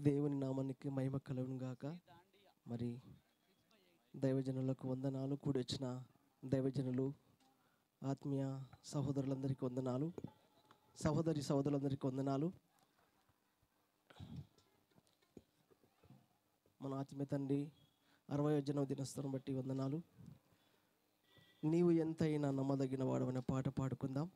దేవుని నామానికి మహిమ కలుగును గాక మరి దైవజనులకు వందనాలు కూడి వచ్చిన దైవజనులు ఆత్మీయ సహోదరులందరికీ వందనాలు సహోదరి సహోదరులందరికీ వందనాలు మన ఆత్మీయ తండ్రి అరవై జన్మ దినోత్సవం బట్టి వందనాలు నీవు ఎంతైనా నమ్మదగిన వాడు అనే పాట పాడుకుందాం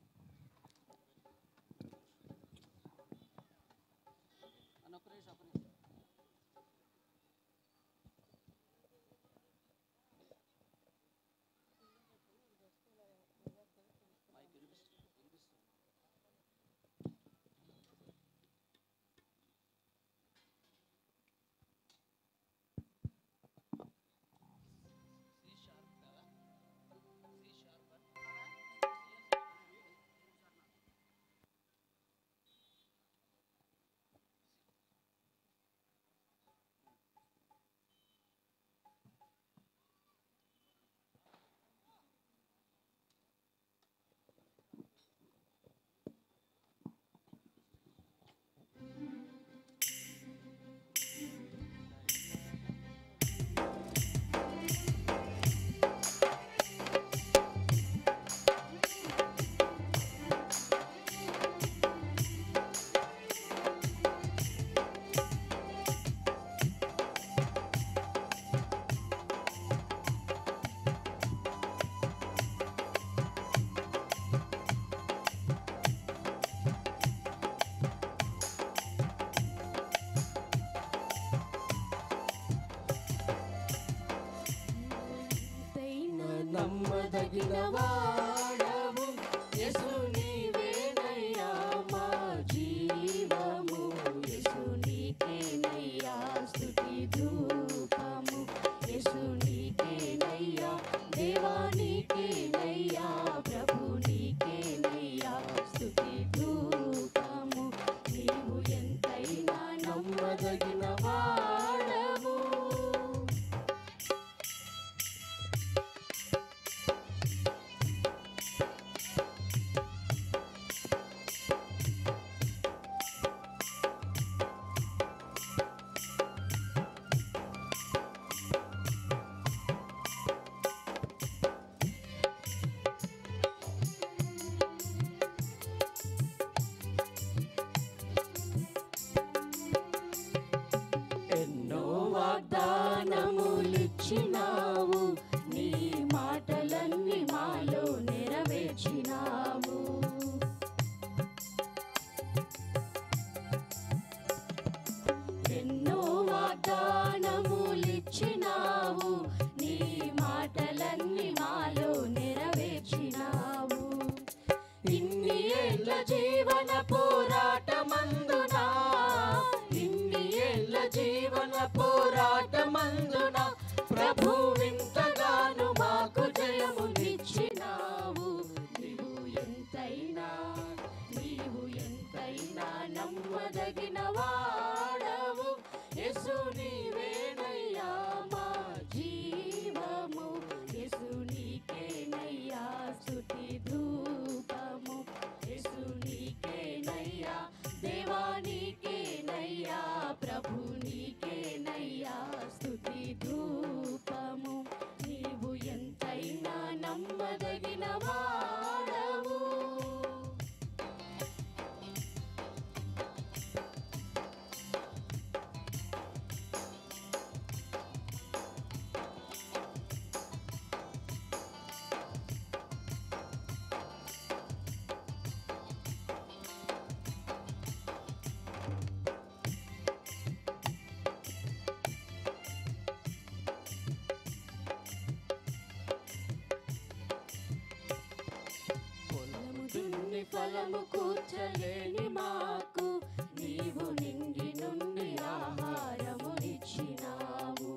నమ్మదగిన వాడవు యేసు నీవేనయ్యా మా జీవము యేసు నీకేనయ్యా స్తుతి ధూపము యేసు నీకేనయ్యా దేవా నీకేనయ్యా ప్రభు నీకేనయ్యా స్తుతి ధూపము నీవు ఎంతైనా నమ్మదగిన వాడవు ఎన్నో వాగ్దానములిచ్చినావు నీ మాటలన్నీ మాలో నెరవేర్చినావు ఎన్నో వాగ్దానములిచ్చినావు నీ మాటలన్నీ మాలో నెరవేర్చినావు ఇన్ని ఏళ్ళ జీవన పోరాటమందునా ఇన్ని ఏళ్ళ జీవన పోరాటమందున ప్రభు వింతగాను మాకు జయమునిచ్చినావు నీవు ఎంతైనా నీవు ఎంతైనా నమ్మదగిన వాడవు యేసు నీవేనయ్యా మా జీవము యేసు నీకేనయ్యా స్తుతి ధూపము యేసు నీకేనయ్యా దేవా నీకేనయ్యా ప్రభు నీకేనయ్యా స్తుతి ధూపము నీవు ఎంతైనా నమ్మదగిన వాడవు పొలము దున్ని ఫలము కూర్చలేని మాకు నీవు నింగి నుండి ఆహారమునిచ్చినావు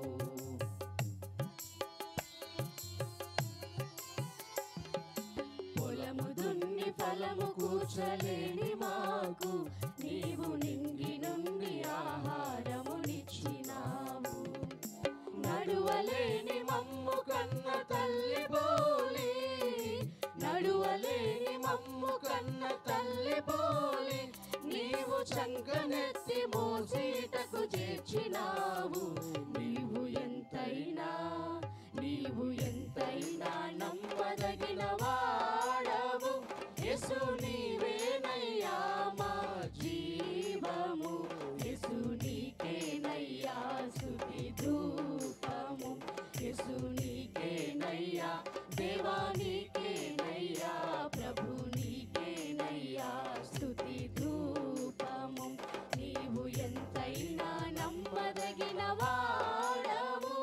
పొలము దున్ని ఫలము కూర్చలేని మాకు నీవు నింగి నుండి ఆహారమునిచ్చినావు నడువలేని మమ్ము కన్న తల్లి పోలి నడువలేని మమ్ము కన్న తల్లి పోలి నీవు చంకనెత్తి మోసీటకు చేర్చినావు నీవు ఎంతైనా నీవు ఎంతైనా నమ్మదగిన వాడవు యేసు నీవేనయ్యా మా జీవము యేసు నీకేనయ్యా స్తుతి ధూపము యేసు నీకేనయ్యా దేవా నీకేనయ్యా ప్రభు నీకేనయ్యా స్తుతి ధూపము నీవు ఎంతైనా నమ్మదగిన వాడవు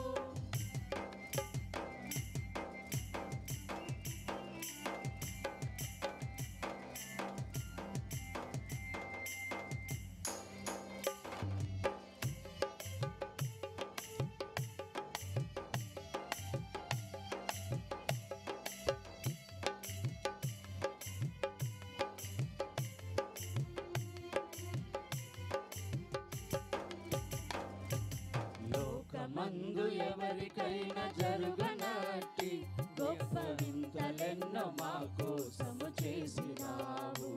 లోకమందు ఎవరికైనా జరుగనట్టి గొప్ప వింతలెన్నో మా కోసము చేసినావు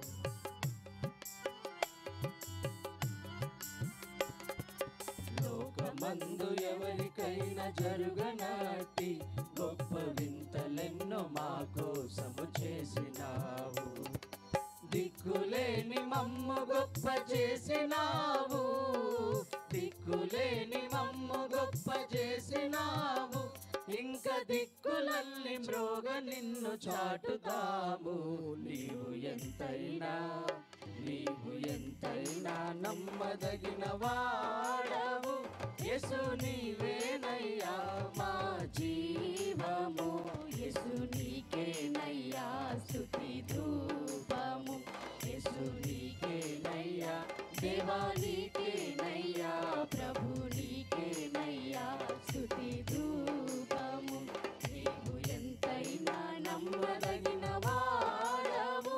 లోకమందు ఎవరికైనా జరుగనట్టి గొప్ప వింతలెన్నో మా కోసము చేసినావు దిక్కులేని మమ్ము గొప్ప చేసినావు దిక్కులేని మమ్ము గొప్ప చేసినావు ఇంక దిక్కులల్లి మ్రోగ నిన్ను చాటుదాము నీవు ఎంతైనా నీవు ఎంతైనా నమ్మదగిన వాడవు యేసు నీవేనయ్యా మా జీవము యేసు నీకేనయ్యా స్తుతి ధూపము యేసు నీకేనయ్యా దేవా నీకేనయ్యా ప్రభు నీకేనయ్యా స్తుతి ధూపము నీవు ఎంతైనా నమ్మదగిన వాడవు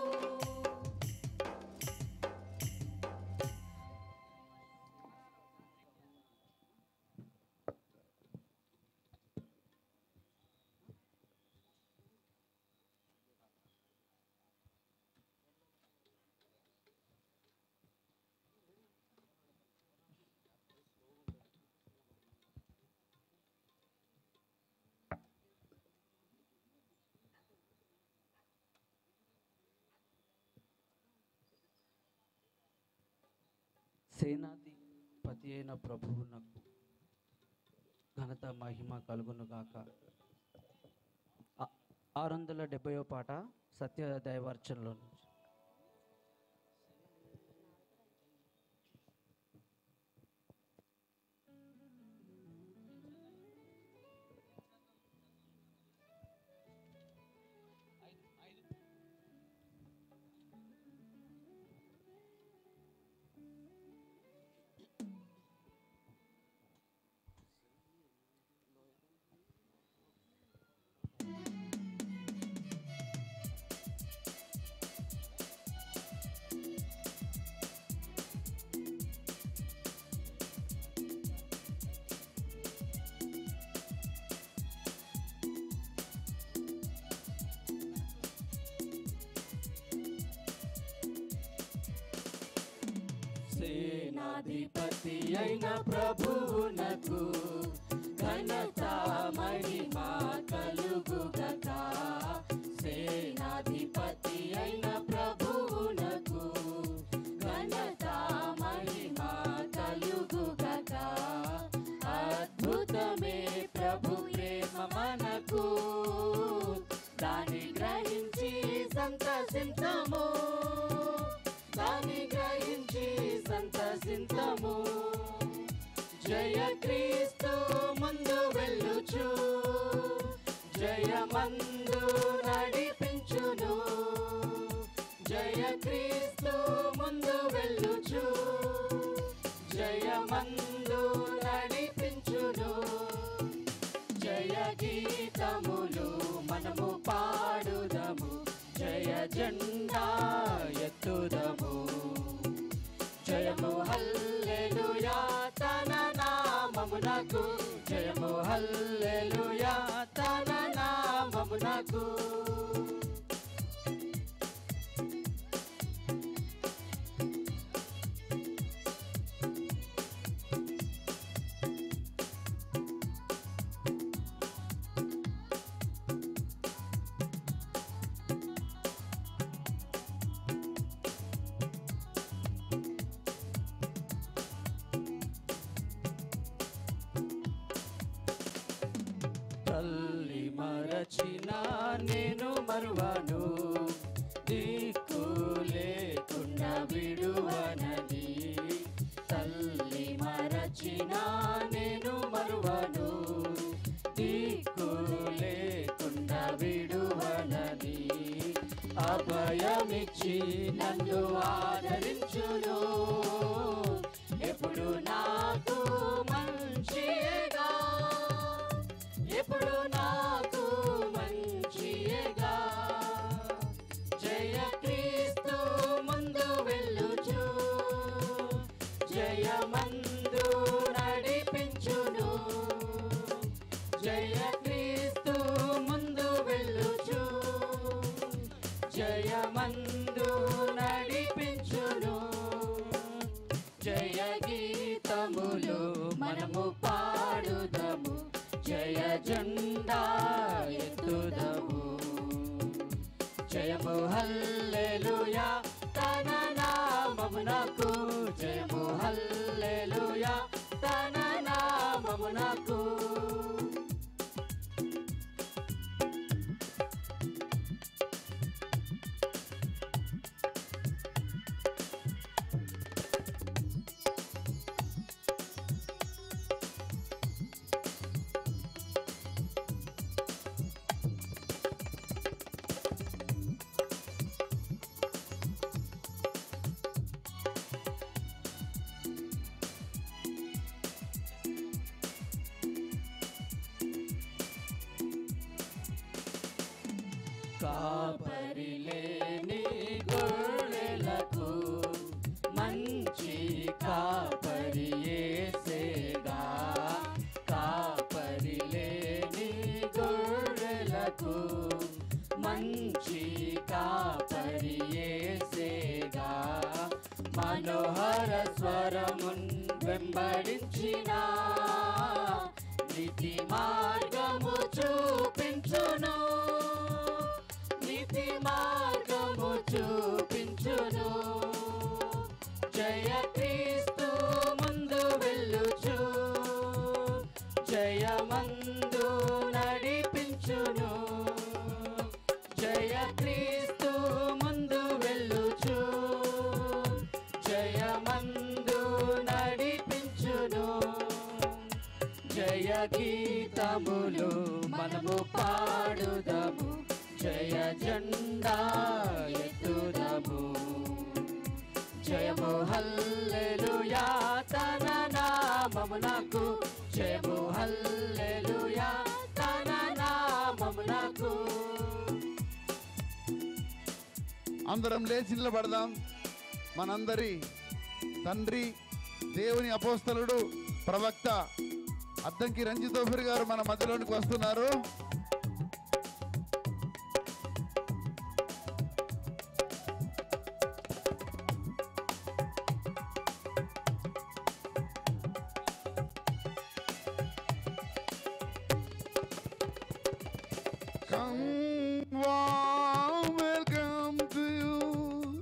సేనాధిపతి అయిన ప్రభువునకు ఘనత మహిమ కలుగును గాక ఆ- ఆరు వందల డెబ్బయో పాట సత్య దైవార్చనలో నుంచి సేనాధిపతి అయిన ప్రభువునకు ఘనత మహిమ కలుగుగక సేనాధిపతి అయిన ప్రభువునకు ఘనత మహిమ కలుగుగక అద్భుతమే ప్రభు ప్రేమ మనకు దాని గ్రహించి సంతసించము దాని గ్రహించి సంతసింతము జయ క్రీస్తు ముందు వెళ్ళుచు జయమందు నడిపించును జయ క్రీస్తు ముందు వెళ్ళుచు జయమందు నడిపించును జయ గీతములు మనము పాడుదము జయ జెండా ఎత్తుదము జయము హల్లెలూయా తన నామమునకు జయము హల్లెలూయా తన నామమునకు తల్లి మరచిన నేను మరువను దిక్కు లేకుండా విడువనది తల్లి మరచిన నేను మరువను దిక్కు లేకుండా విడువనది అభయమిచ్చి నన్ను ఆదరించును ఎప్పుడు నాకు మంచిగా ఎప్పుడు నాకు మంచిగా జయ క్రీస్తు ముందు వెళ్ళుచు జయమందు నడిపించును జయ క్రీస్తు ముందు వెళ్ళుచు జయమందు నడిపించును జయ గీతములు మనము పాడుదము జయ జెండా ఎత్తుదము జయము హల్లెలూయా తన నామమునకు జయము హల్లెలూయా తన నామమునకు కాపరి లేని గొర్రెలకు మంచి కాపరి యేసేగా కాపరి లేని గొర్రెలకు మంచి కాపరి యేసేగా మనోహర స్వరమున్ వెంబడించిన నీతి మార్గము చూపించును నీతి మార్గము చూపించును జయ క్రీస్తు ముందు వెళ్ళుచు జయమందు నడిపించును జయ క్రీస్తు ముందు వెళ్ళుచు జయమందు నడిపించును జయ గీతములు మనము పాడుదము జయ జెండా ఎత్తుదము జయము హల్లెలూయా తన నామమునకు జయము హల్లెలూయా తన నామమునకు అందరం లేచి నిలబడదాం మనందరి తండ్రి దేవుని అపోస్తలుడు ప్రవక్త అద్దంకి రంజితోఫర్ గారు మన మధ్యలోనికి వస్తున్నారు Come, warm welcome to you.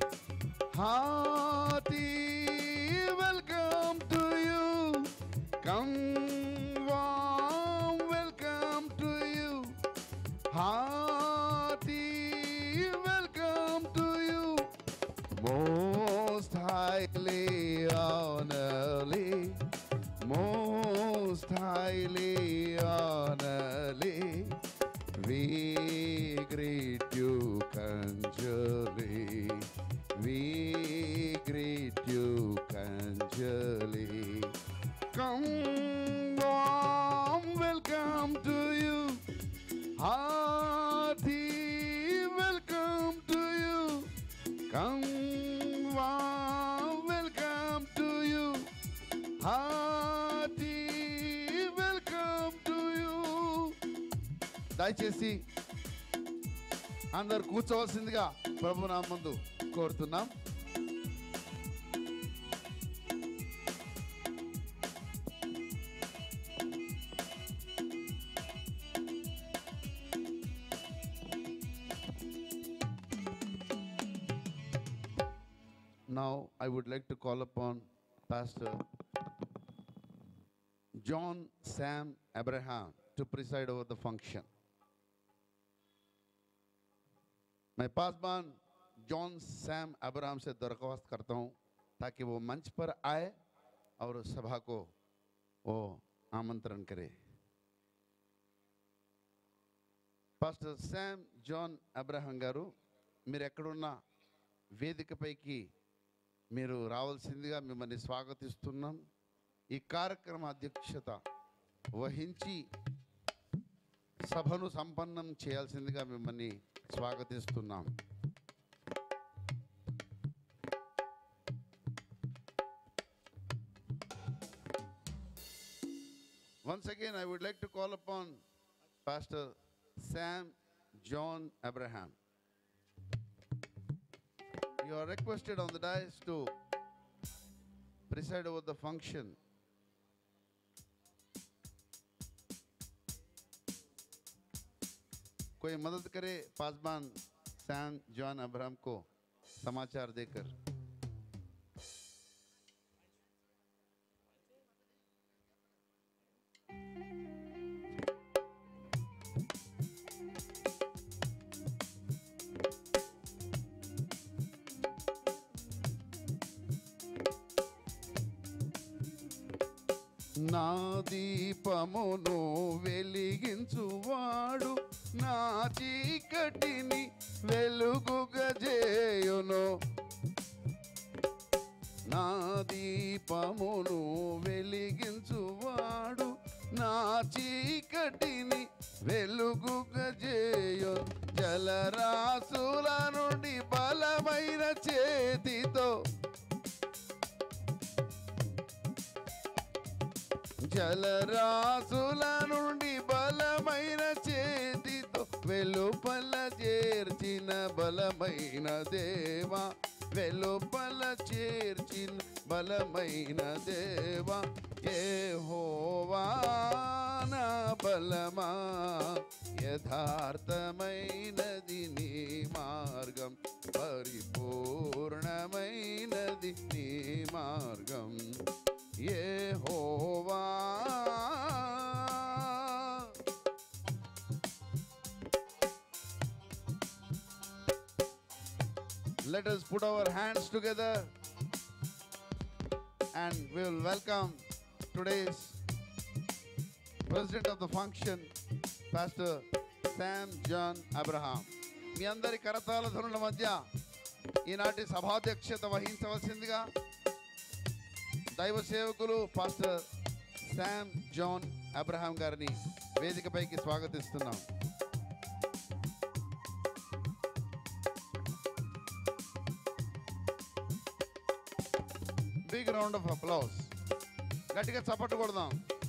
Hearty welcome to you. Come, warm welcome to you. Hearty welcome to you. Most highly honorly, most highly honorly. We greet you conjurely. We greet you conjurely. Come, warm welcome to you. Hearty welcome to you. Come, warm welcome to you. Hearty welcome to you. దయచేసి అందరు కూర్చోవలసిందిగా ప్రభు నా ముందు కోరుతున్నాం Now I would like to call upon Pastor John Sam Abraham to preside over the function. मैं पासबान John Sam Abraham से दरख्वास्त करता हूँ ताकि वो मंच पर आए और सभा को वो आमंत्रण करे పాస్టర్ శామ్ జాన్ అబ్రహం గారు మీరు ఎక్కడున్నా వేదికపైకి మీరు రావాల్సిందిగా మిమ్మల్ని స్వాగతిస్తున్నాం ఈ కార్యక్రమ అధ్యక్షత వహించి సభను సంపన్నం చేయాల్సిందిగా మిమ్మల్ని స్వాగతిస్తున్నాం Once again, I would like to call upon Pastor Sam John Abraham. You are requested on the dais to preside over the function. कोई मदद करे पासबान सैम जॉन अब्राहम को समाचार देकर నా దీపమును వెలిగించువాడు నా చీకటిని వెలుగుగజేయును నా దీపమును వెలిగించువాడు నా చీకటిని వెలుగుగజేయు జలరాశుల నుండి బలమైన చేతితో జలరాశుల నుండి బలమైన చేతితో వెలుపల చేర్చిన బలమైన దేవా వెలుపల చేర్చిన బలమైన దేవా ఏ నా బలమా యథార్థమైనది నీ మార్గం పరిపూర్ణమైనది నీ మార్గం యెహోవా Let us put our hands together and we will welcome today's president of the function, Pastor Sam John Abraham. మీ అందరి కరతాల ధనుల మధ్య ఈనాటి సభాధ్యక్షత వహించవలసిందిగా దైవ సేవకులు పాస్టర్ శామ్ జాన్ అబ్రహాం గారిని వేదికపైకి స్వాగతిస్తున్నాం బిగ్ రౌండ్ ఆఫ్ అప్లౌస్ గట్టిగా చప్పట్లు కొడదాం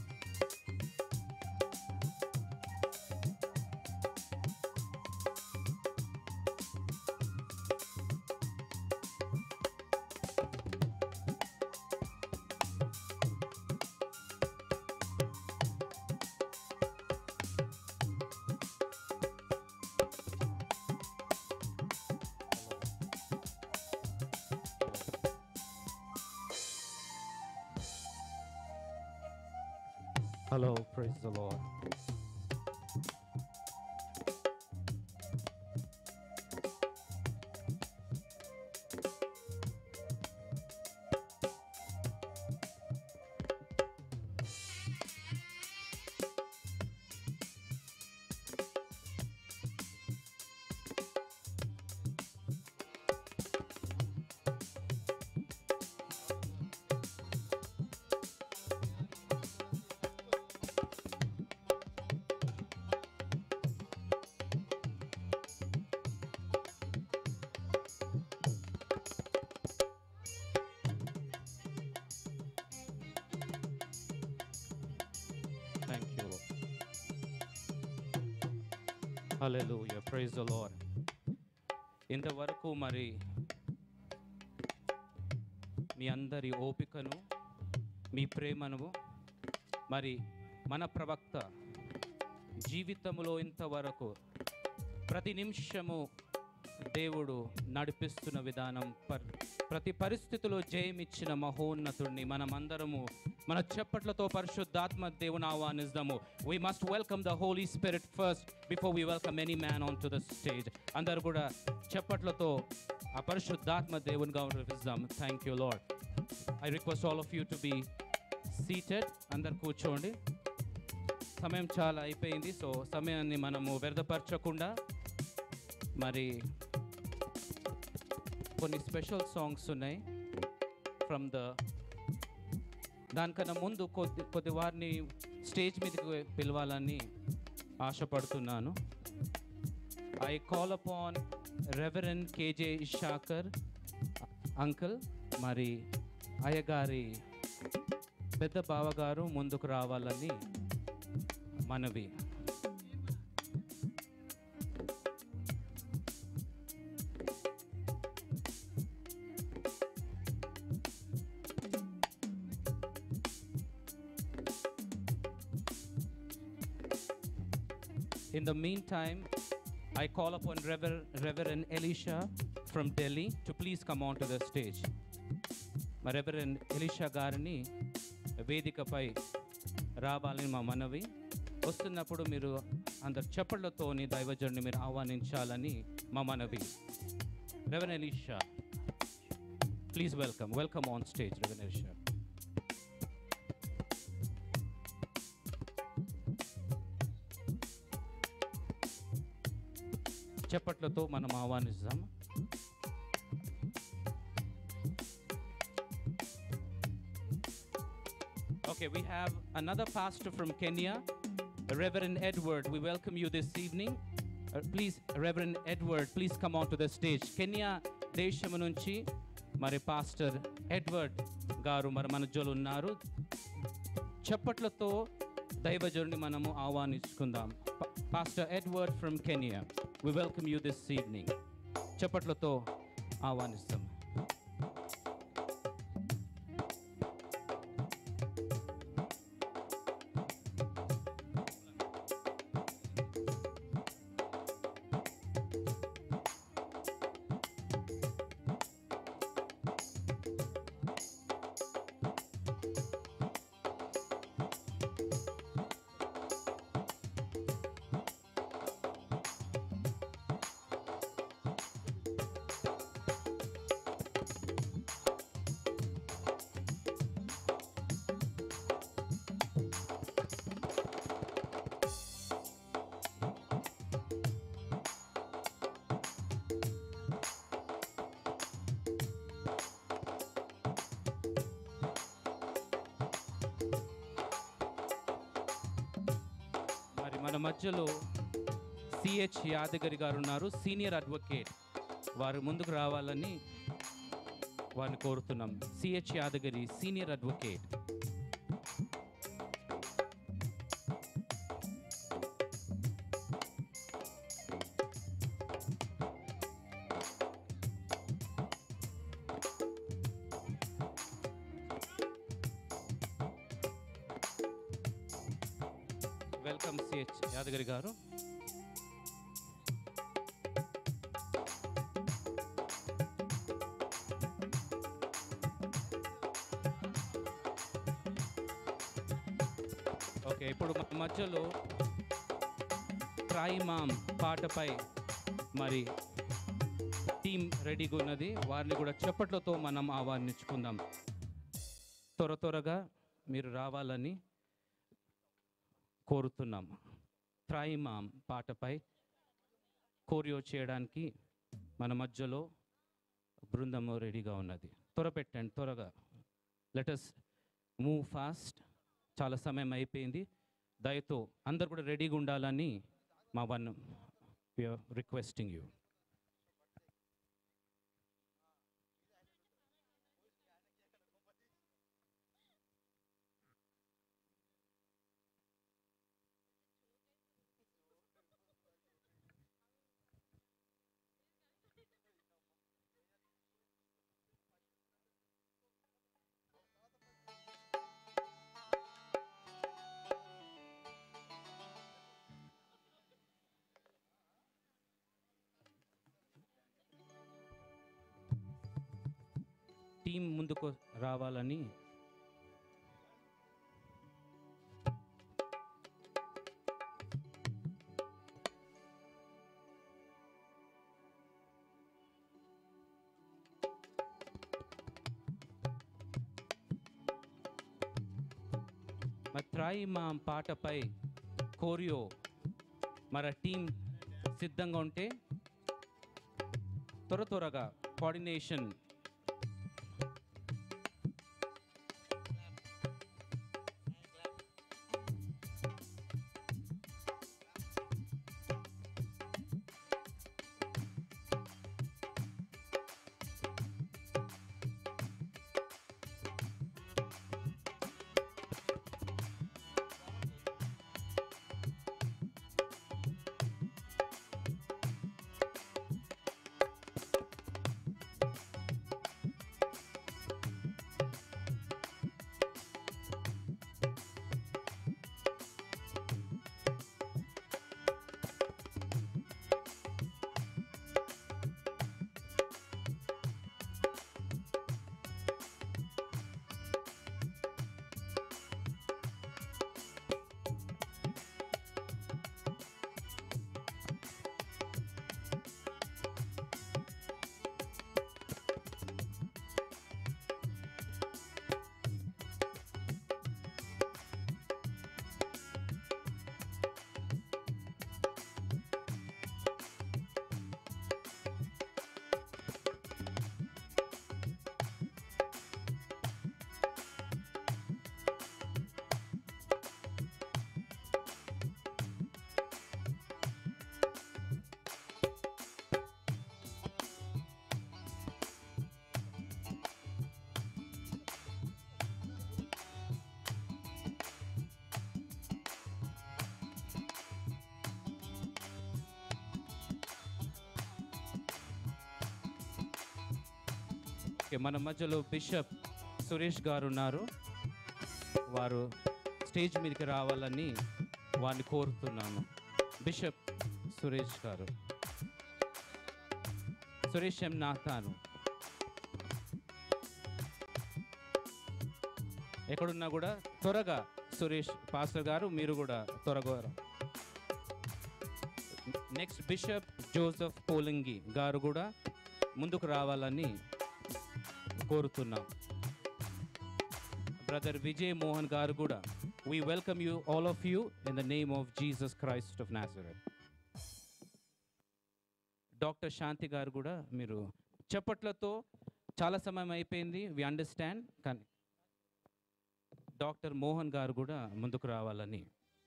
Hello, praise the Lord. Thank you, Lord. Hallelujah. Praise the Lord. ఇంతవరకు మరి మీ అందరి ఓపికను మీ ప్రేమను మరి మన ప్రవక్త జీవితంలో ఇంతవరకు ప్రతి నిమిషము దేవుడు నడిపిస్తున్న విధానం పర్ ప్రతి పరిస్థితిలో జయమిచ్చిన మహోన్నతుడిని మనమందరము మన చెప్పట్లతో పరిశుద్ధాత్మ దేవుని ఆహ్వానిస్తాము we must welcome the holy spirit first before we welcome any man on to the stage అందరు కూడా చెప్పట్లతో ఆ పరిశుద్ధాత్మ దేవుని గౌరవిస్తాం thank you Lord I request all of you to be seated అందరు కూర్చోండి సమయం చాలా అయిపోయింది సో సమయాన్ని మనము వ్యర్థపరచకుండా మరి కొన్ని స్పెషల్ సాంగ్స్ ఉన్నాయి ఫ్రమ్ ద దానికన్నా ముందు కొద్ది కొద్ది వారిని స్టేజ్ మీదకి పిలవాలని ఆశపడుతున్నాను I call upon reverend K J Issachar uncle మరి అయ్యగారి పెద్ద బావగారు ముందుకు రావాలని మనవి In the meantime, I call upon Rever- Reverend Elisha from Delhi to please come on to the stage. మా రెవరెండ్ ఎలిషా గారిని వేదికపై రావాలని మా మనవి వస్తున్నప్పుడు మీరు అందరు చప్పట్లతోని దైవజుడిని మీరు ఆహ్వానించాలని మా మనవి reverend Elisha please welcome welcome on stage reverend Elisha చప్పట్లతో మనం ఆహ్వానిస్తాం Okay, we have another pastor from Kenya, Reverend Edward. We welcome you this evening. Uh, please, Reverend Edward, please come on to the stage. Kenya దేశము నుంచి మరి pastor Edward గారు మరి మన జోలు ఉన్నారు చప్పట్లతో దైవజనుడిని మనము ఆహ్వానించుకుందాం pastor Edward from Kenya we welcome you this evening చప్పట్లతో ఆహ్వానిస్తాం మరి మన మధ్యలో సిహెచ్ యాదగిరి గారు ఉన్నారు సీనియర్ అడ్వకేట్ వారు ముందుకు రావాలని వారిని కోరుతున్నాం C H Yadagiri senior advocate welcome C H Yadagiri గారు ఓకే ఇప్పుడు మన మధ్యలో ట్రై మామ్ పాటపై మరి టీం రెడీగా ఉన్నది వారిని కూడా చప్పట్లతో మనం ఆహ్వానించుకుందాం త్వర త్వరగా మీరు రావాలని కోరుతున్నాం ట్రై మామ్ పాటపై కోరియో చేయడానికి మన మధ్యలో బృందము రెడీగా ఉన్నది త్వర పెట్టండి త్వరగా లెటస్ మూవ్ ఫాస్ట్ చాలా సమయం అయిపోయింది దయతో అందరు కూడా రెడీగా ఉండాలని మా వన్ రిక్వెస్టింగ్ యూ టీం ముందుకు రావాలని మరి త్రాయి మా పాటపై కోరియో మన టీం సిద్ధంగా ఉంటే త్వర త్వరగా కోఆర్డినేషన్ ఓకే మన మధ్యలో బిషప్ సురేష్ గారు ఉన్నారు వారు స్టేజ్ మీదకి రావాలని వారిని కోరుతున్నాను బిషప్ సురేష్ గారు సురేష్ ఎం నాథాను ఎక్కడున్నా కూడా త్వరగా సురేష్ పాస్టర్ గారు మీరు కూడా త్వరగా రా. నెక్స్ట్ బిషప్ జోసెఫ్ పోలింగి గారు కూడా ముందుకు రావాలని కోరుతున్నాం బ్రదర్ విజయ్ మోహన్ గారు కూడా we welcome you all of you in the name of Jesus Christ of Nazareth doctor Shanti గారు కూడా మీరు చప్పట్లతో చాలా సమయం అయిపోయింది వి అండర్స్టాండ్ కానీ డాక్టర్ మోహన్ గారు కూడా ముందుకు రావాలని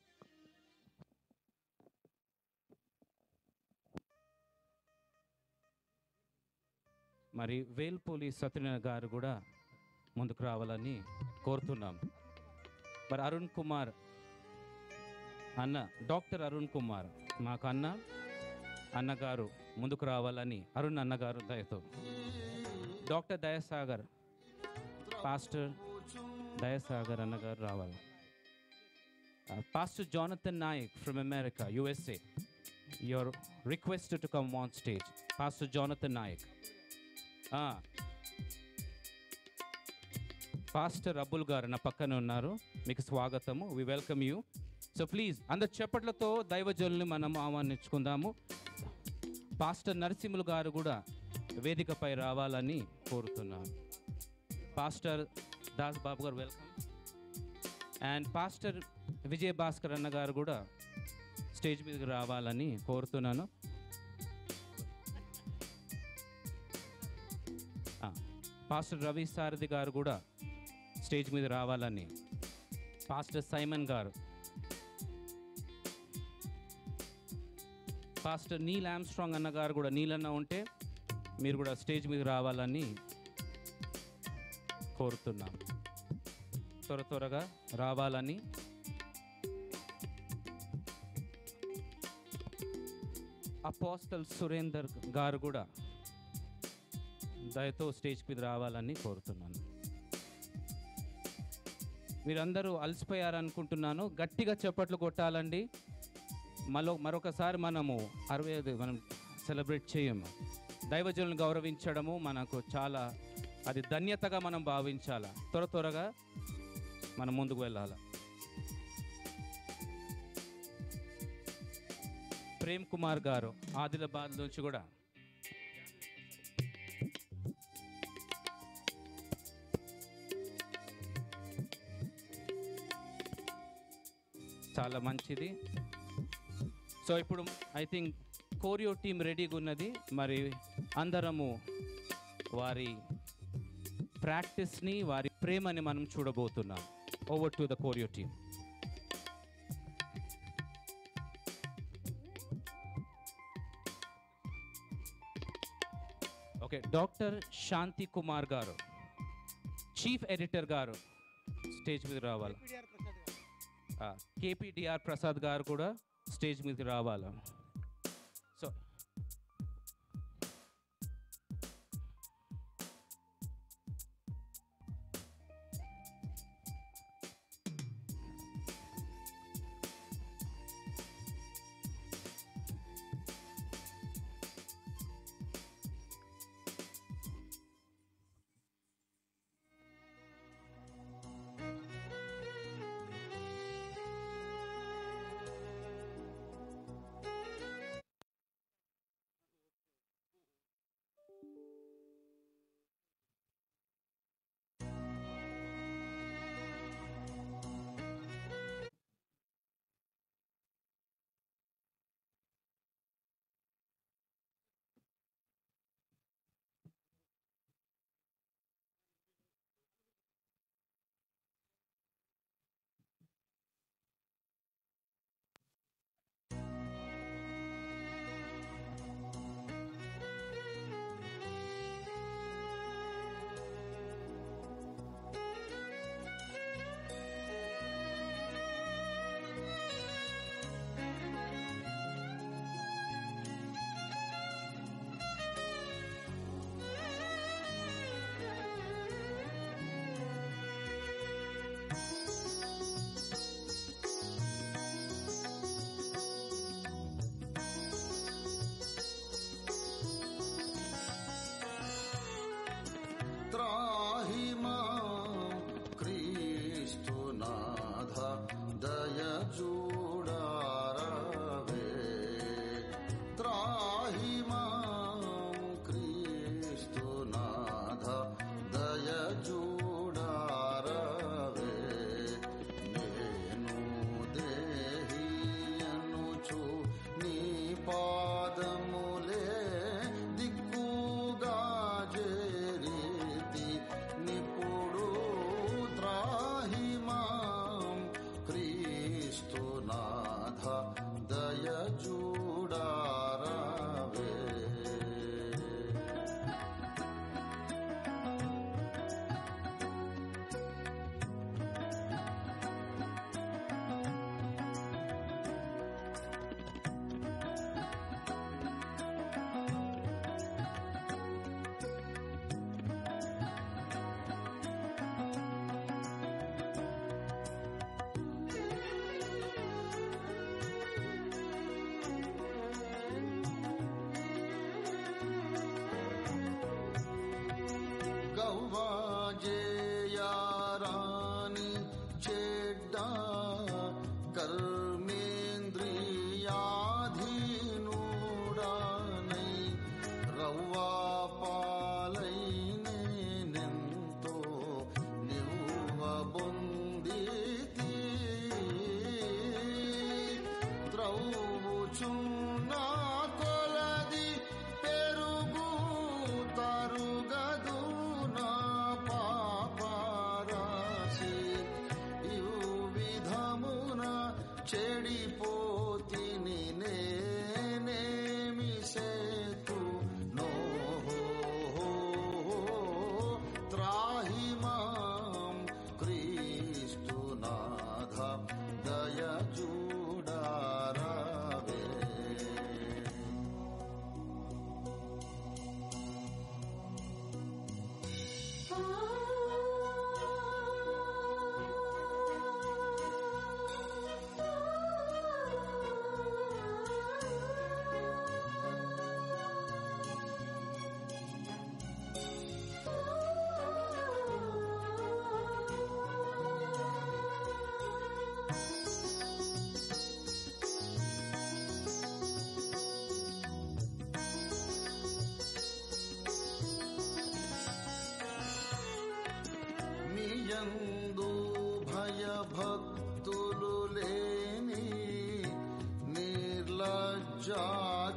మరి వేల్పూలి సత్యనారాయణ గారు కూడా ముందుకు రావాలని కోరుతున్నాం మరి అరుణ్ కుమార్ అన్న డాక్టర్ అరుణ్ కుమార్ మాకు అన్న అన్నగారు ముందుకు రావాలని అరుణ్ అన్నగారు దయతో డాక్టర్ దయసాగర్ పాస్టర్ దయసాగర్ అన్నగారు రావాలి pastor Jonathan Nayak from America USA your request to come on stage pastor Jonathan Nayak pastor అబ్బుల్ గారు నా పక్కన ఉన్నారు మీకు స్వాగతము we welcome you so please అందరు చప్పట్లతో దైవజనుల్ని మనం ఆహ్వానించుకుందాము పాస్టర్ నరసింహులు గారు కూడా వేదికపై రావాలని కోరుతున్నాను పాస్టర్ దాస్ బాబు గారు welcome and pastor Vijay Bhaskar అన్న గారు కూడా స్టేజ్ మీదకి రావాలని కోరుతున్నాను ఆ, పాస్టర్ రవి సారథి గారు కూడా స్టేజ్ మీద రావాలని పాస్టర్ సైమన్ గారు పాస్టర్ నీల్ ఆమ్స్ట్రాంగ్ అన్న గారు కూడా నీలన్న ఉంటే మీరు కూడా స్టేజ్ మీద రావాలని కోరుతున్నాం త్వర త్వరగా రావాలని అపోస్తల్ సురేందర్ గారు కూడా దయతో స్టేజ్ మీద రావాలని కోరుతున్నాను మీరందరూ అలసిపోయారనుకుంటున్నాను గట్టిగా చప్పట్లు కొట్టాలండి మరో మరొకసారి మనము అరవై ఐదు మనం సెలబ్రేట్ చేయము దైవజనులను గౌరవించడము మనకు చాలా అది ధన్యతగా మనం భావించాలా త్వర త్వరగా మనం ముందుకు వెళ్ళాలి ప్రేమ్ కుమార్ గారు ఆదిలాబాద్ నుంచి కూడా చాలా మంచిది సో ఇప్పుడు ఐ థింక్ కోరియో టీం రెడీగా ఉన్నది మరి అందరము వారి ప్రాక్టీస్ని వారి ప్రేమని మనం చూడబోతున్నాం over to the choreo team okay doctor Shanti Kumar గారు చీఫ్ ఎడిటర్ గారు స్టేజ్ మీద రావాలి కేపీడిఆర్ ప్రసాద్ గారు కూడా స్టేజ్ మీదకి రావాలి సో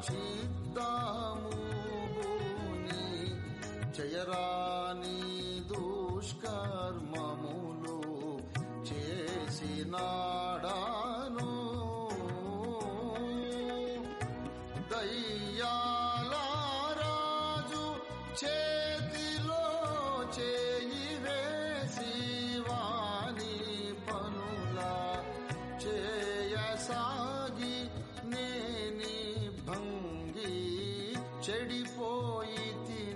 ప్రాచిద్దాము భూని చేయరాని దుష్కర్మములు చేసినాడాను దయ్యాల రాజు చేతిలో చేయి వేసి వాని పనుల చేయసాగి నేని భంగి చెడిపోయి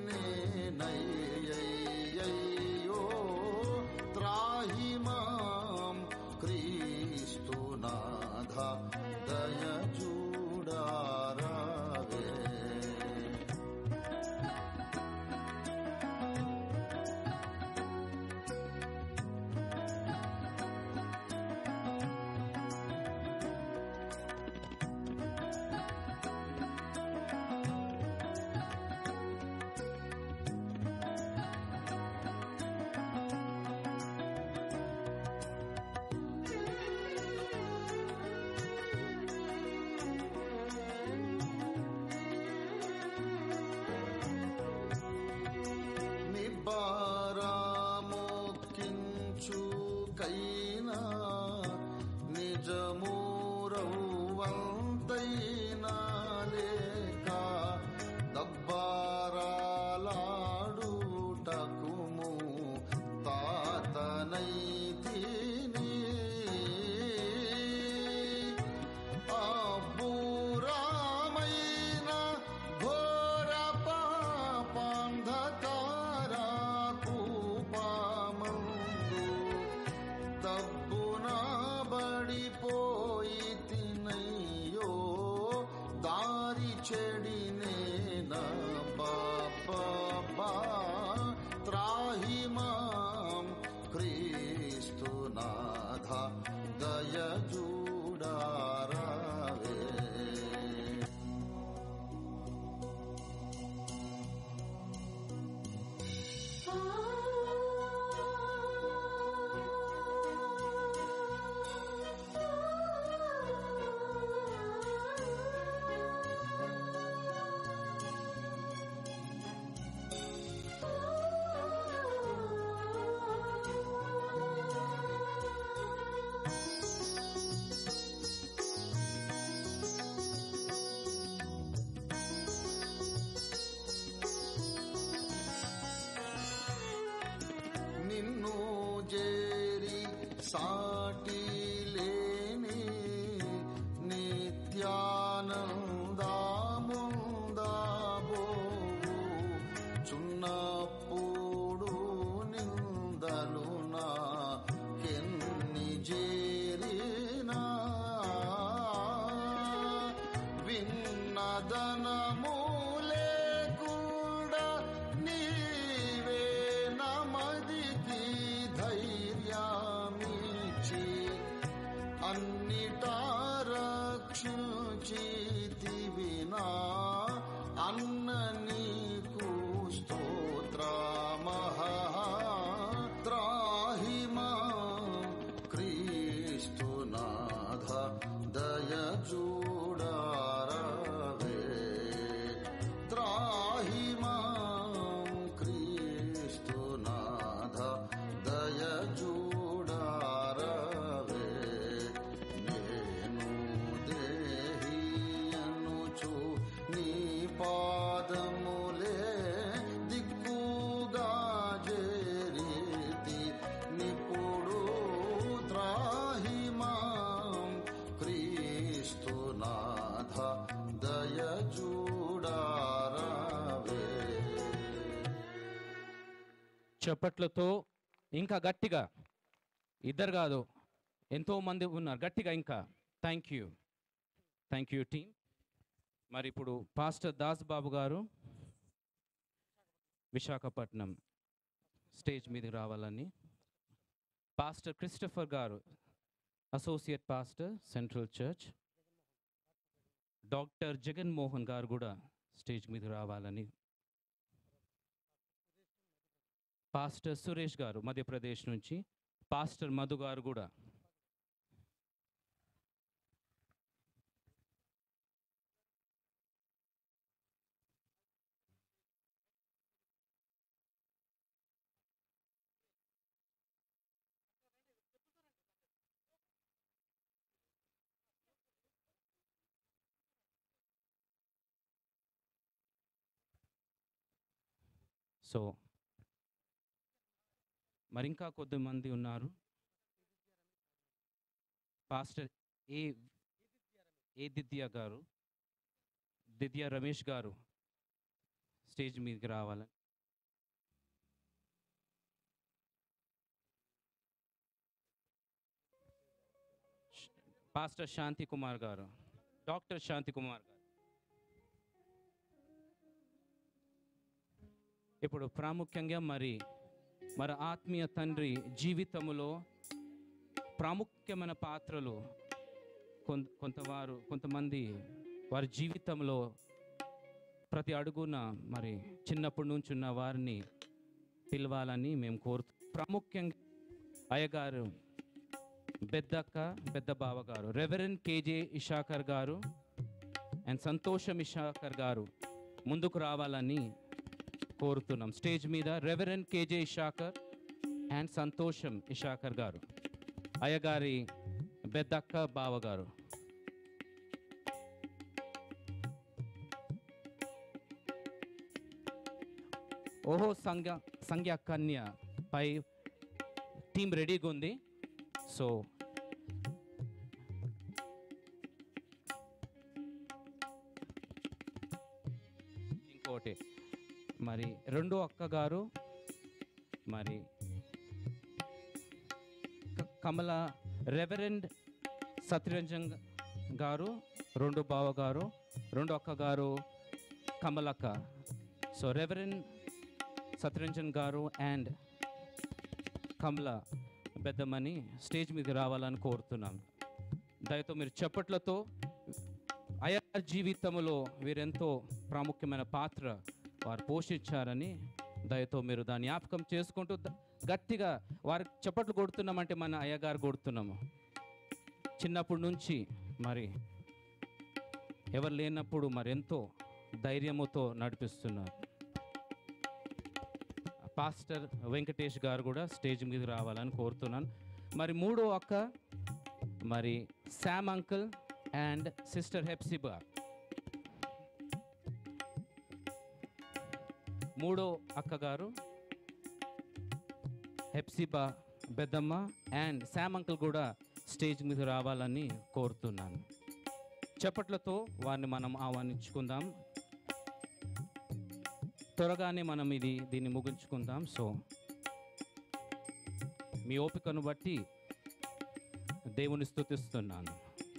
తినేనయ్యో త్రాహి మాం క్రీస్తునాథ దయ చూడారావే నిబ్బారామోకించుకైనా నిజమూరవంతైనా లేక దబ్బారాలాడుటకుము తాతనై తిని అబ్బురామైన ఘోర పాపాంధకార కూపమందు తబ్బున బడిపోయి తినయ్యో దారి చెడినే బాబా త్రాహి మాం క్రీస్తునాథ దయ చూడారావే నిన్ను చేరి సాటి లేని నిత్యానందాముందాబోవు చున్నప్పుడు నిందలు నాకెన్ని చేరినా విన్నదనము లేకుండా నీవే నమదికి ధైర్యమిచ్చి అన్నిటా రక్షించితివినా అన్న నీకు స్తోత్రమహా త్రాహి మాం క్రీస్తునాథ దయ చూడారవే త్రాహి మాం క్రీస్తునాథ దయ చూడారవే నేను దేహి అనుచు నీ పాదములే దిక్కుగా చేరీతి నిపుడు త్రాహి మాం క్రీస్తునాథ దయ చూడారవే చప్పట్లతో ఇంకా గట్టిగా ఇద్దరు కాదు ఎంతో మంది ఉన్నారు గట్టిగా ఇంకా thank you thank you team మరి ఇప్పుడు పాస్టర్ దాస్ బాబు గారు విశాఖపట్నం స్టేజ్ మీదకి రావాలని పాస్టర్ క్రిస్టఫర్ గారు associate pastor central church doctor Jaganmohan గారు కూడా స్టేజ్ మీదకి రావాలని పాస్టర్ సురేష్ గారు మధ్యప్రదేశ్ నుంచి పాస్టర్ మధు గారు కూడా సో మరి ఇంకా కొద్దిమంది ఉన్నారు పాస్టర్ ఏ ఏ దిద్య గారు దిద్య రమేష్ గారు స్టేజ్ మీదకి రావాలని ష్- పాస్టర్ శాంతి కుమార్ గారు డాక్టర్ శాంతి కుమార్ గారు ఇప్పుడు ప్రాముఖ్యంగా మరి మరి ఆత్మీయ తండ్రి జీవితములో ప్రాముఖ్యమైన పాత్రలు కొంత కొంతవారు కొంతమంది వారి జీవితంలో ప్రతి అడుగున మరి చిన్నప్పటి నుంచి ఉన్న వారిని పిలవాలని మేము కోరుతూ ప్రాముఖ్యంగా అయ్యగారు పెద్దక్క పెద్ద బావ గారు రెవరెండ్ కేజే ఇషాకర్ గారు అండ్ సంతోషం ఇషాకర్ గారు ముందుకు రావాలని కోరుతున్నాం స్టేజ్ మీద రెవరెండ్ కేజే ఇషాకర్ అండ్ సంతోషం ఇషాకర్ గారు అయ్యగారి పెద్దక్క బావ గారు ఓహో సంఘ సంఘ కన్య పై టీం రెడీగా ఉంది సో ఇంకోటి మరి రెండో అక్క గారు మరి క- కమల రెవరెండ్ సత్యరంజన్ గారు రెండు బావ గారు రెండు అక్క గారు కమలక్క సో రెవరెండ్ సత్యరంజన్ గారు అండ్ కమల పెద్దమ్మని స్టేజ్ మీద రావాలని కోరుతున్నాను దయతో మీరు చప్పట్లతో అయ్యగారి జీవితంలో వీరెంతో ప్రాముఖ్యమైన పాత్ర వారు పోషించారని దయతో మీరు దాన్ని జ్ఞాపకం చేసుకుంటూ ద- గట్టిగా వారికి చప్పట్లు కొడుతున్నామంటే మన అయ్యగారు కొడుతున్నాము చిన్నప్పటి నుంచి మరి ఎవరు లేనప్పుడు మరి ఎంతో ధైర్యముతో నడిపిస్తున్నారు పాస్టర్ వెంకటేష్ గారు కూడా స్టేజ్ మీద రావాలని కోరుతున్నాను మరి మూడో అక్క మరి Sam uncle and sister Hephzibah మూడో అక్క గారు హెప్సిబా పెద్దమ్మ అండ్ శామ్ అంకుల్ కూడా స్టేజ్ మీద రావాలని కోరుతున్నాను చప్పట్లతో వారిని మనం ఆహ్వానించుకుందాం త్వరగానే మనం ఇది దీన్ని ముగించుకుందాం సో మీ ఓపికను బట్టి దేవుని స్తుతిస్తున్నాను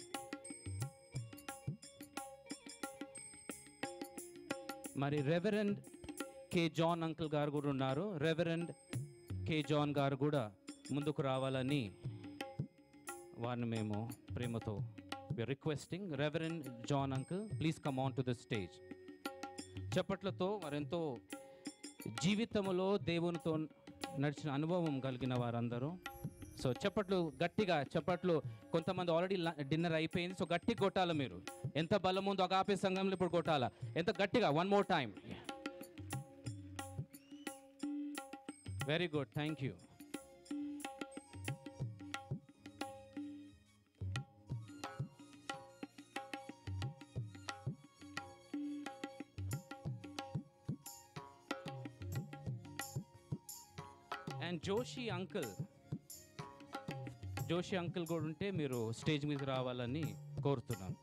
మరి రెవరెండ్ కే జాన్ అంకుల్ గారు కూడా ఉన్నారు రెవరెండ్ కే జాన్ గారు కూడా ముందుకు రావాలని వారిని మేము ప్రేమతో requesting reverend John uncle please come on to the stage చప్పట్లతో వారెంతో జీవితంలో దేవునితో నడిచిన అనుభవం కలిగిన వారందరూ సో చప్పట్లు గట్టిగా చప్పట్లు కొంతమంది ఆల్రెడీ డిన్నర్ అయిపోయింది సో గట్టి కొట్టాలి మీరు ఎంత బలం ఉందో అగాపే సంఘంలో ఇప్పుడు కొట్టాలా ఎంత గట్టిగా one more time very good thank you and Joshi uncle Joshi uncle కూడా ఉంటే మీరు స్టేజ్ మీద రావాలని కోరుతున్నాను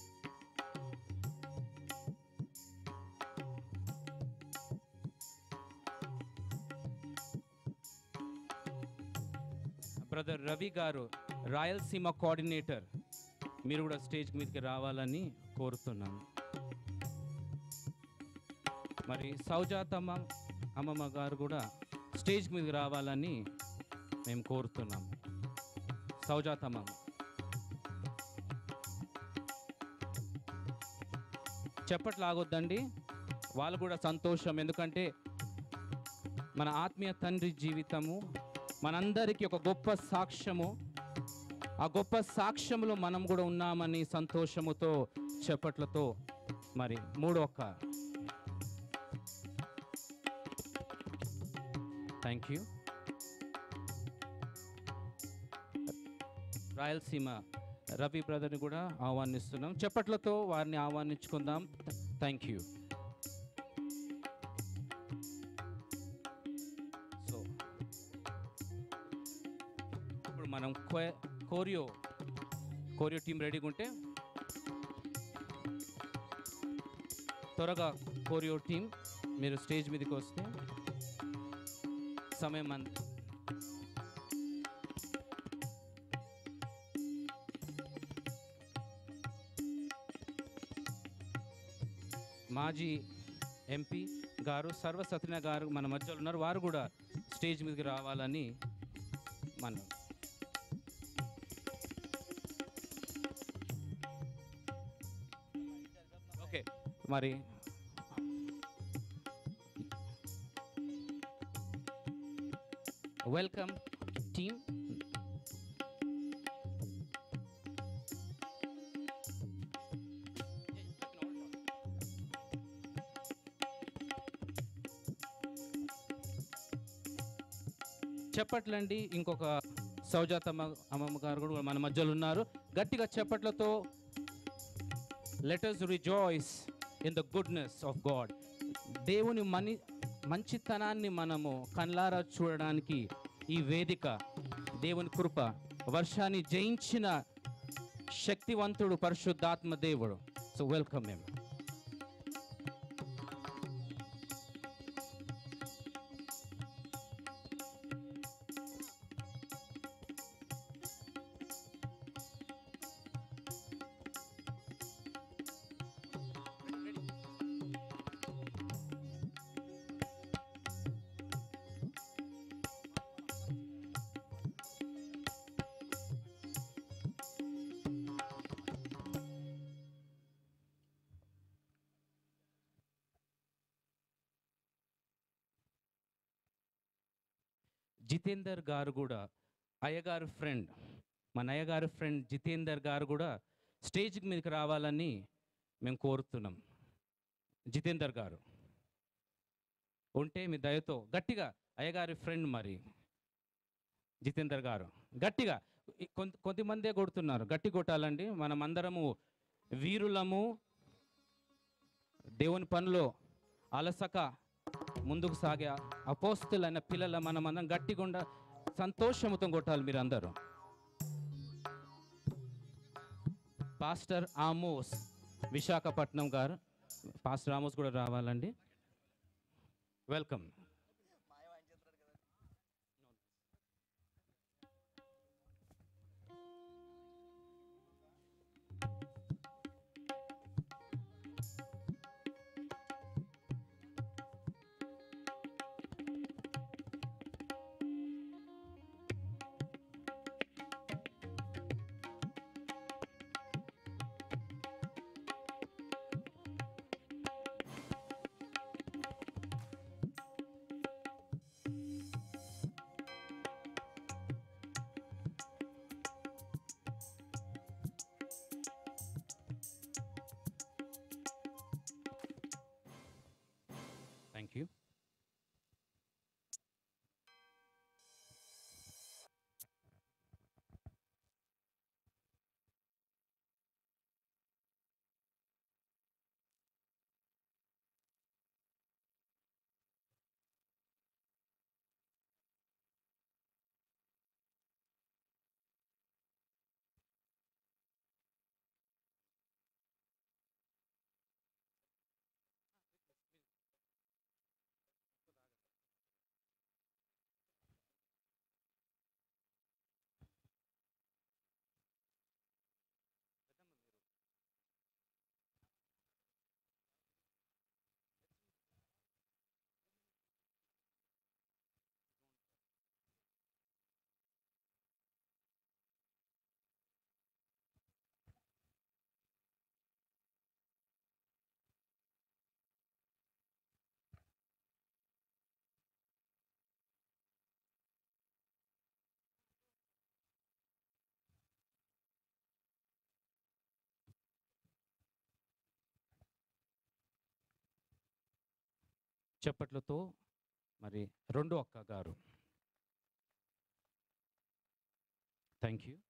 బ్రదర్ రవి గారు రాయలసీమ కోఆర్డినేటర్ మీరు కూడా స్టేజ్ మీదకి రావాలని కోరుతున్నాను మరి సౌజాతమ్మ అమ్మమ్మ గారు కూడా స్టేజ్ మీదకి రావాలని మేము కోరుతున్నాం సౌజాతమ్మ చెప్పట్లు ఆగొద్దండి వాళ్ళు కూడా సంతోషం ఎందుకంటే మన ఆత్మీయ తండ్రి జీవితము మనందరికీ ఒక గొప్ప సాక్ష్యము ఆ గొప్ప సాక్ష్యములో మనం కూడా ఉన్నామని సంతోషముతో చెప్పట్లతో మరి మూడో ఒక్క థ్యాంక్ యూ రాయలసీమ రవి బ్రదర్ని కూడా ఆహ్వానిస్తున్నాం చెప్పట్లతో వారిని ఆహ్వానించుకుందాం థ్యాంక్ యూ మనం క్వే- కోరియో కోరియో టీం రెడీగా ఉంటే త్వరగా కోరియో టీం మీరు స్టేజ్ మీదకి వస్తే సమయం అంత మాజీ ఎంపీ గారు సర్వసత్యన గారు మన మధ్యలో ఉన్నారు వారు కూడా స్టేజ్ మీదకి రావాలని మనం ఓకే మరి వెల్కమ్ టీమ్ చెప్పట్లండి ఇంకొక సౌజాతమ్మ అమ్మమ్మ గారు కూడా మన మధ్యలో ఉన్నారు గట్టిగా చెప్పట్లతో let us rejoice in the goodness of God దేవుని మని మంచితనాన్ని మనము కళ్ళారా చూడడానికి ఈ వేదిక దేవుని కృప వర్షాన్ని జయించిన శక్తివంతుడు పరిశుద్ధాత్మ దేవుడు సో వెల్కమ్ మేము జితేందర్ గారు కూడా అయ్యగారు ఫ్రెండ్ మన అయ్యగారు ఫ్రెండ్ జితేందర్ గారు కూడా స్టేజ్ మీదకి రావాలని మేము కోరుతున్నాం జితేందర్ గారు ఉంటే మీ దయతో గట్టిగా అయ్యగారి ఫ్రెండ్ మరి జితేందర్ గారు గట్టిగా ఈ కొంత కొంతమందే కొడుతున్నారు గట్టి కొట్టాలండి మనం అందరము వీరులము దేవుని పనిలో అలసక ముందుకు సాగే అపోస్తులైన పిల్లల మనం అందరం గట్టిగుండా సంతోషంతో కొట్టాలి మీరు అందరూ పాస్టర్ ఆమోస్ విశాఖపట్నం గారు పాస్టర్ ఆమోస్ కూడా రావాలండి వెల్కమ్ థ్యాంక్ యూ చప్పట్లతో మరి రెండో అక్క గారు థ్యాంక్ యూ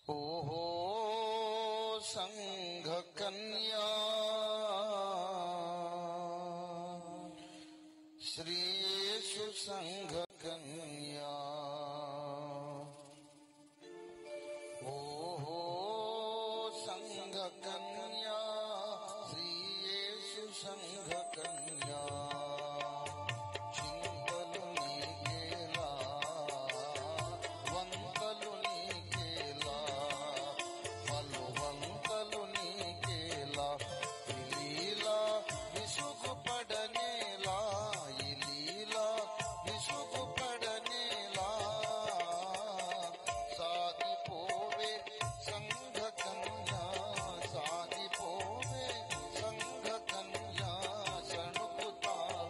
ओहो संघ कन्या श्री येशु संघ कन्या ओहो संघ कन्या श्री येशु संघ कन्या చింతలు నీకేలా వంతలు నీకేలా బలువంతలు నీకేలా ఇలీలా విసుగుపడనేలా ఇలీలా విసుగుపడనేలా సాగిపోవే సంఘ కన్యా సాగిపోవే సంఘ కన్యా సణుకుతావేలా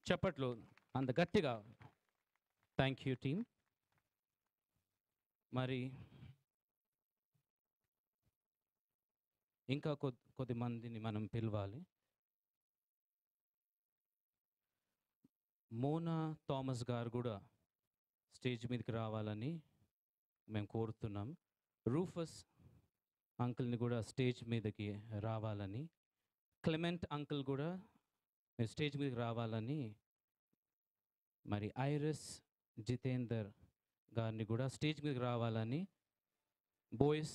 చప్పట్లు అంత గట్టిగా థ్యాంక్ యూ టీమ్ మరి ఇంకా కొద్ది కొద్ది మందిని మనం పిలవాలి మోనా థామస్ గారు కూడా స్టేజ్ మీదకి రావాలని మేము కోరుతున్నాం రూఫస్ అంకుల్ని కూడా స్టేజ్ మీదకి రావాలని క్లెమెంట్ అంకుల్ కూడా మీరు స్టేజ్ మీదకి రావాలని మరి ఐరస్ జితేందర్ గారిని కూడా స్టేజ్ మీదకి రావాలని బోయ్స్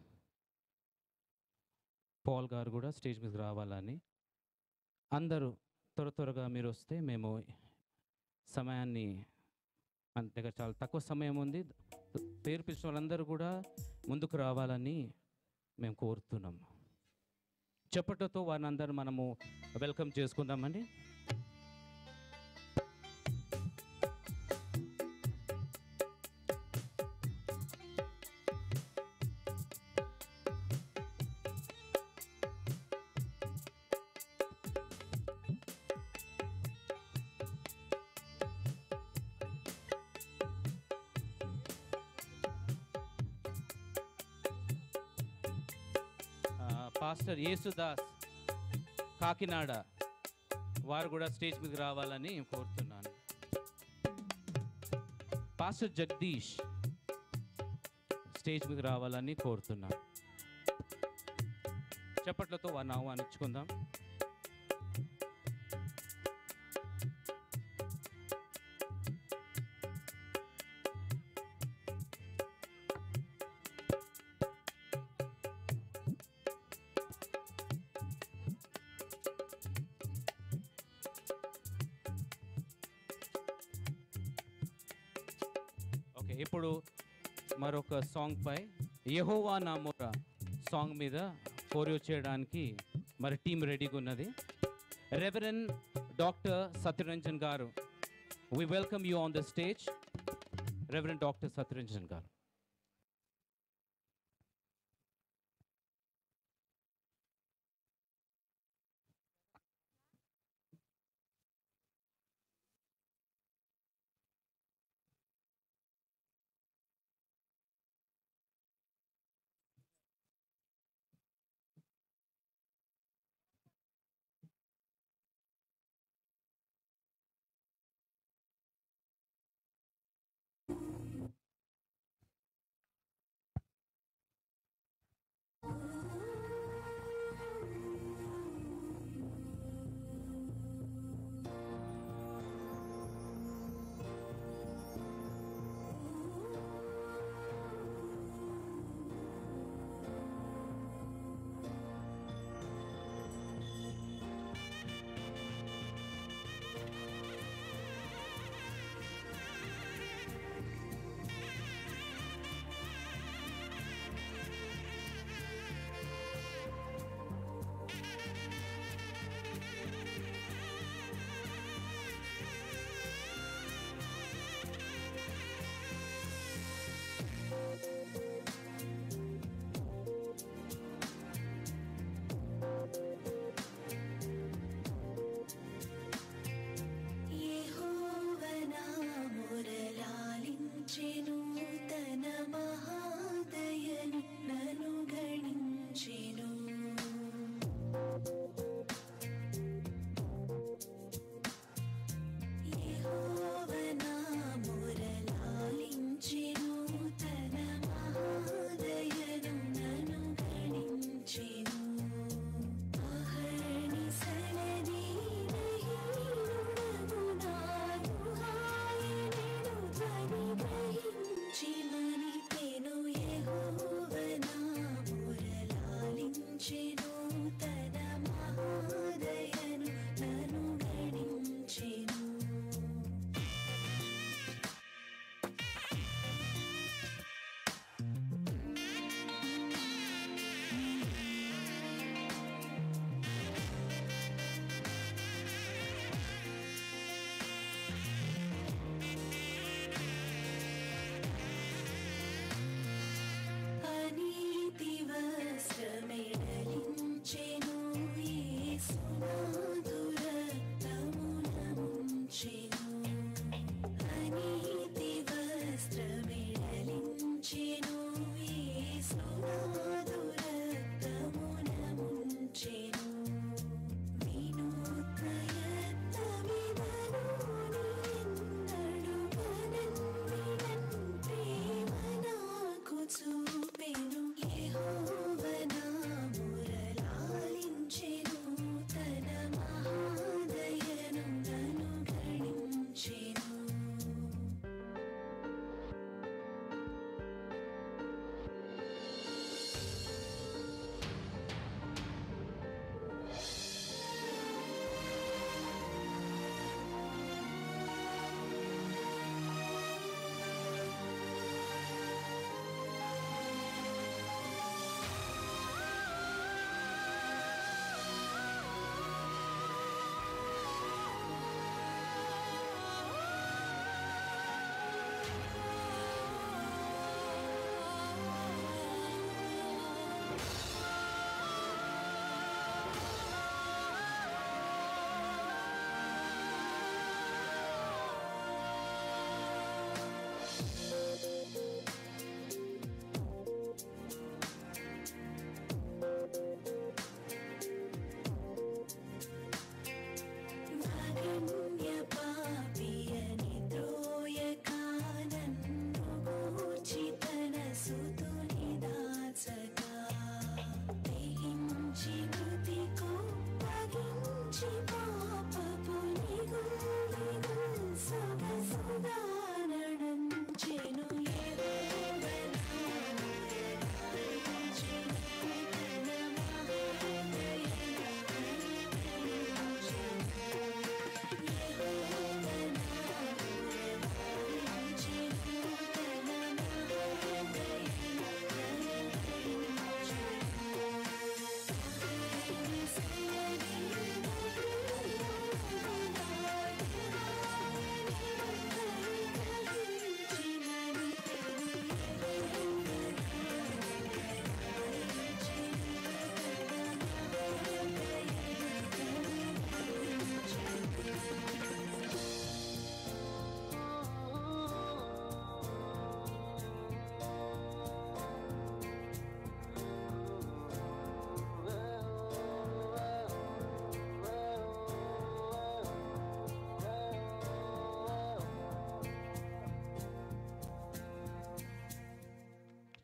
పాల్ గారు కూడా స్టేజ్ మీదకి రావాలని అందరూ త్వర త్వరగా మీరు వస్తే మేము సమయాన్ని మన దగ్గర చాలా తక్కువ సమయం ఉంది పేరు పిలిచిన వాళ్ళందరూ కూడా ముందుకు రావాలని మేము కోరుతున్నాం చెప్పటతో వారిని అందరూ మనము వెల్కమ్ చేసుకుందామండి ఆ, పాస్టర్ యేసుదాస్ కాకినాడ వారు కూడా స్టేజ్ మీదకి రావాలని కోరుతున్నాను పాస్టర్ జగదీష్ స్టేజ్ మీదకి రావాలని కోరుతున్నాను చప్పట్లతో వారిని ఆహ్వానించుకుందాం ఓకే ఇప్పుడు మరొక సాంగ్ పై యెహోవా నామోరా సాంగ్ మీద కోరియో చేయడానికి మరి టీం రెడీగా ఉన్నది రెవరెన్ డాక్టర్ సత్యరంజన్ గారు we welcome you on the stage reverend doctor Satyaranjan గారు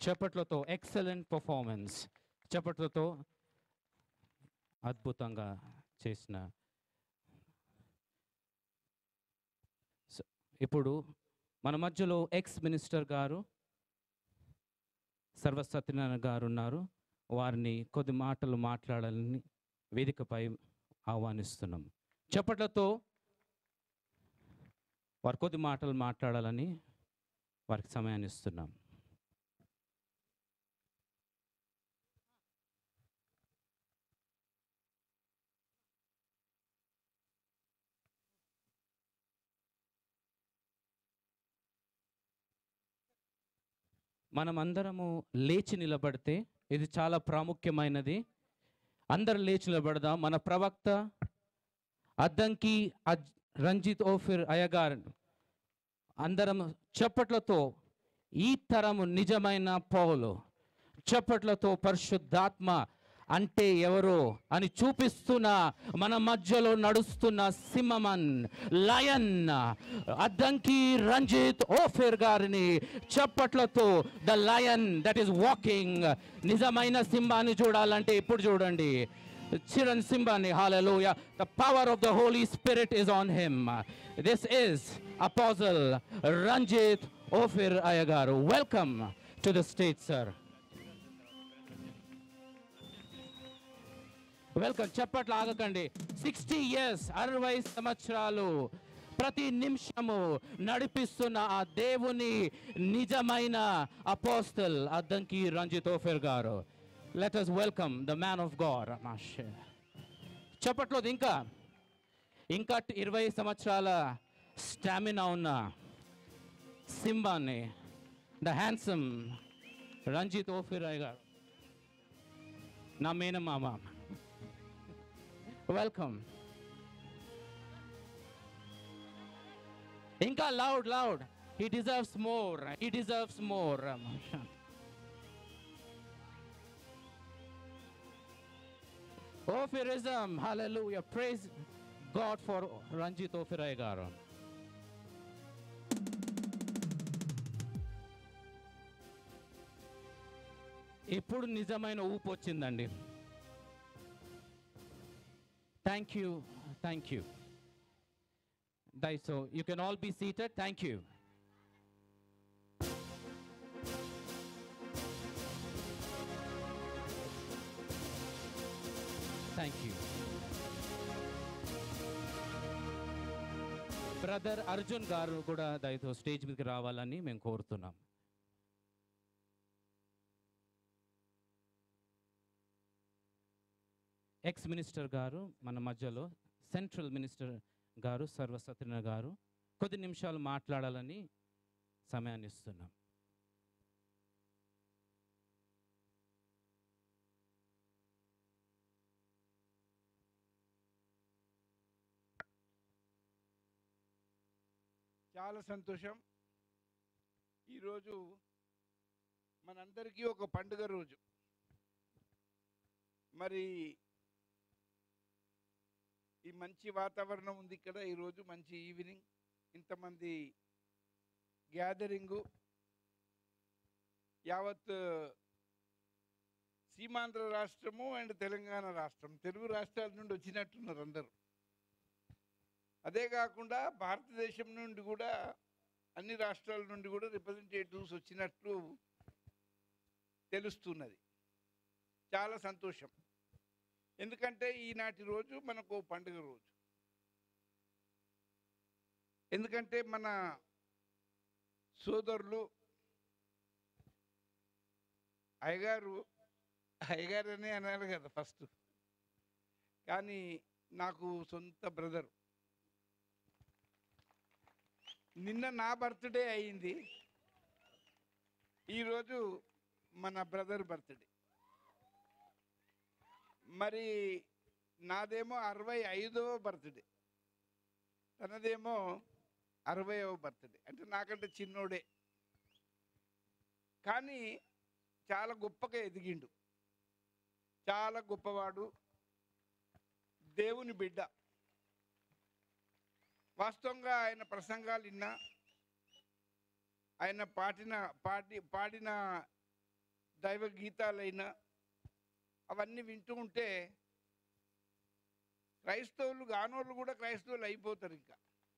చప్పట్లతో ఎక్సలెంట్ పర్ఫార్మెన్స్ చప్పట్లతో అద్భుతంగా చేసిన స- ఇప్పుడు మన మధ్యలో ఎక్స్ మినిస్టర్ గారు సర్వసత్యనారాయణ గారు ఉన్నారు వారిని కొద్ది మాటలు మాట్లాడాలని వేదికపై ఆహ్వానిస్తున్నాం చప్పట్లతో వారు కొద్ది మాటలు మాట్లాడాలని వారికి సమయాన్ని ఇస్తున్నాం మనమందరము లేచి నిలబడితే ఇది చాలా ప్రాముఖ్యమైనది అందరు లేచి నిలబడదాం మన ప్రవక్త అద్దంకి అజ్ రంజిత్ ఓఫిర్ అయ్యగారు అందరం చప్పట్లతో ఈ తరము నిజమైన పౌలు చప్పట్లతో పరిశుద్ధాత్మ అంటే ఎవరో అని చూపిస్తున్న మన మధ్యలో నడుస్తున్న సింహమన్ లయన్ అద్దంకి రంజిత్ ఓఫిర్ గారిని చప్పట్లతో the lion that is walking నిజమైన సింహాన్ని చూడాలంటే ఇప్పుడు చూడండి చిరణ్ సింబాని hallelujah the power of the holy spirit is on him this is apostle ranjit ofir ayagaru welcome to the stage sir welcome చప్పట్లు ఆగకండి సిక్స్టీ ఇయర్స్ అరవై సంవత్సరాలు ప్రతి నిమిషము నడిపిస్తున్న ఆ దేవుని నిజమైన అపోస్తల్ అద్దంకి రంజిత్ ఓఫెర్ గారు let us welcome the man of God చప్పట్లో ఇంకా ఇంకా ఇరవై సంవత్సరాల స్టామినా ఉన్న సింబాని ద హ్యాండ్సమ్ రంజిత్ ఓఫిరాయ్ గారు నా మేనమామ వెల్కమ్ ఇంకా loud loud he deserves more he deserves more Ophirism, hallelujah. Praise God for Ranjit Ophirai garu. ఇప్పుడు నిజమైన ఊపు వచ్చిందండి thank you thank you thy so you can all be seated thank you thank you brother Arjun గారు కూడా దయతో stage మీదకి రావాలని మేము కోరుతున్నాం ఎక్స్ మినిస్టర్ గారు మన మధ్యలో సెంట్రల్ మినిస్టర్ గారు సర్వసత్యన గారు కొద్ది నిమిషాలు మాట్లాడాలని సమయాన్ని ఇస్తున్నాం చాలా సంతోషం ఈరోజు మనందరికీ ఒక పండుగ రోజు మరి ఈ మంచి వాతావరణం ఉంది ఇక్కడ ఈరోజు మంచి ఈవినింగ్ ఇంతమంది గ్యాదరింగు యావత్ సీమాంధ్ర రాష్ట్రము అండ్ తెలంగాణ రాష్ట్రం తెలుగు రాష్ట్రాల నుండి వచ్చినట్టున్నారు అందరూ అదే కాకుండా భారతదేశం నుండి కూడా అన్ని రాష్ట్రాల నుండి కూడా రిప్రజెంటేటివ్స్ వచ్చినట్లు తెలుస్తున్నది చాలా సంతోషం ఎందుకంటే ఈనాటి రోజు మనకు ఓ పండుగ రోజు ఎందుకంటే మన సోదరులు అయ్యగారు అయ్యగారు అనే అన్నారు కదా ఫస్ట్ కానీ నాకు సొంత బ్రదర్ నిన్న నా బర్త్డే అయింది ఈరోజు మన బ్రదర్ బర్త్డే మరి నాదేమో అరవై ఐదవ బర్త్డే తనదేమో అరవైవ బర్త్డే అంటే నాకంటే చిన్నోడే కానీ చాలా గొప్పగా ఎదిగిండు చాలా గొప్పవాడు దేవుని బిడ్డ వాస్తవంగా ఆయన ప్రసంగాలు విన్నా ఆయన పాటిన పాటి పాడిన దైవ గీతాలైనా అవన్నీ వింటూ ఉంటే క్రైస్తవులు గానోళ్ళు కూడా క్రైస్తవులు అయిపోతారు ఇంకా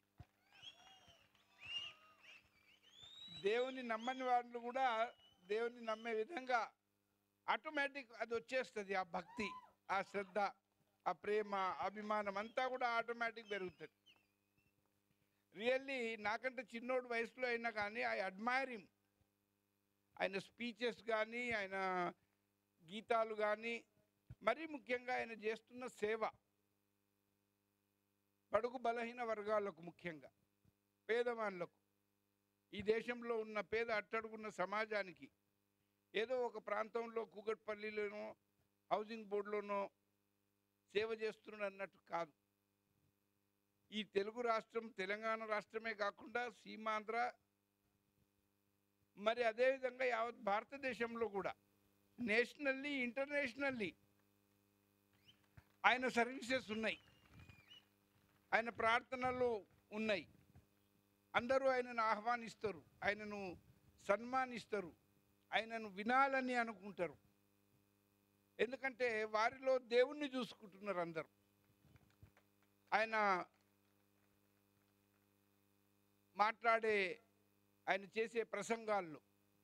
దేవుని నమ్మని వాళ్ళు కూడా దేవుని నమ్మే విధంగా ఆటోమేటిక్ అది వచ్చేస్తుంది ఆ భక్తి ఆ శ్రద్ధ ఆ ప్రేమ అభిమానం అంతా కూడా ఆటోమేటిక్ పెరుగుతుంది రియల్లీ నాకంటే చిన్నోడు వయసులో అయినా కానీ ఐ అడ్మైర్ హిమ్ ఆయన స్పీచెస్ కానీ ఆయన గీతాలు కానీ మరీ ముఖ్యంగా ఆయన చేస్తున్న సేవ బడుగు బలహీన వర్గాలకు ముఖ్యంగా పేదవాళ్ళకు ఈ దేశంలో ఉన్న పేద అట్టడుగున్న సమాజానికి ఏదో ఒక ప్రాంతంలో కూకట్పల్లిలోనో హౌసింగ్ బోర్డులోనో సేవ చేస్తున్నాడు అన్నట్టు కాదు ఈ తెలుగు రాష్ట్రం తెలంగాణ రాష్ట్రమే కాకుండా సీమాంధ్ర మరి అదేవిధంగా యావత్ భారతదేశంలో కూడా నేషనల్లీ ఇంటర్నేషనల్లీ ఆయన సర్వీసెస్ ఉన్నాయి ఆయన ప్రార్థనలు ఉన్నాయి అందరూ ఆయనను ఆహ్వానిస్తారు ఆయనను సన్మానిస్తారు ఆయనను వినాలని అనుకుంటారు ఎందుకంటే వారిలో దేవుణ్ణి చూసుకుంటున్నారు అందరూ ఆయన మాట్లాడే ఆయన చేసే ప్రసంగాల్లో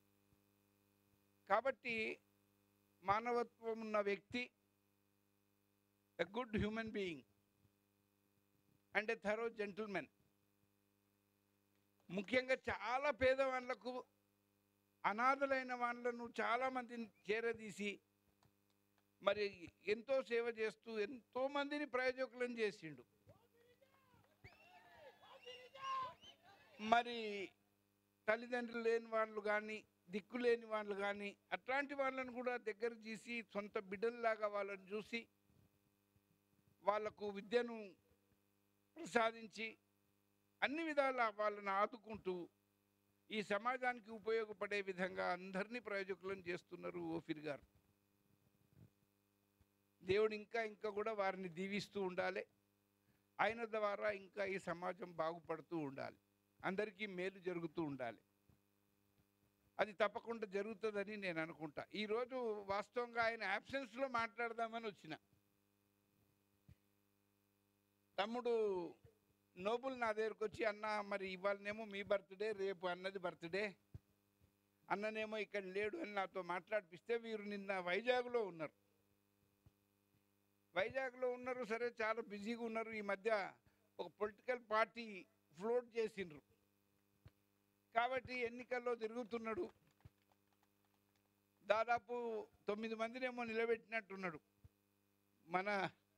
కాబట్టి మానవత్వం ఉన్న వ్యక్తి a good human being and a thorough gentlemen ముఖ్యంగా చాలా పేదవాళ్లకు అనాథలైన వాళ్ళను చాలా మందిని చేరదీసి మరి ఎంతో సేవ చేస్తూ ఎంతో మందిని ప్రయోజకులను చేసిండు మరి తల్లిదండ్రులు లేని వాళ్ళు కానీ దిక్కు లేని వాళ్ళు కానీ అట్లాంటి వాళ్ళని కూడా దగ్గర తీసి సొంత బిడ్డల్లాగా వాళ్ళని చూసి వాళ్ళకు విద్యను ప్రసాదించి అన్ని విధాల వాళ్ళని ఆదుకుంటూ ఈ సమాజానికి ఉపయోగపడే విధంగా అందరినీ ప్రయోజకులను చేస్తున్నారు ఓఫిర్ గారు దేవుడు ఇంకా ఇంకా కూడా వారిని దీవిస్తూ ఉండాలి ఆయన ద్వారా ఇంకా ఈ సమాజం బాగుపడుతూ ఉండాలి అందరికీ మేలు జరుగుతూ ఉండాలి అది తప్పకుండా జరుగుతుందని నేను అనుకుంటా ఈరోజు వాస్తవంగా ఆయన యాబ్సెన్స్లో మాట్లాడదామని వచ్చిన తమ్ముడు నోబుల్ నా దగ్గరకు వచ్చి అన్న మరి ఇవాళనేమో మీ బర్త్డే రేపు అన్నది బర్త్డే అన్ననేమో ఇక్కడ లేడు అని నాతో మాట్లాడిపిస్తే వీరు నిన్న వైజాగ్లో ఉన్నారు వైజాగ్లో ఉన్నారు సరే చాలా బిజీగా ఉన్నారు ఈ మధ్య ఒక పొలిటికల్ పార్టీ ఫ్లోట్ చేసిండ్రు కాబట్టి ఎన్నికల్లో తిరుగుతున్నాడు దాదాపు తొమ్మిది మందినేమో నిలబెట్టినట్టున్నాడు మన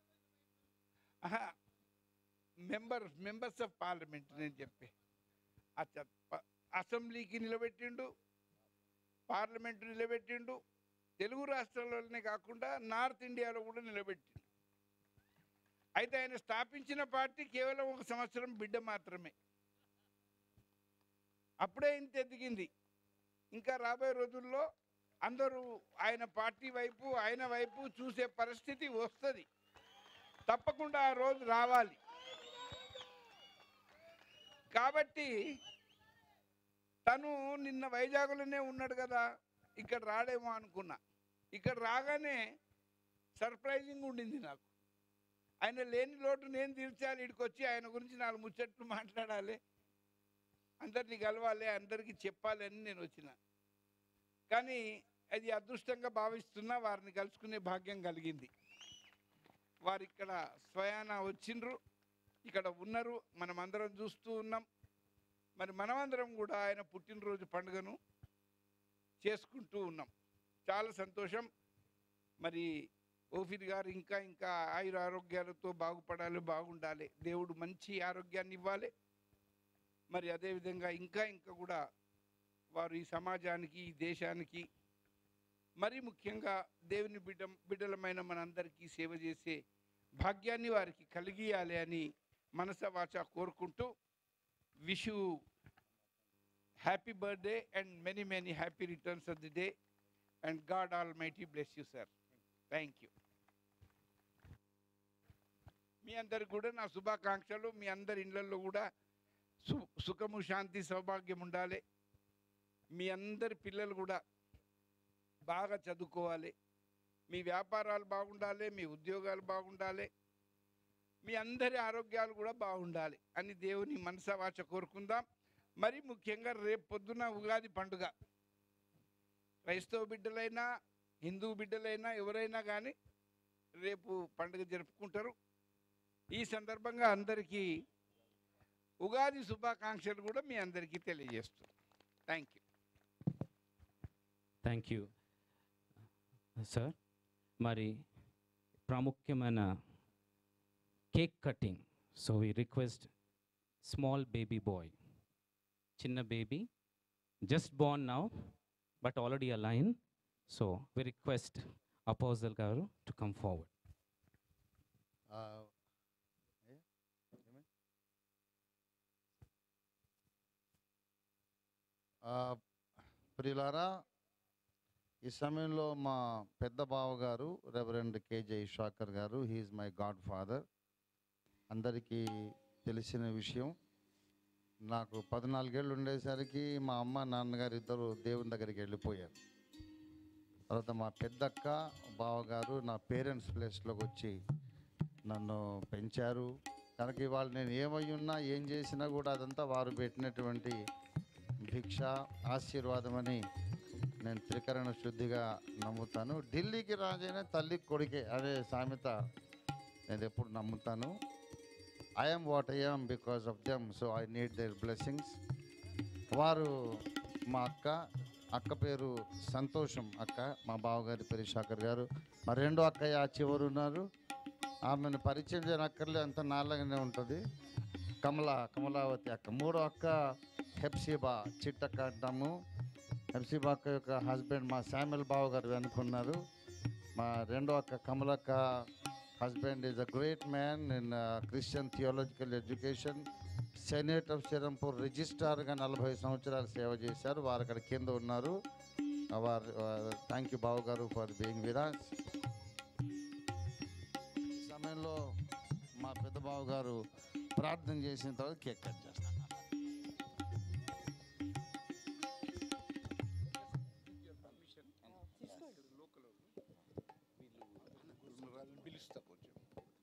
మెంబర్ మెంబర్స్ ఆఫ్ పార్లమెంట్ నేను చెప్పే అచ్చా ప- అసెంబ్లీకి నిలబెట్టిండు పార్లమెంట్ నిలబెట్టిండు తెలుగు రాష్ట్రాల్లోనే కాకుండా నార్త్ ఇండియాలో కూడా నిలబెట్టిండు అయితే ఆయన స్థాపించిన పార్టీ కేవలం ఒక సంవత్సరం బిడ్డ మాత్రమే అప్పుడే ఇంత ఎదిగింది ఇంకా రాబోయే రోజుల్లో అందరూ ఆయన పార్టీ వైపు ఆయన వైపు చూసే పరిస్థితి వస్తుంది తప్పకుండా ఆ రోజు రావాలి కాబట్టి తను నిన్న వైజాగ్లోనే ఉన్నాడు కదా ఇక్కడ రాడేమో అనుకున్నా ఇక్కడ రాగానే సర్ప్రైజింగ్ ఉండింది నాకు ఆయన లేని లోటు నేను తీర్చాలి ఇక్కడికి వచ్చి ఆయన గురించి నాలుగు ముచ్చట్లు మాట్లాడాలి అందరినీ కలవాలి అందరికీ చెప్పాలి అని నేను వచ్చిన కానీ అది అదృష్టంగా భావిస్తున్నా వారిని కలుసుకునే భాగ్యం కలిగింది వారు ఇక్కడ స్వయాన వచ్చిండ్రు ఇక్కడ ఉన్నారు మనం అందరం చూస్తూ ఉన్నాం మరి మనమందరం కూడా ఆయన పుట్టినరోజు పండుగను చేసుకుంటూ ఉన్నాం చాలా సంతోషం మరి ఓఫీర్ గారు ఇంకా ఇంకా ఆయుర ఆరోగ్యాలతో బాగుపడాలి బాగుండాలి దేవుడు మంచి ఆరోగ్యాన్ని ఇవ్వాలి మరి అదేవిధంగా ఇంకా ఇంకా కూడా వారు ఈ సమాజానికి ఈ దేశానికి మరి ముఖ్యంగా దేవుని బిడ్డ బిడ్డలమైన మనందరికీ సేవ చేసే భాగ్యాన్ని వారికి కలిగియాలి అని మనస వాచ కోరుకుంటూ wish you happy birthday and many many happy returns of the day and God almighty bless you sir thank you మీ అందరికి కూడా నా శుభాకాంక్షలు మీ అందరి ఇళ్ళల్లో కూడా సు సుఖము శాంతి సౌభాగ్యం ఉండాలి మీ అందరి పిల్లలు కూడా బాగా చదువుకోవాలి మీ వ్యాపారాలు బాగుండాలి మీ ఉద్యోగాలు బాగుండాలి మీ అందరి ఆరోగ్యాలు కూడా బాగుండాలి అని దేవుని మనసవాచ కోరుకుందాం మరి ముఖ్యంగా రేపు పొద్దున ఉగాది పండుగ క్రైస్తవ బిడ్డలైనా హిందూ బిడ్డలైనా ఎవరైనా కానీ రేపు పండుగ జరుపుకుంటారు ఈ సందర్భంగా అందరికీ ఉగాది శుభాకాంక్షలు కూడా మీ అందరికీ తెలియజేస్తున్నాను thank you thank you sir మరి ప్రాముఖ్యమైన cake cutting so we request small baby boy చిన్న baby just born now but already a line so we request అపోజల్ గారు టు కమ్ ఫార్వర్డ్ ప్రియులారా ఈ సమయంలో మా పెద్ద బావగారు రెవరెండ్ కేజే ఇషాకర్ గారు హీఈస్ మై గాడ్ ఫాదర్ అందరికీ తెలిసిన విషయం నాకు పద్నాలుగేళ్ళు ఉండేసరికి మా అమ్మ నాన్నగారు ఇద్దరు దేవుని దగ్గరికి వెళ్ళిపోయారు తర్వాత మా పెద్దక్క బావగారు నా పేరెంట్స్ ప్లేస్లోకి వచ్చి నన్ను పెంచారు కనుక ఇవాళ నేను ఏమై ఉన్నా ఏం చేసినా కూడా అదంతా వారు పెట్టినటువంటి భిక్ష ఆశీర్వాదమని నేను త్రికరణ శుద్ధిగా నమ్ముతాను ఢిల్లీకి రాజైన తల్లి కొడుకే అనే సామెత నేను ఎప్పుడు నమ్ముతాను I'm what I'm because of them so I need their blessings వారు మా అక్క అక్క పేరు సంతోషం అక్క మా బావగారి పేరు శాకర్ గారు మా రెండో అక్కయ్య ఆ చివరు ఉన్నారు ఆమెను పరిచయం చేయనక్కర్లే అంత నాలుగానే ఉంటుంది కమల కమలావతి అక్క మూడో అక్క హెప్సిబా చిట్టక్క అంటాము హెప్సిబా అక్క యొక్క హస్బెండ్ మా శామ్యుల్ బావ గారు వెనుకున్నారు మా రెండో అక్క కమలక్క husband is a great man in Christian theological education senate of Serampore రిజిస్ట్రార్గా నలభై సంవత్సరాలు సేవ చేశారు వారు అక్కడ కింద ఉన్నారు వారు థ్యాంక్ యూ బావ గారు ఫర్ బీయింగ్ విరాజ్ ఈ సమయంలో మా పెద్ద బావ గారు ప్రార్థన చేసిన తర్వాత కేక్ కట్ చేస్తాను పిలుస్తా కొంచెం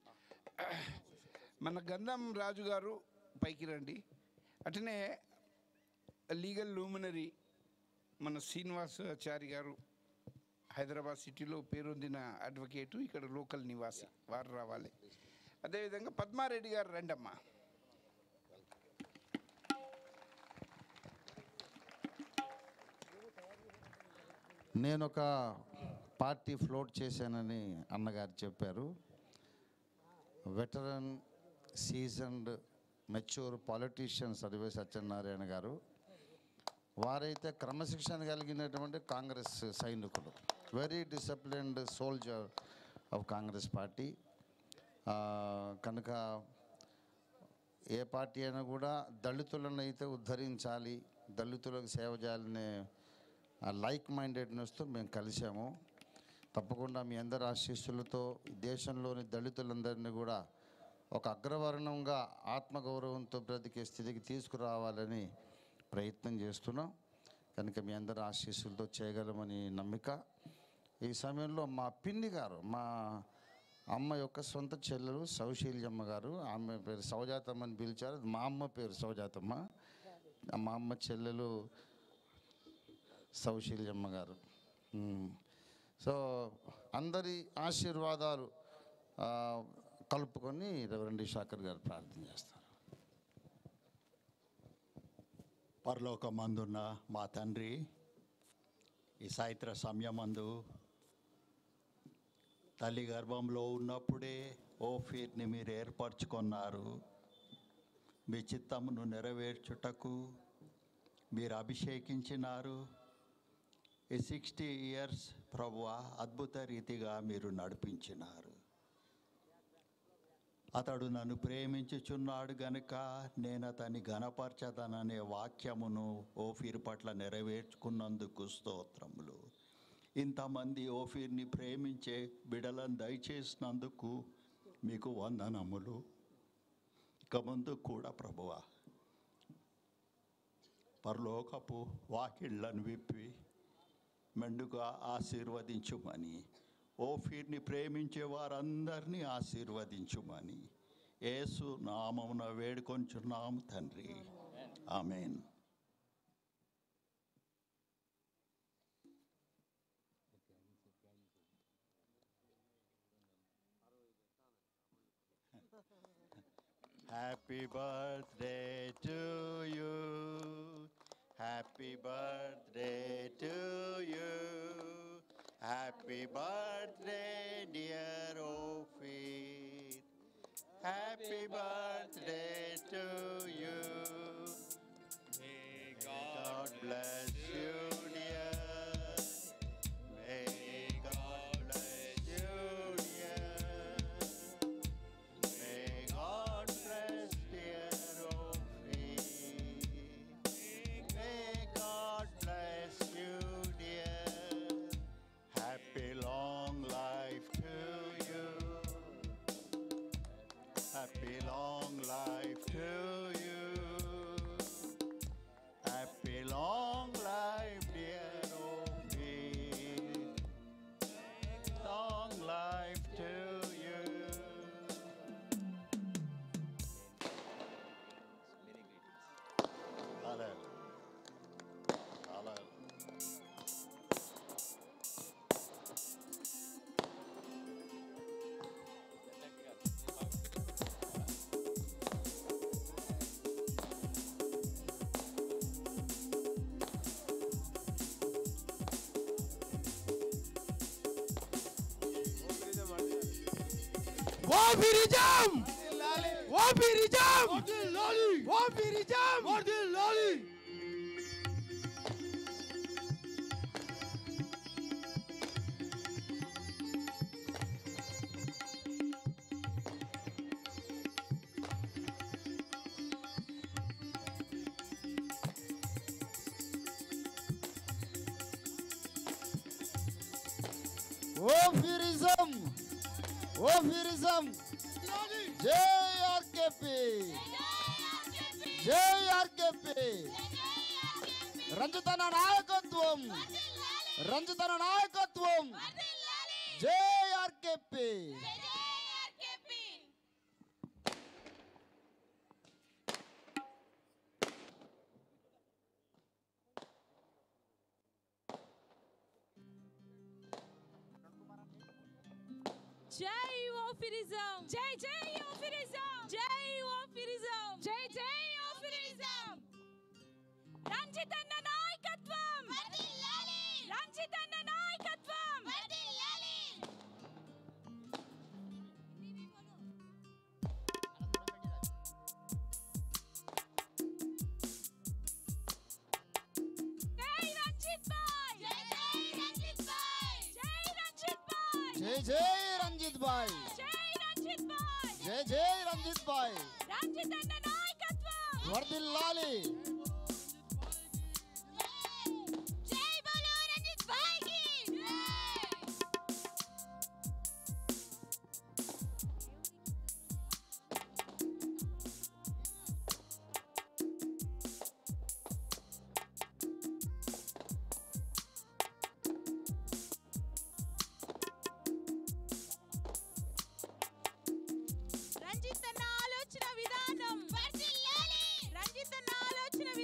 మన గంధం రాజు గారు పైకి రండి అట్లనే లీగల్ లూమినరీ మన శ్రీనివాసాచారి గారు హైదరాబాద్ సిటీలో పేరొందిన అడ్వకేటు ఇక్కడ లోకల్ నివాసి వారు రావాలి అదేవిధంగా పద్మారెడ్డి గారు రండమ్మా నేను ఒక పార్టీ ఫ్లోట్ చేశానని అన్నగారు చెప్పారు veteran seasoned mature politician Sarve Satyanarayana గారు వారైతే క్రమశిక్షణ కలిగినటువంటి కాంగ్రెస్ సైనికులు very disciplined soldier of Congress party ఆ, కనుక ఏ పార్టీ అయినా కూడా దళితులను అయితే ఉద్ధరించాలి దళితులకు సేవ చేయాలనే ఆ లైక్ మైండెడ్నెస్తో మేము కలిసాము తప్పకుండా మీ అందరి ఆశీస్సులతో ఈ దేశంలోని దళితులందరినీ కూడా ఒక అగ్రవర్ణంగా ఆత్మగౌరవంతో బ్రతికే స్థితికి తీసుకురావాలని ప్రయత్నం చేస్తున్నాం కనుక మీ అందరి ఆశీస్సులతో చేయగలమని నమ్మిక ఈ సమయంలో మా పిన్ని గారు మా అమ్మ యొక్క సొంత చెల్లెలు సౌశీల్యమ్మ గారు ఆమె పేరు సౌజాతమ్మ అని పిలిచారు మా అమ్మ పేరు సౌజాతమ్మ మా అమ్మ చెల్లెలు సౌశీల్యమ్మ గారు మ్మ్. సో అందరి ఆశీర్వాదాలు ఆ, కలుపుకొని రెవరెండ్ శాకర్ గారు ప్రార్థన చేస్తారు పరలోకమందున్న మా తండ్రి ఈ సాయంత్ర సమయమందు తల్లి గర్భంలో ఉన్నప్పుడే ఓఫీర్ని మీరు ఏర్పరచుకున్నారు మీ చిత్తమును నెరవేర్చుటకు మీరు అభిషేకించినారు ఈ సిక్స్టీ ఇయర్స్ ప్రభువ అద్భుత రీతిగా మీరు నడిపించినారు అతడు నన్ను ప్రేమించుచున్నాడు గనుక నేను అతని ఘనపరచదననే వాక్యమును ఓఫీర్ పట్ల నెరవేర్చుకున్నందుకు స్తోత్రములు ఇంతమంది ఓఫీర్ని ప్రేమించే బిడలను దయచేసినందుకు మీకు వందనములు ఇక ముందు కూడా ప్రభువ పరలోకపు వాకిళ్ళను విప్పి మెండుగా ఆశీర్వదించుమని ఓఫీర్ని ప్రేమించే వారందరినీ ఆశీర్వదించుమని యేసు నామమున వేడుకొంచున్నాము తండ్రి amen Happy birthday to you. Happy birthday to you. Happy birthday, dear Ophir. Happy birthday to you. May God bless you, dear. May God bless you, dear. May God bless dear Ophir. May God bless you, dear. Happy long life to you. Happy long life to you. Happy long life, dear Ophir. Long life to you. Hallelujah. Hallelujah. Ophirism Ophirism Ophirism Ophirism Ophirism జై RKP జై RKP రంజితన నాయకత్వం రంజితన నాయకత్వం జై RKP జై ఓఫిరిజం జై జై ఓఫిరిజం జై ఓఫిరిజం జై జై ఓఫిరిజం రంజితన్న నాయకత్వం రంజితన్న నాయకత్వం జై రంజిత్ భాయ్ జై జై రంజిత్ భాయ్ జై రంజిత్ భాయ్ జై జై రంజిత్ బాయ్ జై రంజిత్ భాయ్ జై జై రంజిత్ బాయ్ రంజిత్ అన్న నాయకత్వం వర్దిల్లాలి జై బోలో రంజిత్ భాయ్ కి రంజిత్ అన్న ఆలోచన విధానం రంజిత్ అన్న ఆలోచన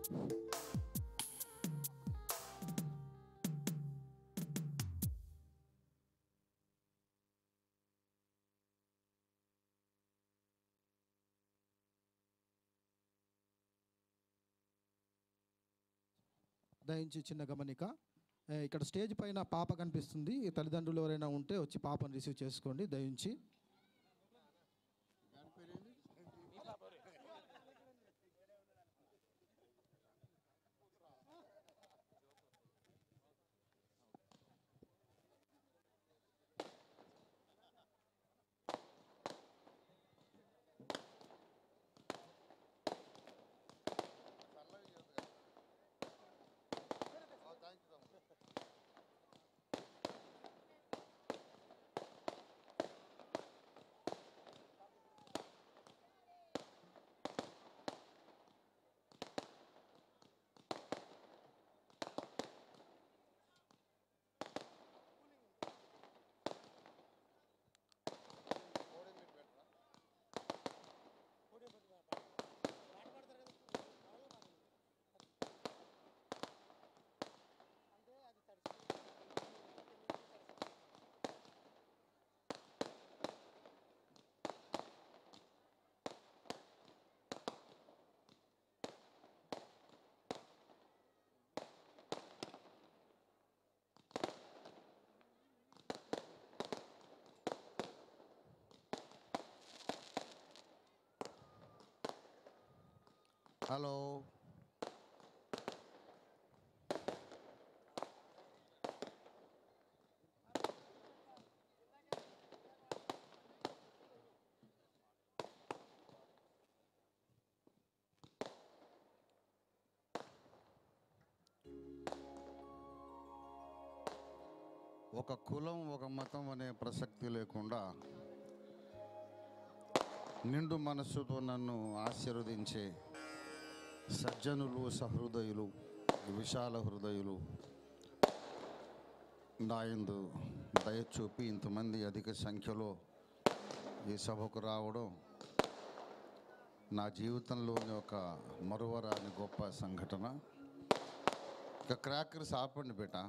దయించి చిన్న గమనిక ఏ, ఇక్కడ స్టేజ్ పైన పాప కనిపిస్తుంది తల్లిదండ్రులు ఎవరైనా ఉంటే వచ్చి పాపను రిసీవ్ చేసుకోండి దయించి హలో ఒక కులం ఒక మతం అనే ప్రసక్తి లేకుండా నిండు మనస్సుతో నన్ను ఆశీర్వదించే సజ్జనులు సహృదయులు విశాల హృదయులు నాయందు దయ చూపి ఇంతమంది అధిక సంఖ్యలో ఈ సభకు రావడం నా జీవితంలోని ఒక మరువరాని గొప్ప సంఘటన ఇక క్రాకర్స్ ఆపండి బేట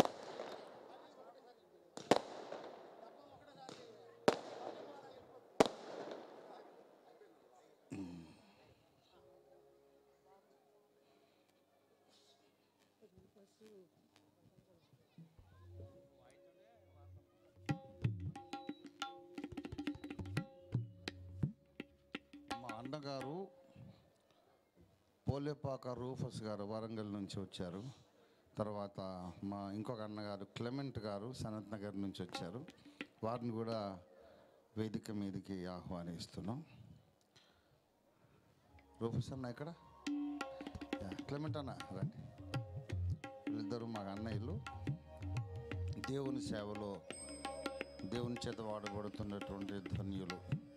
మా అన్నగారు పోలేపాక రూఫస్ గారు వరంగల్ నుంచి వచ్చారు తర్వాత మా ఇంకొక అన్నగారు క్లెమెంట్ గారు సనత్ నగర్ నుంచి వచ్చారు వారిని కూడా వేదిక మీదకి ఆహ్వానిస్తున్నాం రూఫస్ అన్న ఎక్కడ యా, క్లెమెంట్ అన్న రండి వీళ్ళిద్దరు మా అన్నయ్యలు దేవుని సేవలో దేవుని చేత వాడబడుతున్నటువంటి ధన్యులు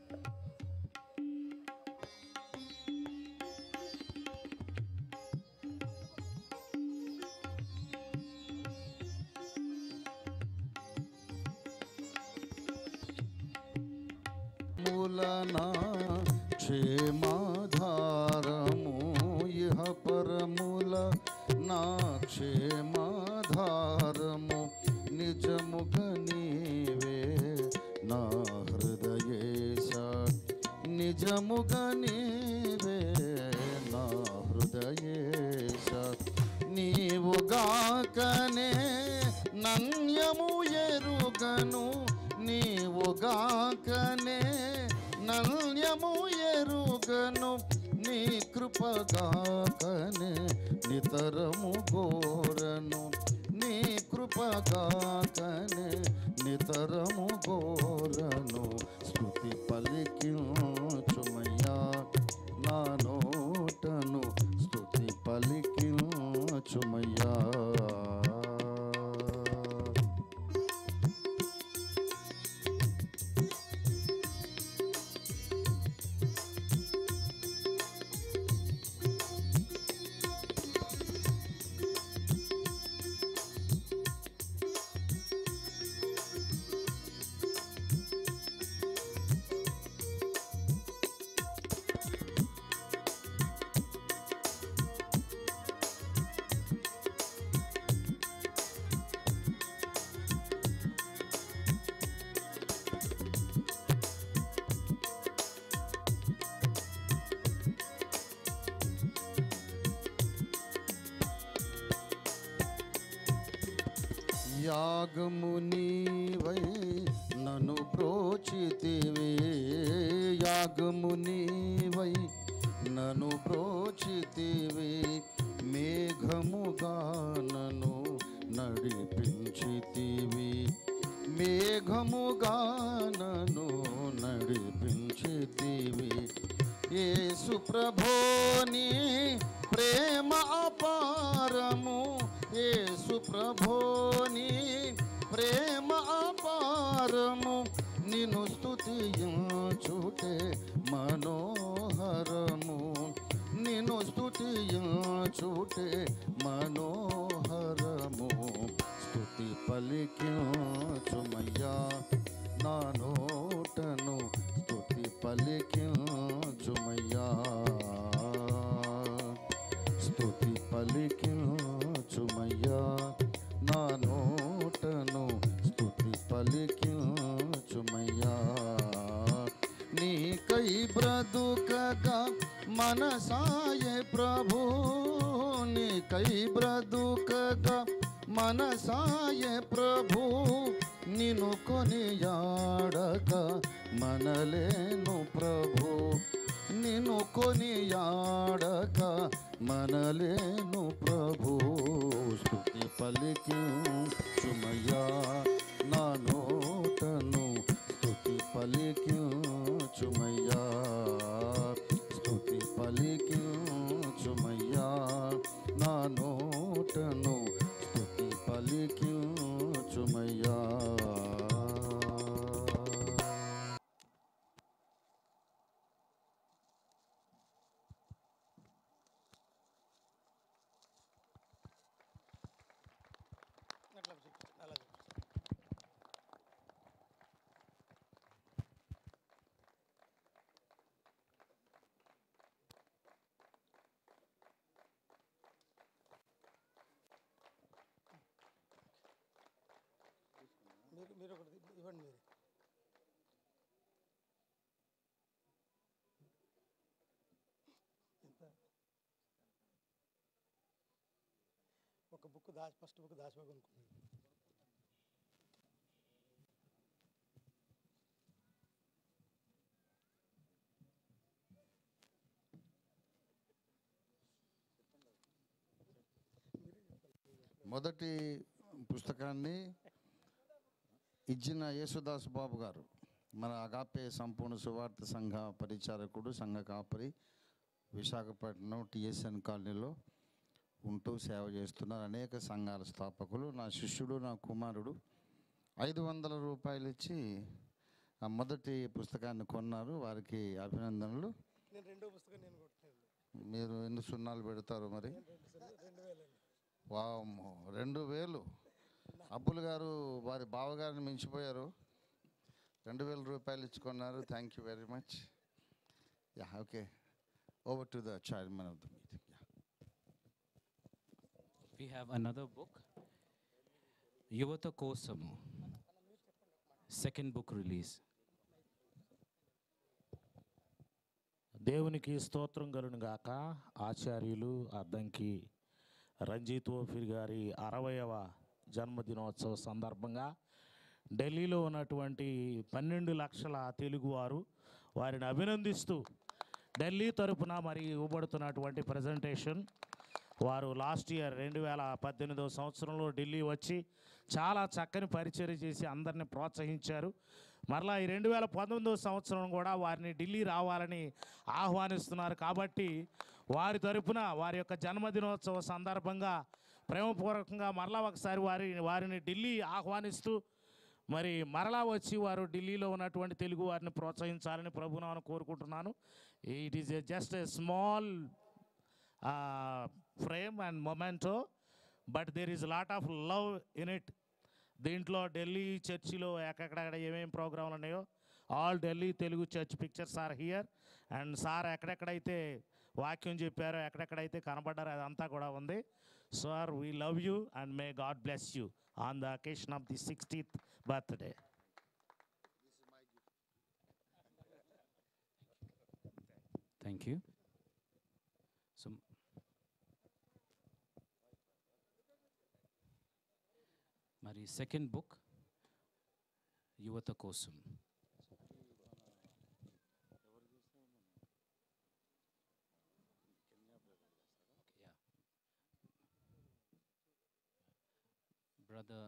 మూలనా క్షేమాధారము ఇహ పరముల నా క్షేమాధారము నిజముగ నీవే నా హృదయేశ నిజముగ నీవే నా హృదయేశ నీవుగాకనే నన్యము ఎరుగను నీవుగాకనే నల్యము ఎరుగను నీ కృపగాకనే నితరము గోరను నీ కృపగాకనే నితరము గోరను స్థుతి పలికించుమయ్యా నా నోటను స్థుతి పలికించుమయ్యా యాగము నీవై నన్ను ప్రోచితివి యాగము నీవై నన్ను ప్రోచితివి మేఘముగా నన్ను నడిపించితివి మేఘముగా నన్ను నడిపించితివి యేసు ప్రభోని ప్రేమ అపారము యేసు ప్రభోని ప్రేమ అపారము నిన్ను స్తుతించుటే మనోహరము నిన్ను స్తుతించుటే మనోహరము స్తుతి పలికించుమయ్యా నా నోటను స్తుతి పలికించుమయ్యా స్తుతి పలికించుమయ్యా నా నోటను స్తుతి పలికించుమయ్యా నీకై బ్రతుకగా మనసాయే ప్రభు నీకై బ్రతుకగా మనసాయే ప్రభు నిన్ను కొనియాడక మనలేను ప్రభు నిన్ను కొనియాడక మనలేను ప్రభు స్తుతి పలికి చుమయ్యా నా నోటను స్తుతి పలికి చుమయ్యా స్తుతి పలికి చుమయ్యా నా నోటను స్తుతి పలికి చుమయ్యా మీరు మీరు ఒకటి ఇవ్వండి మీరు ఎంత ఒక బుక్ దాచి ఫస్ట్ బుక్ దాచిపోగనుకున్నాను మొదటి పుస్తకాన్ని ఇచ్చిన యేసుదాస్ బాబు గారు మన అగాపే సంపూర్ణ సువార్త సంఘ పరిచారకుడు సంఘ కాపరి విశాఖపట్నం టిఎస్ఎన్ కాలనీలో ఉంటూ సేవ చేస్తున్నారు అనేక సంఘాల స్థాపకులు నా శిష్యుడు నా కుమారుడు ఐదు వందల రూపాయలు ఇచ్చి ఆ మొదటి పుస్తకాన్ని కొన్నారు వారికి అభినందనలు నేను రెండో పుస్తకం నేను కొట్టాను మీరు ఎన్ని సున్నాలు పెడతారు మరి రెండు వేలండి వామ్మో రెండు వేలు అబ్బుల్ గారు వారి బావగారిని మించిపోయారు రెండు వేల రూపాయలు ఇచ్చుకున్నారు thank you very much yeah okay over to the chairman of the meeting We have another book, Yuvata Kosamu, second book release. దేవునికి స్తోత్రం కలును గాక ఆచార్యులు అద్దంకి రంజిత్ ఓఫిర్ గారి అరవయవ జన్మదినోత్సవ సందర్భంగా ఢిల్లీలో ఉన్నటువంటి పన్నెండు లక్షల తెలుగువారు వారిని అభినందిస్తూ ఢిల్లీ తరపున మరి ఇవ్వబడుతున్నటువంటి ప్రజెంటేషన్ వారు లాస్ట్ ఇయర్ రెండు వేల పద్దెనిమిదవ సంవత్సరంలో ఢిల్లీ వచ్చి చాలా చక్కని పరిచయం చేసి అందరిని ప్రోత్సహించారు మరలా ఈ రెండు వేల పంతొమ్మిదవ సంవత్సరం కూడా వారిని ఢిల్లీ రావాలని ఆహ్వానిస్తున్నారు కాబట్టి వారి తరపున వారి యొక్క జన్మదినోత్సవ సందర్భంగా ప్రేమపూర్వకంగా మరలా ఒకసారి వారి వారిని ఢిల్లీ ఆహ్వానిస్తూ మరి మరలా వచ్చి వారు ఢిల్లీలో ఉన్నటువంటి తెలుగు వారిని ప్రోత్సహించాలని ప్రభునాను కోరుకుంటున్నాను it is just a small frame and memento but there is lot of love in it దీంట్లో ఢిల్లీ చర్చిలో ఎక్కడెక్కడ ఏమేమి ప్రోగ్రాంలు ఉన్నాయో all Delhi Telugu church pictures are here and sir ఎక్కడెక్కడైతే వాక్యం చెప్పారో ఎక్కడెక్కడైతే కనబడ్డారో అదంతా కూడా ఉంది sir we love you and may God bless you on the occasion of the sixtieth birthday Thank you. So, మరి ది సెకండ్ బుక్ యువత కోసం బ్రదర్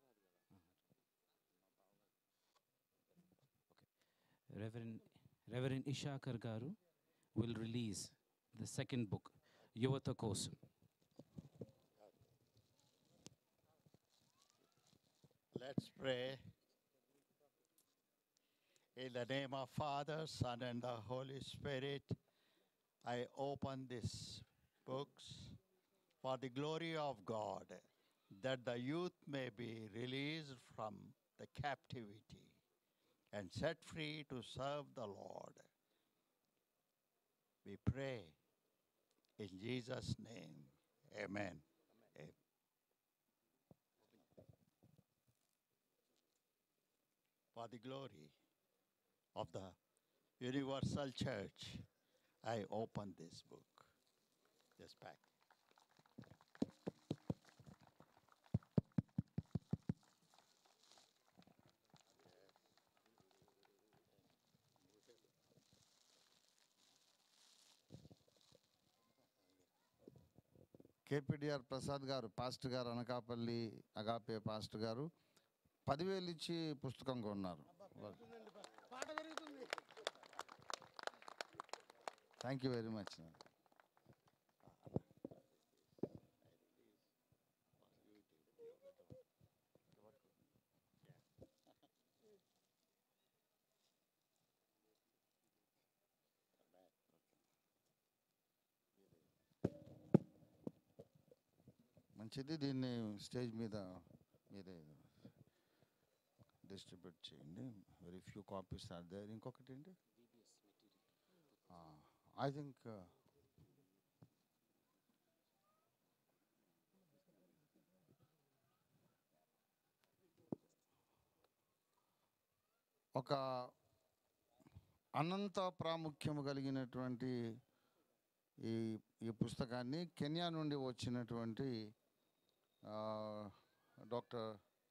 రెవరెన్ రెవరెన్ ఇషాకర్ గారు will release the second book యువత కోసం Let's pray. In the name of Father, Son, and the Holy Spirit, I open these books for the glory of God, that the youth may be released from the captivity and set free to serve the Lord. We pray in Jesus' name. Amen. Amen. for the glory of the universal church, I open this book. Just back. కేపీడిఆర్ Prasad గారు pastor గారు Anakapalli agape pastor గారు పదివేలు ఇచ్చి పుస్తకం కొన్నారు thank you very much మంచిది దీన్ని stage మీద మీరే డిస్ట్రిబ్యూట్ చేయండి very few copies are there ఇంకొకటి ఏంటి ఐ థింక్ ఒక అనంత ప్రాముఖ్యము కలిగినటువంటి ఈ ఈ పుస్తకాన్ని కెన్యా నుండి వచ్చినటువంటి ఆ, డాక్టర్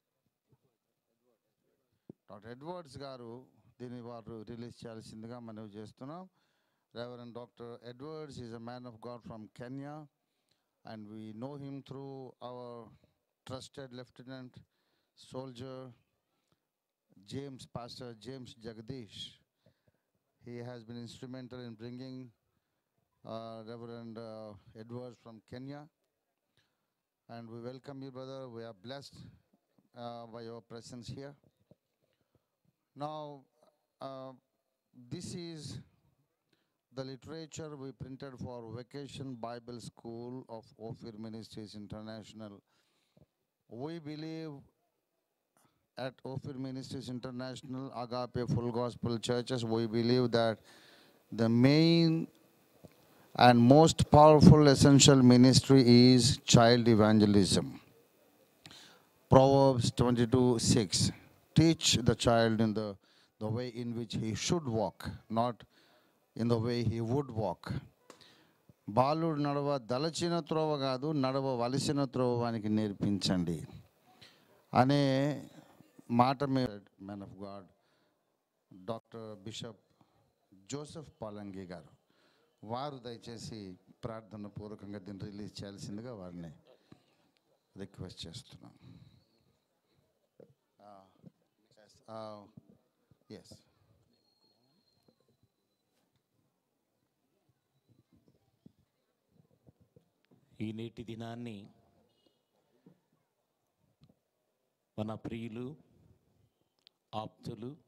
డాక్టర్ ఎడ్వర్డ్స్ గారు దీన్ని వారు రిలీజ్ చేయాల్సిందిగా మనవి చేస్తున్నాం reverend doctor Edwards is a man of God from Kenya and we know him through our trusted lieutenant soldier James, Pastor James Jagadish. He has been instrumental in bringing uh, Reverend uh, Edwards from Kenya. And we welcome you, brother. We are blessed uh, by your presence here. Now, uh, this is the literature we printed for Vacation Bible School of Ophir Ministries International. We believe at Ophir Ministries International, Agape Full Gospel Churches, we believe that the main and most powerful essential ministry is child evangelism. Proverbs 22 6. Teach the child in the, the way in which he should walk, not in the way he would walk. బాలుడు నడవ దలచిన త్రోవ కాదు నడవవలసిన త్రోవ వానికి నేర్పించండి అనే మాట మీద man of God doctor bishop Joseph Palangi గారు వారు దయచేసి ప్రార్థన పూర్వకంగా దీన్ని రిలీజ్ చేయాల్సిందిగా వారిని రిక్వెస్ట్ చేస్తున్నాం ఎస్ ఈ నేటి దినాన్ని మన ప్రియులు ఆప్తులు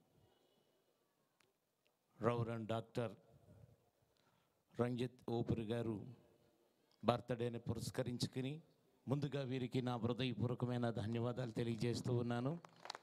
రౌరన్ డాక్టర్ రంజిత్ ఓపురి గారు బర్త్డేని పురస్కరించుకుని ముందుగా వీరికి నా హృదయపూర్వకమైన ధన్యవాదాలు తెలియజేస్తూ ఉన్నాను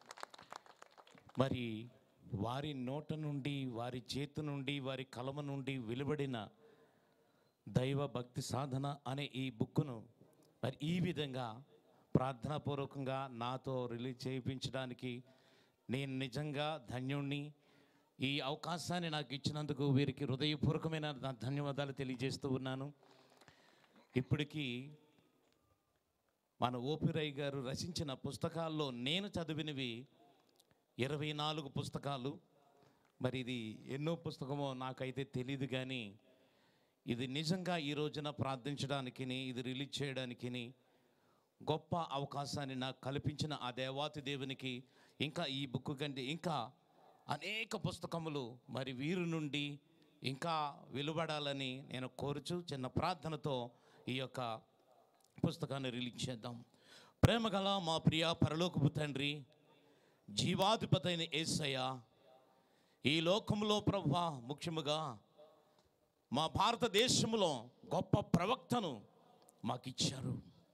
మరి వారి నోట నుండి వారి చేతి నుండి వారి కలమ నుండి వెలువడిన దైవ భక్తి సాధన అనే ఈ బుక్కును మరి ఈ విధంగా ప్రార్థనాపూర్వకంగా నాతో రిలీజ్ చేయించడానికి నేను నిజంగా ధన్యుణ్ణి ఈ అవకాశాన్ని నాకు ఇచ్చినందుకు వీరికి హృదయపూర్వకమైన నా ధన్యవాదాలు తెలియజేస్తూ ఉన్నాను ఇప్పటికీ మన ఓపిరయ్య గారు రచించిన పుస్తకాల్లో నేను చదివినవి ఇరవై నాలుగు పుస్తకాలు మరి ఇది ఎన్నో పుస్తకమో నాకైతే తెలియదు కానీ ఇది నిజంగా ఈ రోజున ప్రార్థించడానికి ఇది రిలీజ్ చేయడానికి గొప్ప అవకాశాన్ని నాకు కల్పించిన ఆ దేవాతి దేవునికి ఇంకా ఈ బుక్ కంటే ఇంకా అనేక పుస్తకములు మరి వీరి నుండి ఇంకా వెలువడాలని నేను కోరుచు చిన్న ప్రార్థనతో ఈ యొక్క పుస్తకాన్ని రిలీజ్ చేద్దాం ప్రేమగల మా ప్రియ పరలోకపు తండ్రి జీవాధిపతి అయిన ఏసయ్య ఈ లోకంలో ప్రభు ముఖ్యముగా మా భారతదేశంలో గొప్ప ప్రవక్తను మాకిచ్చారు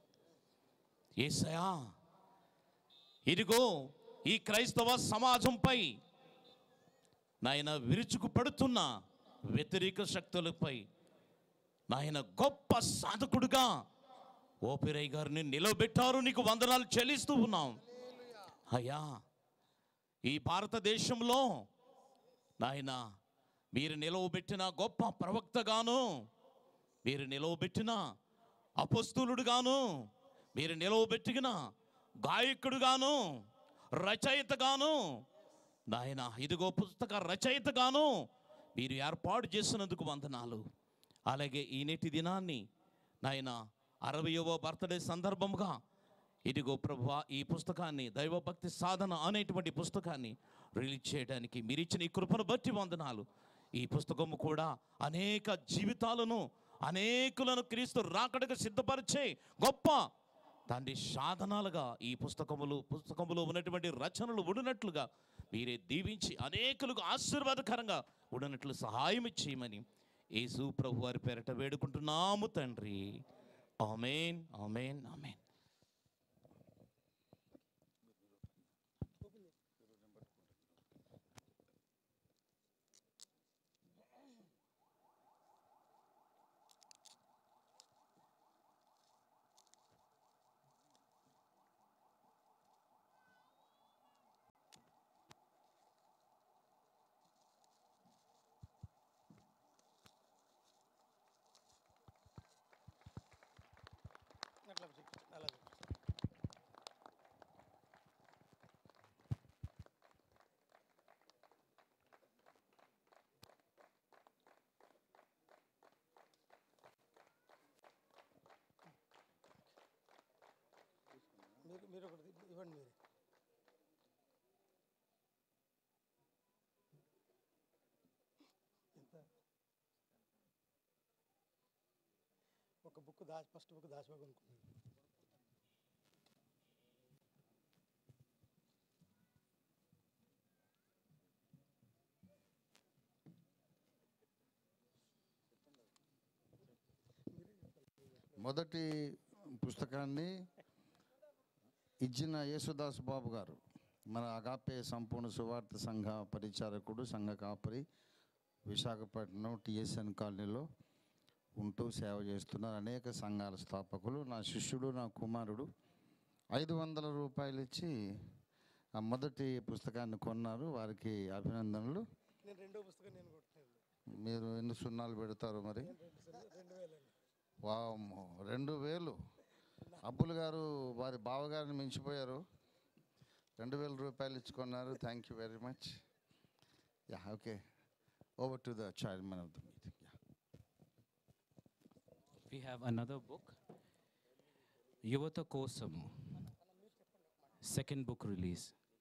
ఏసయా ఇదిగో ఈ క్రైస్తవ సమాజంపై నాయన విరుచుకు పడుతున్న వ్యతిరేక శక్తులపై నాయన గొప్ప సాధకుడుగా ఓపిరయ్య గారిని నిలబెట్టారు నీకు వందనాలు చెల్లిస్తూ ఉన్నాం అయ్యా ఈ భారతదేశంలో నాయన మీరు నిలవబెట్టిన గొప్ప ప్రవక్తగాను మీరు నిలవబెట్టిన అపస్తులుడుగాను మీరు నిలవబెట్టిన గాయకుడుగాను రచయితగాను నాయన ఇదిగో పుస్తక రచయితగాను మీరు ఏర్పాటు చేసినందుకు వందనాలు అలాగే ఈ నేటి దినాన్ని నాయన అరవయవ బర్త్డే సందర్భముగా ఇదిగో ప్రభు ఈ పుస్తకాన్ని దైవభక్తి సాధన అనేటువంటి పుస్తకాన్ని రిలీజ్ చేయడానికి మీరు ఇచ్చిన ఈ కృపను బట్టి వందనాలు ఈ పుస్తకము కూడా అనేక జీవితాలను అనేకులను క్రీస్తు రాకడకు సిద్ధపరిచే గొప్ప తండ్రి సాధనాలుగా ఈ పుస్తకములు పుస్తకములో ఉన్నటువంటి రచనలు ఉండినట్లుగా మీరే దీవించి అనేకులకు ఆశీర్వాదకరంగా ఉండినట్లు సహాయం చేయమని యేసు ప్రభు వారి పేరట వేడుకుంటున్నాము తండ్రి ఆమెన్ ఆమెన్ ఆమెన్ మీరు మీరు ఒకటి ఇవ్వండి మీరు ఎంత ఒక బుక్ దాచి ఫస్ట్ బుక్ దాచిపోనుకున్నాను మొదటి పుస్తకాన్ని ఇచ్చిన యేసుదాస్ బాబు గారు మన అగాపే సంపూర్ణ సువార్త సంఘ పరిచారకుడు సంఘ కాపరి విశాఖపట్నం టిఎస్ఎన్ కాలనీలో ఉంటూ సేవ చేస్తున్నారు అనేక సంఘాల స్థాపకులు నా శిష్యుడు నా కుమారుడు ఐదు వందల రూపాయలు ఇచ్చి ఆ మొదటి పుస్తకాన్ని కొన్నారు వారికి అభినందనలు నేను రెండో పుస్తకం నేను కొట్టాను మీరు ఎన్ని సున్నాలు పెడతారు మరి రెండు వేలండి వామ్మో రెండు వేలు అబ్బుల్ గారు వారి బావగారిని మించిపోయారు రెండు వేల రూపాయలు ఇచ్చుకున్నారు thank you very much yeah okay over to the chairman of the meeting We have another book, Yuvata Kosamu, second book release.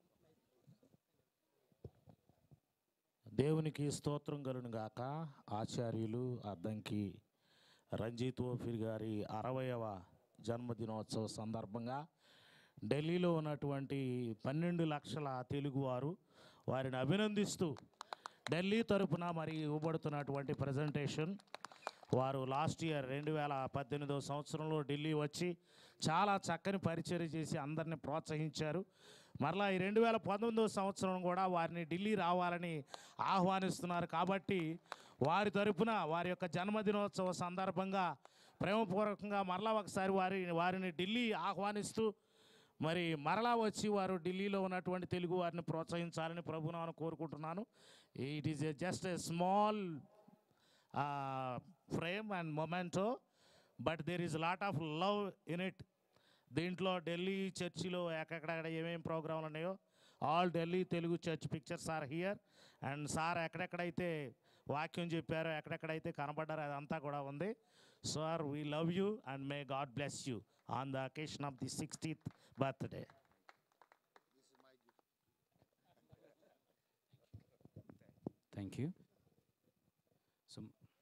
దేవునికి స్తోత్రం కలును గాక ఆచార్యులు అద్దంకి రంజిత్ ఓఫిర్ గారి అరవయవ జన్మదినోత్సవ సందర్భంగా ఢిల్లీలో ఉన్నటువంటి పన్నెండు లక్షల తెలుగువారు వారిని అభినందిస్తూ ఢిల్లీ తరపున మరి ఇవ్వబడుతున్నటువంటి ప్రజెంటేషన్ వారు లాస్ట్ ఇయర్ రెండు వేల పద్దెనిమిదవ సంవత్సరంలో ఢిల్లీ వచ్చి చాలా చక్కని పరిచయం చేసి అందరిని ప్రోత్సహించారు మరలా ఈ రెండు వేల పంతొమ్మిదవ సంవత్సరం కూడా వారిని ఢిల్లీ రావాలని ఆహ్వానిస్తున్నారు కాబట్టి వారి తరపున వారి యొక్క జన్మదినోత్సవ సందర్భంగా ప్రేమపూర్వకంగా మరలా ఒకసారి వారి వారిని ఢిల్లీ ఆహ్వానిస్తూ మరి మరలా వచ్చి వారు ఢిల్లీలో ఉన్నటువంటి తెలుగు వారిని ప్రోత్సహించాలని ప్రభునాను కోరుకుంటున్నాను it is just a small frame and memento, but there is a lot of love in it. దీంట్లో ఢిల్లీ చర్చిలో ఎక్కడెక్కడ ఏమేమి ప్రోగ్రాంలు ఉన్నాయో all Delhi Telugu church pictures are here and sir ఎక్కడెక్కడైతే వాక్యం చెప్పారో ఎక్కడెక్కడైతే కనబడ్డారో అదంతా కూడా ఉంది sir we love you and may God bless you on the occasion of the sixtieth birthday thank you so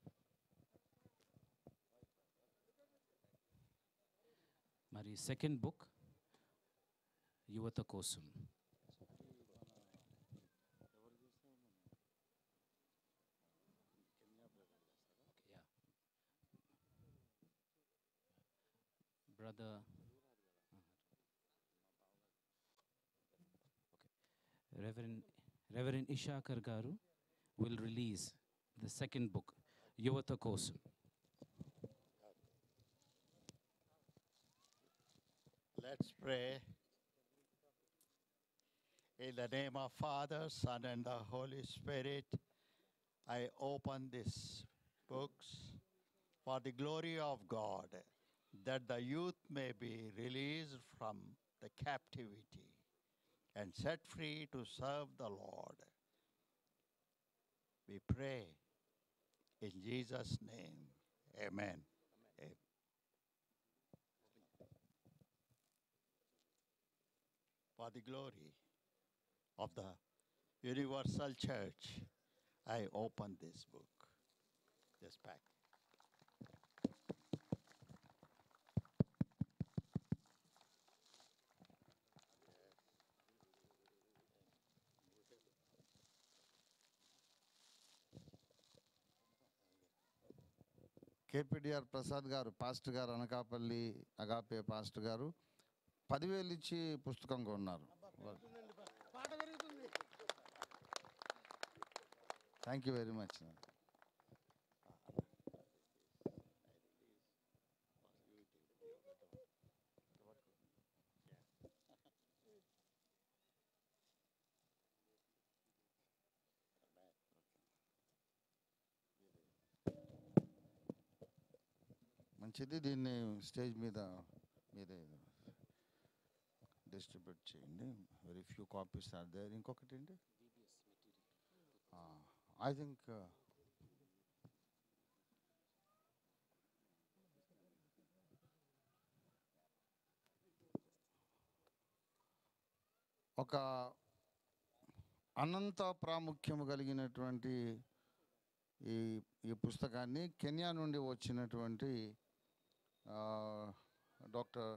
మరి సెకండ్ బుక్ యువత కోసం బ్రదర్ రెవరెన్ రెవరెన్ ఇషాకర్ గారు will release the second book యువత కోసం Let's pray. In the name of Father, Son, and the Holy Spirit, I open these books for the glory of God, that the youth may be released from the captivity and set free to serve the Lord. We pray in Jesus' name. Amen. Amen. for the glory of the Universal Church, I open this book, this pack. కేపీడిఆర్ Prasad గారు pastor గారు Anakapalli agape pastor గారు పదివేలు ఇచ్చి పుస్తకం కొన్నారు thank you very much మంచిది దీన్ని stage మీద మీరే డిస్ట్రిబ్యూట్ చేయండి very few copies are there ఇంకొకటి ఏంటి ఐ థింక్ ఒక అనంత ప్రాముఖ్యము కలిగినటువంటి ఈ ఈ పుస్తకాన్ని కెన్యా నుండి వచ్చినటువంటి ఆ, డాక్టర్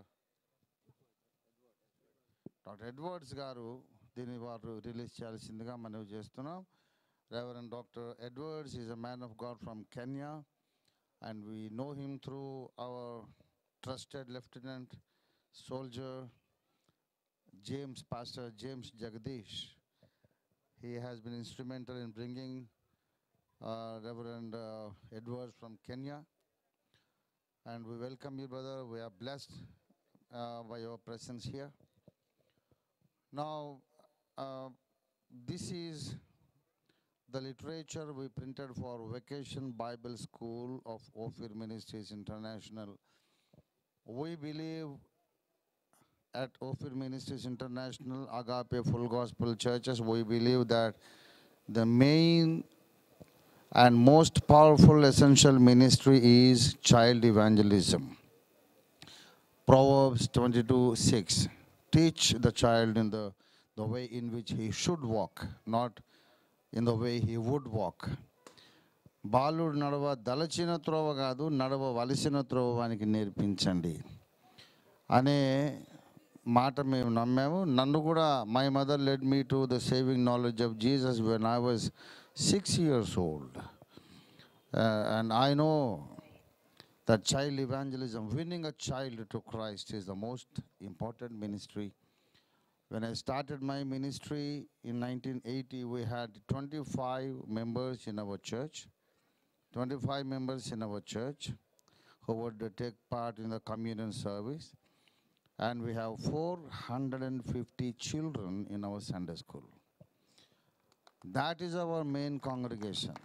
డాక్టర్ ఎడ్వర్డ్స్ గారు దీన్ని వారు రిలీజ్ చేయాల్సిందిగా మనవి చేస్తున్నాం reverend doctor Edwards is a man of God from Kenya and we know him through our trusted lieutenant soldier James, Pastor James Jagadish. He has been instrumental in bringing uh, Reverend uh, Edwards from Kenya. And we welcome you, brother. We are blessed uh, by your presence here. Now, uh, this is the literature we printed for Vacation Bible School of Ophir Ministries International. We believe at Ophir Ministries International, Agape Full Gospel Churches, we believe that the main and most powerful essential ministry is child evangelism. Proverbs 22 6. Teach the child in the, the way in which he should walk, not in the way he would walk. బాలుడు నడవ దలచిన త్రోవ కాదు నడవవలసిన త్రోవ వానికి నేర్పించండి అనే మాట మేము నమ్మాము నన్ను కూడా my mother led me to the saving knowledge of Jesus when I was six years old and I know that child evangelism, winning a child to Christ, is the most important ministry. When I started my ministry in 1980, we had 25 members in our church, 25 members in our church who would take part in the communion service. And we have 450 children in our Sunday school. That is our main congregation.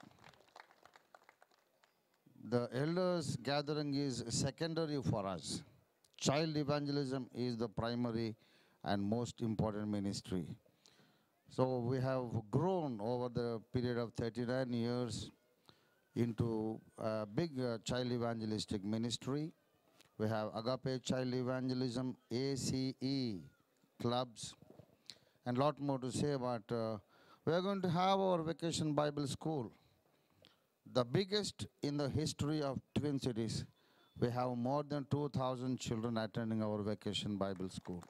The elders gathering is secondary for us. child evangelism is the primary and most important ministry. So we have grown over the period of 39 years into a big uh, child evangelistic ministry. We have Agape Child Evangelism, ACE clubs, and lot more to say. But uh, we are going to have our vacation Bible school, the biggest in the history of Twin Cities. We have more than 2,000 children attending our vacation Bible school.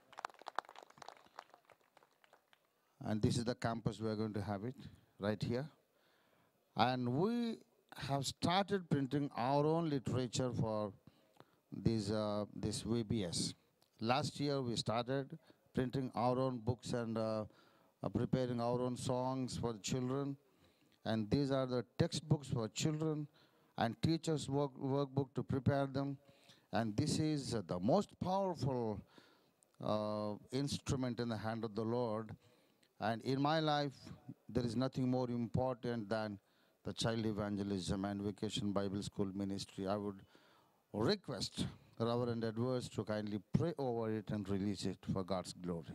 And this is the campus we are going to have it right here. And we have started printing our own literature for this, uh, this VBS. Last year we started printing our own books and uh, uh, preparing our own songs for the children. And these are the textbooks for children and teachers' work, workbook to prepare them. And this is uh, the most powerful uh, instrument in the hand of the Lord. And in my life, there is nothing more important than the child evangelism and vacation Bible school ministry. I would request Reverend Edwards to kindly pray over it and release it for God's glory.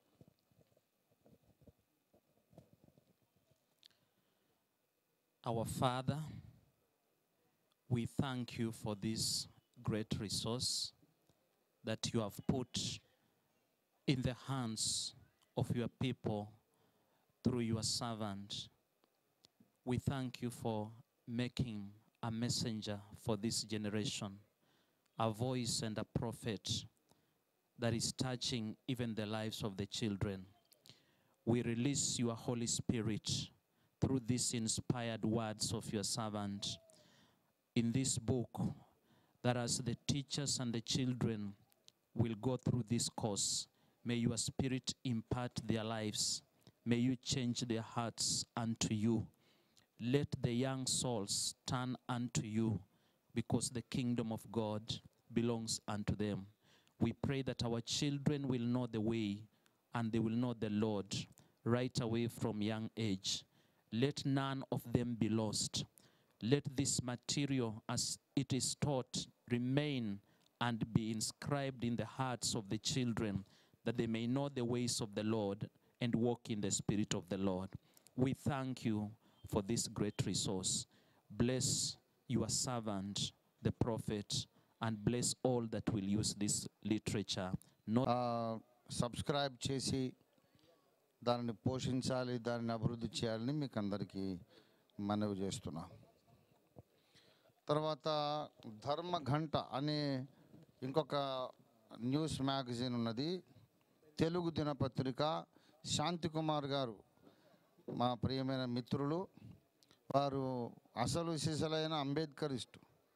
Our Father, we thank you for this great resource that you have put in the hands of your people through your servant. We thank you for making a messenger for this generation, a voice and a prophet that is touching even the lives of the children. We release your Holy Spirit through these inspired words of your servant in this book that as the teachers and the children will go through this course, may your spirit impart their lives. May you change their hearts unto you. Let the young souls turn unto you because the kingdom of God belongs unto them. We pray that our children will know the way and they will know the Lord right away from young age. Let none of them be lost. Let this material, as it is taught, remain and be inscribed in the hearts of the children, that they may know the ways of the Lord and walk in the Spirit of the Lord. We thank you for this great resource. Bless your servant, the prophet, and bless all that will use this literature. Not ఆ, subscribe చేసి దానిని పోషించాలి దానిని అభివృద్ధి చేయాలని మీకు అందరికీ మనవి చేస్తున్నా తర్వాత ధర్మ ఘంట అనే ఇంకొక న్యూస్ మ్యాగజైన్ ఉన్నది తెలుగు దినపత్రిక శాంతి కుమార్ గారు మా ప్రియమైన మిత్రులు వారు అసలు సిసలైన అంబేద్కరిస్టు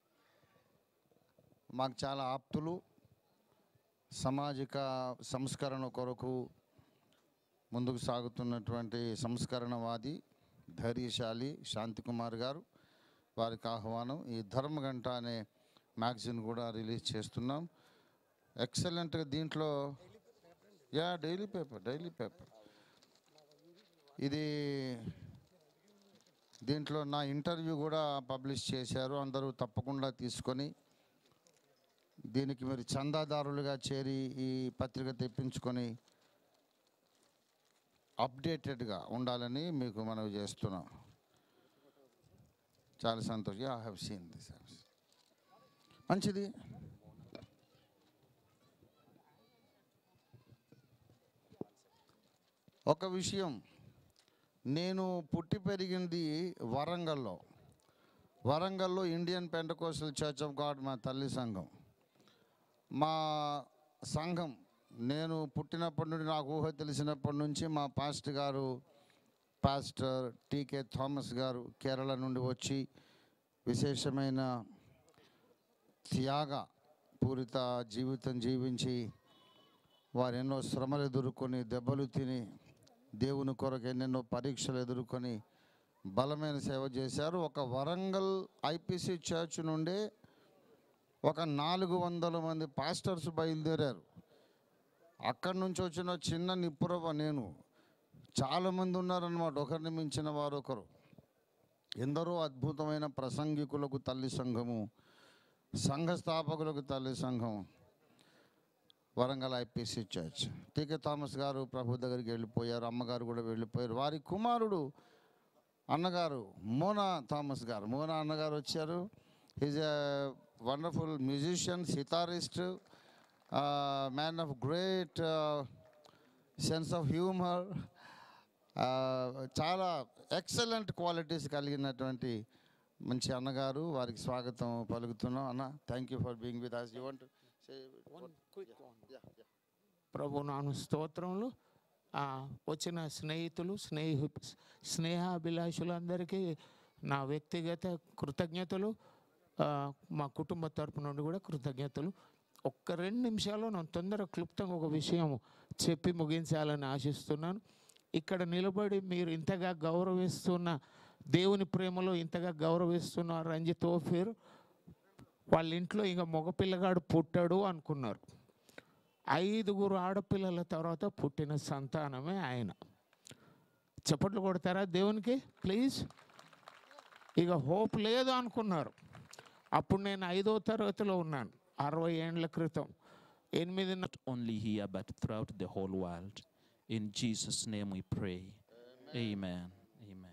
మాకు చాలా ఆప్తులు సామాజిక సంస్కరణ కొరకు ముందుకు సాగుతున్నటువంటి సంస్కరణవాది ధైర్యశాలి శాంతికుమార్ గారు వారికి ఆహ్వానం ఈ ధర్మగంట అనే మ్యాగజిన్ కూడా రిలీజ్ చేస్తున్నాం ఎక్సలెంట్గా దీంట్లో yeah daily paper daily paper ఇది దీంట్లో నా ఇంటర్వ్యూ కూడా పబ్లిష్ చేశారు అందరూ తప్పకుండా తీసుకొని దీనికి మీరు చందాదారులుగా చేరి ఈ పత్రిక తెప్పించుకొని అప్డేటెడ్గా ఉండాలని మీకు మనవి చేస్తున్నాం చాలా సంతోషం ఐ హ్యావ్ సీన్ దిస్ మంచిది ఒక విషయం నేను పుట్టి పెరిగింది వరంగల్లో వరంగల్లో Indian Pentecostal church of God మా తల్లి సంఘం మా సంఘం నేను పుట్టినప్పటి నుండి నాకు ఊహ తెలిసినప్పటి నుంచి మా పాస్టర్ గారు పాస్టర్ టీకే థామస్ గారు కేరళ నుండి వచ్చి విశేషమైన త్యాగ పూరిత జీవితం జీవించి వారు ఎన్నో శ్రమలు ఎదుర్కొని దెబ్బలు తిని దేవుని కొరకు ఎన్నెన్నో పరీక్షలు ఎదుర్కొని బలమైన సేవ చేశారు ఒక వరంగల్ ఐపీసీ చర్చ్ నుండే ఒక నాలుగు వందల మంది పాస్టర్స్ బయలుదేరారు అక్కడి నుంచి వచ్చిన చిన్న నిప్పురవ నేను చాలామంది ఉన్నారన్నమాట ఒకరిని మించిన వారు ఒకరు ఎందరో అద్భుతమైన ప్రసంగికులకు తల్లి సంఘము సంఘ స్థాపకులకు తల్లి సంఘం Warangal IPC church TK Thomas గారు ప్రభు దగ్గరికి వెళ్ళిపోయారు అమ్మగారు కూడా వెళ్ళిపోయారు వారి కుమారుడు అన్నగారు మోనా థామస్ గారు మోనా అన్నగారు వచ్చారు is a wonderful musician sitarist man of great sense of humour చాలా ఎక్సలెంట్ క్వాలిటీస్ కలిగినటువంటి మంచి అన్నగారు వారికి స్వాగతం పలుకుతున్నాం అన్న thank you for being with us you want ప్రభు నాను స్తోత్రములు ఆ, వచ్చిన స్నేహితులు స్నేహ స్నేహాభిలాషులందరికీ నా వ్యక్తిగత కృతజ్ఞతలు ఆ, మా కుటుంబ తరపు నుండి కూడా కృతజ్ఞతలు ఒక్క రెండు నిమిషాల్లో నేను తొందర క్లుప్తంగా ఒక విషయం చెప్పి ముగించాలని ఆశిస్తున్నాను ఇక్కడ నిలబడి మీరు ఇంతగా గౌరవిస్తున్న దేవుని ప్రేమలో ఇంతగా గౌరవిస్తున్న రంజిత్ ఓఫీర్ వాళ్ళ ఇంట్లో ఇక మగపిల్లగాడు పుట్టాడు అనుకున్నారు ఐదుగురు ఆడపిల్లల తర్వాత పుట్టిన సంతానమే ఆయన చప్పట్లు కొడతారా దేవునికి ప్లీజ్ ఇక హోప్ లేదు అనుకున్నారు అప్పుడు నేను ఐదో తరగతిలో ఉన్నాను అరవై ఏండ్ల క్రితం ఎనిమిది Not only here, but throughout the whole world. In Jesus' name we pray. Amen. Amen.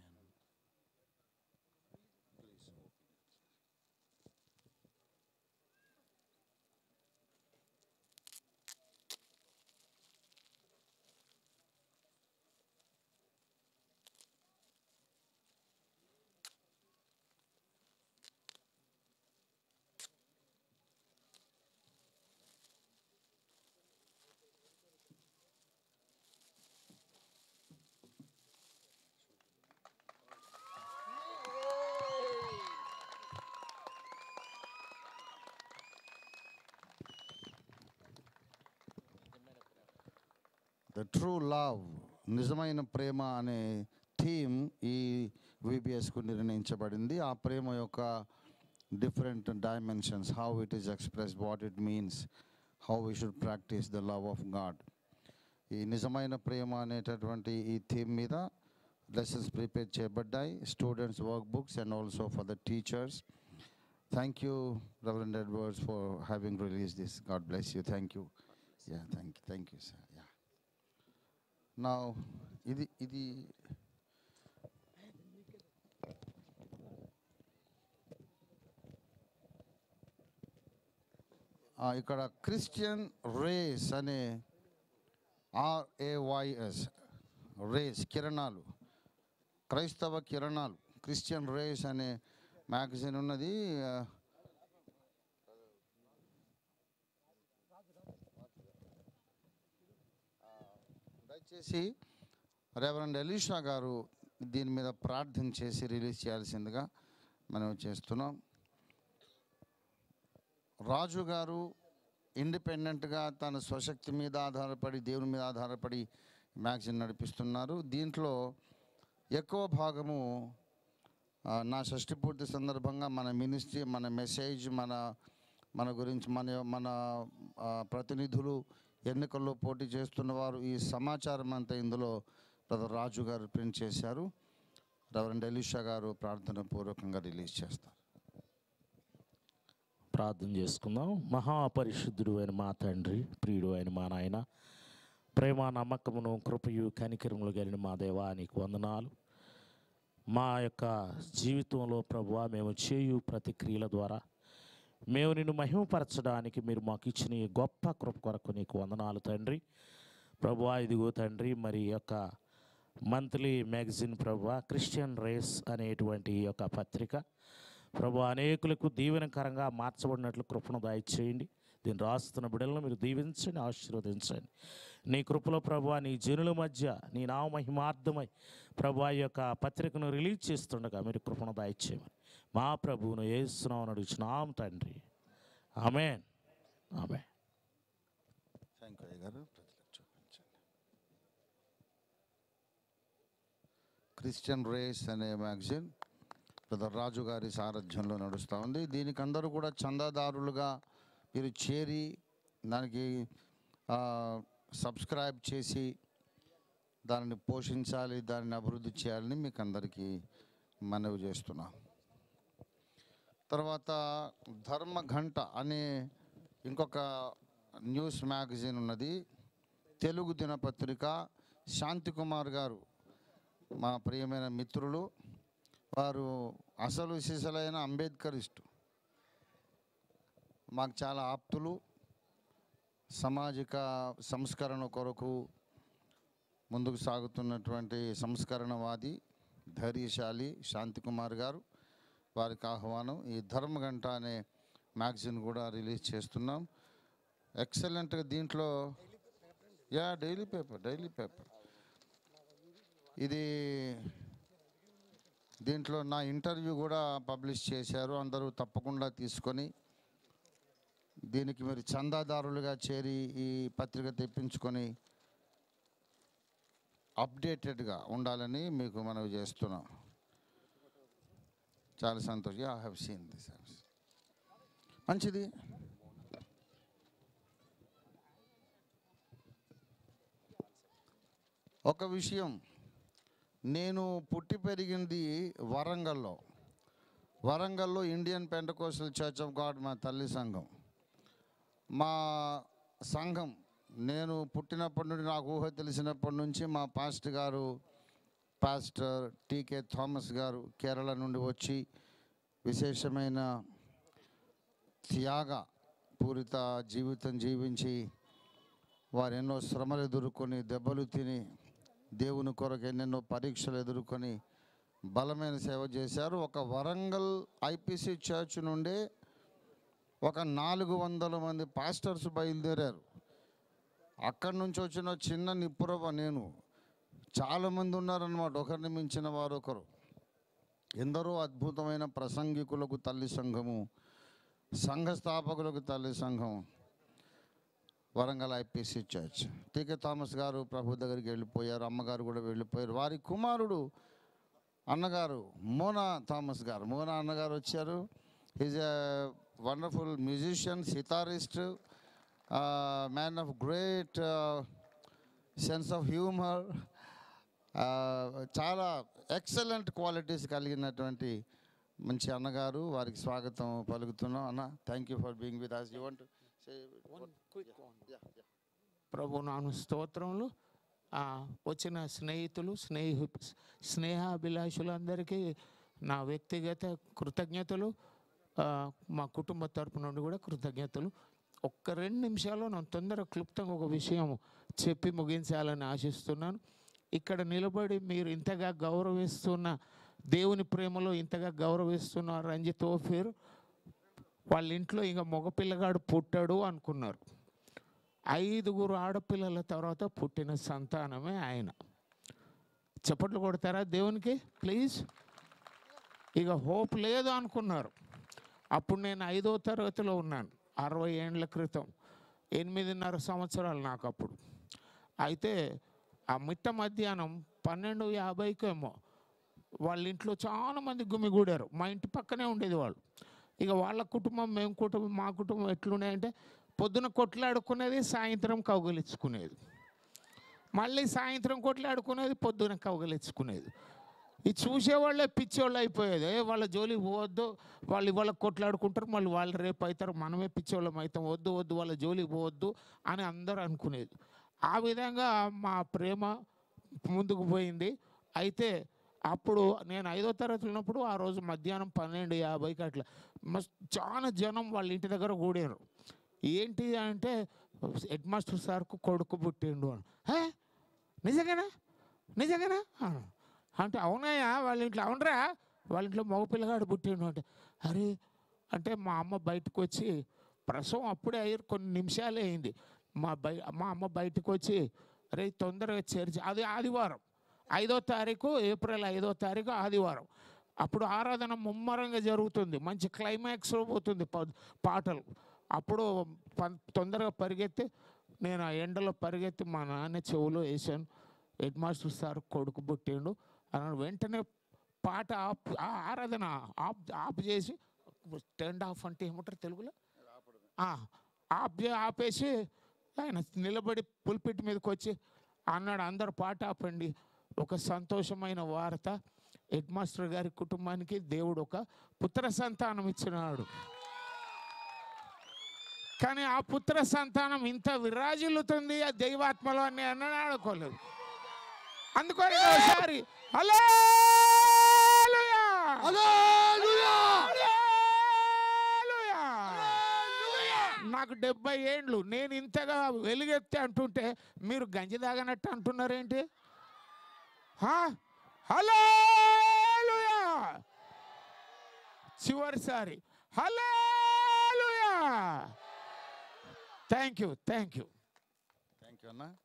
The true love నిజమైన ప్రేమ అనే థీమ్ ఈ విబిఎస్కు నిర్ణయించబడింది ఆ ప్రేమ యొక్క different dimensions how it is express what it means how we should practise the love of God ఈ నిజమైన ప్రేమ అనేటటువంటి ఈ థీమ్ మీద లెసన్స్ ప్రిపేర్ చేయబడ్డాయి students work books and also for the teachers thank you reverend Edwards for having release this God bless you thank you yeah thank you thank you sir yeah నా ఇది ఇది ఆ, ఇక్కడ Christian race అనే ఆర్ఏవైఎస్ race కిరణాలు క్రైస్తవ కిరణాలు Christian race అనే మ్యాగజైన్ ఉన్నది ఆ, దయచేసి రెవరెండ్ ఎలీషా గారు దీని మీద ప్రార్థన చేసి రిలీజ్ చేయాల్సిందిగా మనం చేస్తున్నాం రాజు గారు ఇండిపెండెంట్గా తన స్వశక్తి మీద ఆధారపడి దేవుని మీద ఆధారపడి మ్యాగజైన్ నడిపిస్తున్నారు దీంట్లో ఎక్కువ భాగము ఆ, నా షష్టి పూర్తి సందర్భంగా మన మినిస్ట్రీ మన మెసేజ్ మన మన గురించి మన మన ఆ, ప్రతినిధులు ఎన్నికల్లో పోటీ చేస్తున్న వారు ఈ సమాచారం అంతా ఇందులో బ్రదర్ రాజు గారు ప్రింట్ చేశారు రెవరెండ్ ఎలీషా గారు ప్రార్థన పూర్వకంగా రిలీజ్ చేస్తారు ప్రార్థన చేసుకుందాం మహాపరిశుద్ధుడు అయిన మా తండ్రి ప్రియుడు అయిన మా నాయన ప్రేమ నమ్మకమును కృపయు కనికరములు కలిగిన మా దేవా నీకు వందనాలు మా యొక్క జీవితంలో ప్రభువా మేము చేయు ప్రతిక్రియల ద్వారా మేము నిన్ను మహిమపరచడానికి మీరు మాకు ఇచ్చిన ఈ గొప్ప కృప కొరకు నీకు వందనాలు తండ్రి ప్రభువా ఇదిగో తండ్రి మరి ఈ యొక్క మంత్లీ మ్యాగజిన్ ప్రభువా క్రిస్టియన్ రేస్ అనేటువంటి ఈ యొక్క పత్రిక ప్రభు అనేకులకు దీవెనకరంగా మార్చబడినట్లు కృపను దయచేయండి దీన్ని రాస్తున్న బిడ్డలను మీరు దీవించండి ఆశీర్వదించండి నీ కృపలో ప్రభు నీ జనుల మధ్య నీ నామ మహిమార్థమై ప్రభు ఈ యొక్క పత్రికను రిలీజ్ చేస్తుండగా మీరు కృపను దయచేయమని మా ప్రభువును ఏస్తున్నామని అడుగుచున్నాం తండ్రి ఆమెన్ ఆమె థ్యాంక్ యూ గారు ప్రజలకు చూపించండి క్రిస్టియన్ రేస్ అనే మ్యాగజైన్ బ్రదర్ రాజు గారి సారథ్యంలో నడుస్తూ ఉంది దీనికి అందరూ కూడా చందాదారులుగా మీరు చేరి దానికి ఆ, సబ్స్క్రైబ్ చేసి దానిని పోషించాలి దానిని అభివృద్ధి చేయాలని మీకు అందరికీ మనవి చేస్తున్నాం తర్వాత ధర్మ గంట అనే ఇంకొక న్యూస్ మ్యాగజైన్ ఉన్నది తెలుగు దినపత్రిక శాంతికుమార్ గారు మా ప్రియమైన మిత్రులు వారు అసలు సిసలైన అంబేద్కరిస్టు మాకు చాలా ఆప్తులు సామాజిక సంస్కరణ కొరకు ముందుకు సాగుతున్నటువంటి సంస్కరణవాది ధైర్యశాలి శాంతికుమార్ గారు వారికి ఆహ్వానం ఈ ధర్మగంట అనే మ్యాగజిన్ కూడా రిలీజ్ చేస్తున్నాం ఎక్సలెంట్గా దీంట్లో yeah daily paper daily paper ఇది దీంట్లో నా ఇంటర్వ్యూ కూడా పబ్లిష్ చేశారు అందరూ తప్పకుండా తీసుకొని దీనికి మీరు చందాదారులుగా చేరి ఈ పత్రిక తెప్పించుకొని అప్డేటెడ్గా ఉండాలని మీకు మనవి చేస్తున్నాం చాలా సంతోషం ఐ హ్యావ్ సీన్ దిస్ మంచిది ఒక విషయం నేను పుట్టి పెరిగింది వరంగల్లో వరంగల్లో Indian Pentecostal church of God మా తల్లి సంఘం మా సంఘం నేను పుట్టినప్పటి నుండి నాకు ఊహ తెలిసినప్పటి నుంచి మా పాస్టర్ గారు పాస్టర్ టీకే థామస్ గారు కేరళ నుండి వచ్చి విశేషమైన త్యాగ పూరిత జీవితం జీవించి వారు ఎన్నో శ్రమలు ఎదుర్కొని దెబ్బలు తిని దేవుని కొరకు ఎన్నెన్నో పరీక్షలు ఎదుర్కొని బలమైన సేవ చేశారు ఒక వరంగల్ ఐపీసీ చర్చ్ నుండే ఒక నాలుగు వందల మంది పాస్టర్స్ బయలుదేరారు అక్కడి నుంచి వచ్చిన చిన్న నిప్పురవ నేను చాలామంది ఉన్నారన్నమాట ఒకరిని మించిన వారు ఒకరు ఎందరో అద్భుతమైన ప్రసంగికులకు తల్లి సంఘము సంఘ స్థాపకులకు తల్లి సంఘం Warangal IPC church TK Thomas గారు ప్రభు దగ్గరికి వెళ్ళిపోయారు అమ్మగారు కూడా వెళ్ళిపోయారు వారి కుమారుడు అన్నగారు మోనా థామస్ గారు మోనా అన్నగారు వచ్చారు is a wonderful musician sitarist man of great sense of humour చాలా ఎక్సలెంట్ క్వాలిటీస్ కలిగినటువంటి మంచి అన్నగారు వారికి స్వాగతం పలుకుతున్నాం అన్న thank you for being with us you want ప్రభు నాను స్తోత్రములు ఆ, వచ్చిన స్నేహితులు స్నేహి స్నేహాభిలాషులందరికీ నా వ్యక్తిగత కృతజ్ఞతలు ఆ, మా కుటుంబ తరపు నుండి కూడా కృతజ్ఞతలు ఒక్క రెండు నిమిషాల్లో నేను తొందర క్లుప్తంగా ఒక విషయం చెప్పి ముగించాలని ఆశిస్తున్నాను ఇక్కడ నిలబడి మీరు ఇంతగా గౌరవిస్తున్న దేవుని ప్రేమలో ఇంతగా గౌరవిస్తున్న రంజిత్ ఓఫీర్ వాళ్ళ ఇంట్లో ఇక మగపిల్లగాడు పుట్టాడు అనుకున్నారు ఐదుగురు ఆడపిల్లల తర్వాత పుట్టిన సంతానమే ఆయన చప్పట్లు కొడతారా దేవునికి ప్లీజ్ ఇక హోప్ లేదు అనుకున్నారు అప్పుడు నేను ఐదో తరగతిలో ఉన్నాను అరవై ఏండ్ల క్రితం ఎనిమిదిన్నర సంవత్సరాలు నాకు అప్పుడు అయితే ఆ మిట్ట మధ్యాహ్నం పన్నెండు యాభైకేమో వాళ్ళ ఇంట్లో చాలా మంది గుమిగూడారు మా ఇంటి పక్కనే ఉండేది వాళ్ళు ఇక వాళ్ళ కుటుంబం మేము కుటుంబం మా కుటుంబం ఎట్లున్నాయంటే పొద్దున కొట్లాడుకునేది సాయంత్రం కౌగలించుకునేది మళ్ళీ సాయంత్రం కొట్లాడుకునేది పొద్దున కౌగలించుకునేది ఇది చూసేవాళ్ళే పిచ్చోళ్ళు అయిపోయేది ఏ వాళ్ళ జోలికి పోవద్దు వాళ్ళు ఇవాళ కొట్లాడుకుంటారు మళ్ళీ వాళ్ళు రేపు అవుతారు మనమే పిచ్చోళ్ళం అవుతాం వద్దు వద్దు వాళ్ళ జోలికి పోవద్దు అని అందరూ అనుకునేది ఆ విధంగా మా ప్రేమ ముందుకు పోయింది అయితే అప్పుడు నేను ఐదో తరగతి ఉన్నప్పుడు ఆ రోజు మధ్యాహ్నం పన్నెండు యాభైకి అట్లా మస్ చాలా జనం వాళ్ళ ఇంటి దగ్గర కూడారు ఏంటి అంటే హెడ్ మాస్టర్ సార్కు కొడుకు పుట్టిండు అని "హే? నిజంగానా నిజంగానా అన్నాడు. అంటే అవునయ్యా వాళ్ళ ఇంట్లో అవునరా వాళ్ళ ఇంట్లో మగ పిల్లగాడు పుట్టిండు అంటే అరే అంటే మా అమ్మ బయటకు వచ్చి ప్రసవం అప్పుడే అయ్యారు కొన్ని నిమిషాలే అయింది మా బయ మా అమ్మ బయటకు వచ్చి అరే తొందరగా చేర్చి అది ఆదివారం ఐదో తారీఖు ఏప్రిల్ ఐదో తారీఖు ఆదివారం అప్పుడు ఆరాధన ముమ్మరంగా జరుగుతుంది మంచి క్లైమాక్స్లో పోతుంది ప- పాటలు అప్పుడు పం- తొందరగా పరిగెత్తి నేను ఆ ఎండలో పరిగెత్తి మా నాన్న చెవులో వేసాను హెడ్ మాస్టర్ సార్ కొడుకు పుట్టిండు అన్నాడు వెంటనే పాట ఆప్ ఆ ఆరాధన ఆఫ్ ఆఫ్ చేసి టర్న్ ఆఫ్ అంటే ఏమంటారు తెలుగులో ఆ, ఆఫ్ చే- ఆపేసి ఆయన నిలబడి పుల్పిట్ మీదకి వచ్చి అన్నాడు అందరు పాట ఆపండి ఒక సంతోషమైన వార్త హెడ్ మాస్టర్ గారి కుటుంబానికి దేవుడు ఒక పుత్ర సంతానం ఇచ్చినాడు కానీ ఆ పుత్ర సంతానం ఇంత విరాజిల్లుతుంది ఆ దైవాత్మలో అని నేను అనుకోలేదు అందుకని ఒకసారి హల్లెలూయా! హల్లెలూయా! నాకు డెబ్బై ఏండ్లు నేను ఇంతగా వెలుగెత్తి అంటుంటే మీరు గంజి తాగనట్టు అంటున్నారేంటి హా? హల్లెలూయా! చివరిసారి hallelujah thank you thank you thank you అన్న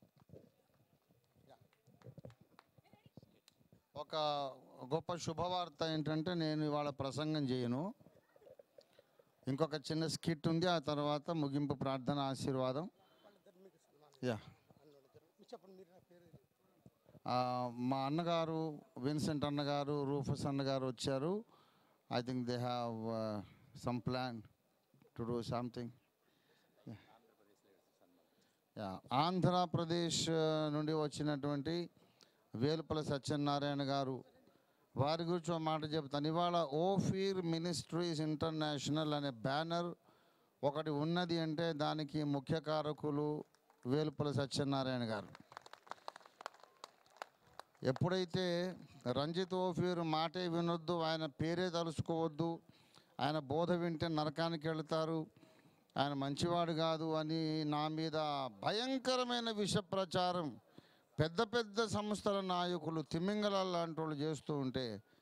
ఒక గొప్ప శుభవార్త ఏంటంటే నేను ఇవాళ ప్రసంగం చేయను ఇంకొక చిన్న స్కిట్ ఉంది ఆ తర్వాత ముగింపు ప్రార్థన ఆశీర్వాదం యా ఆ, మా అన్నగారు విన్సెంట్ అన్నగారు రూఫస్ అన్నగారు వచ్చారు I think they have some plan to do something yeah Andhra Pradesh ఆ, నుండి వచ్చినటువంటి వేలుపల సత్యనారాయణ గారు వారి గురించి ఒక మాట చెప్తాను ఇవాళ ఓఫీర్ మినిస్ట్రీస్ ఇంటర్నేషనల్ అనే బ్యానర్ ఒకటి ఉన్నది అంటే దానికి ముఖ్య కారకులు వేలుపల సత్యనారాయణ గారు ఎప్పుడైతే రంజిత్ ఓఫీర్ మాటే వినొద్దు ఆయన పేరే తలుసుకోవద్దు ఆయన బోధ వింటే నరకానికి వెళతారు ఆయన మంచివాడు కాదు అని నా మీద భయంకరమైన విష ప్రచారం పెద్ద పెద్ద సంస్థల నాయకులు తిమ్మింగళాలు లాంటి వాళ్ళు చేస్తూ ఉంటే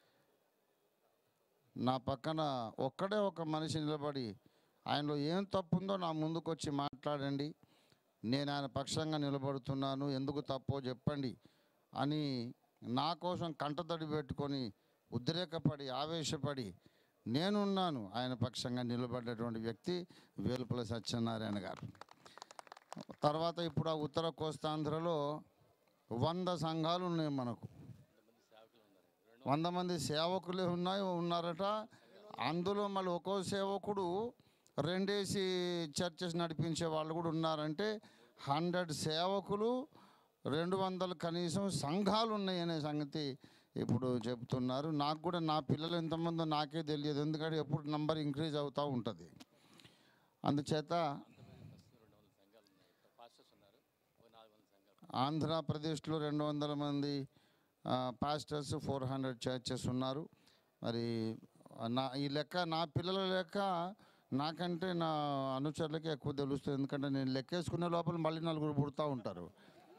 నా పక్కన ఒక్కడే ఒక మనిషి నిలబడి ఆయనలో ఏం తప్పుందో నా ముందుకు వచ్చి మాట్లాడండి నేను ఆయన పక్షంగా నిలబడుతున్నాను ఎందుకు తప్పో చెప్పండి అని నా కోసం కంటతడి పెట్టుకొని ఉద్రేకపడి ఆవేశపడి నేనున్నాను ఆయన పక్షంగా నిలబడ్డటువంటి వ్యక్తి వేలుపుల సత్యనారాయణ గారు తర్వాత ఇప్పుడు ఆ ఉత్తర కోస్తాంధ్రలో వంద సంఘాలు ఉన్నాయి మనకు వంద మంది సేవకులే ఉన్నాయి ఉన్నారట అందులో మళ్ళీ ఒక్కో సేవకుడు రెండేసి చర్చెస్ నడిపించే వాళ్ళు కూడా ఉన్నారంటే హండ్రెడ్ సేవకులు రెండు వందలు కనీసం సంఘాలు ఉన్నాయి అనే సంగతి ఇప్పుడు చెప్తున్నారు నాకు కూడా నా పిల్లలు ఎంతమందో నాకే తెలియదు ఎందుకంటే ఎప్పుడు నంబర్ ఇంక్రీజ్ అవుతూ ఉంటుంది అందుచేత ఆంధ్రప్రదేశ్లో రెండు వందల మంది పాస్టర్స్ ఫోర్ హండ్రెడ్ చర్చెస్ ఉన్నారు మరి నా ఈ లెక్క నా పిల్లల లెక్క నాకంటే నా అనుచరులకే ఎక్కువ తెలుస్తుంది ఎందుకంటే నేను లెక్కేసుకునే లోపల మళ్ళీ నలుగురు పుడతా ఉంటారు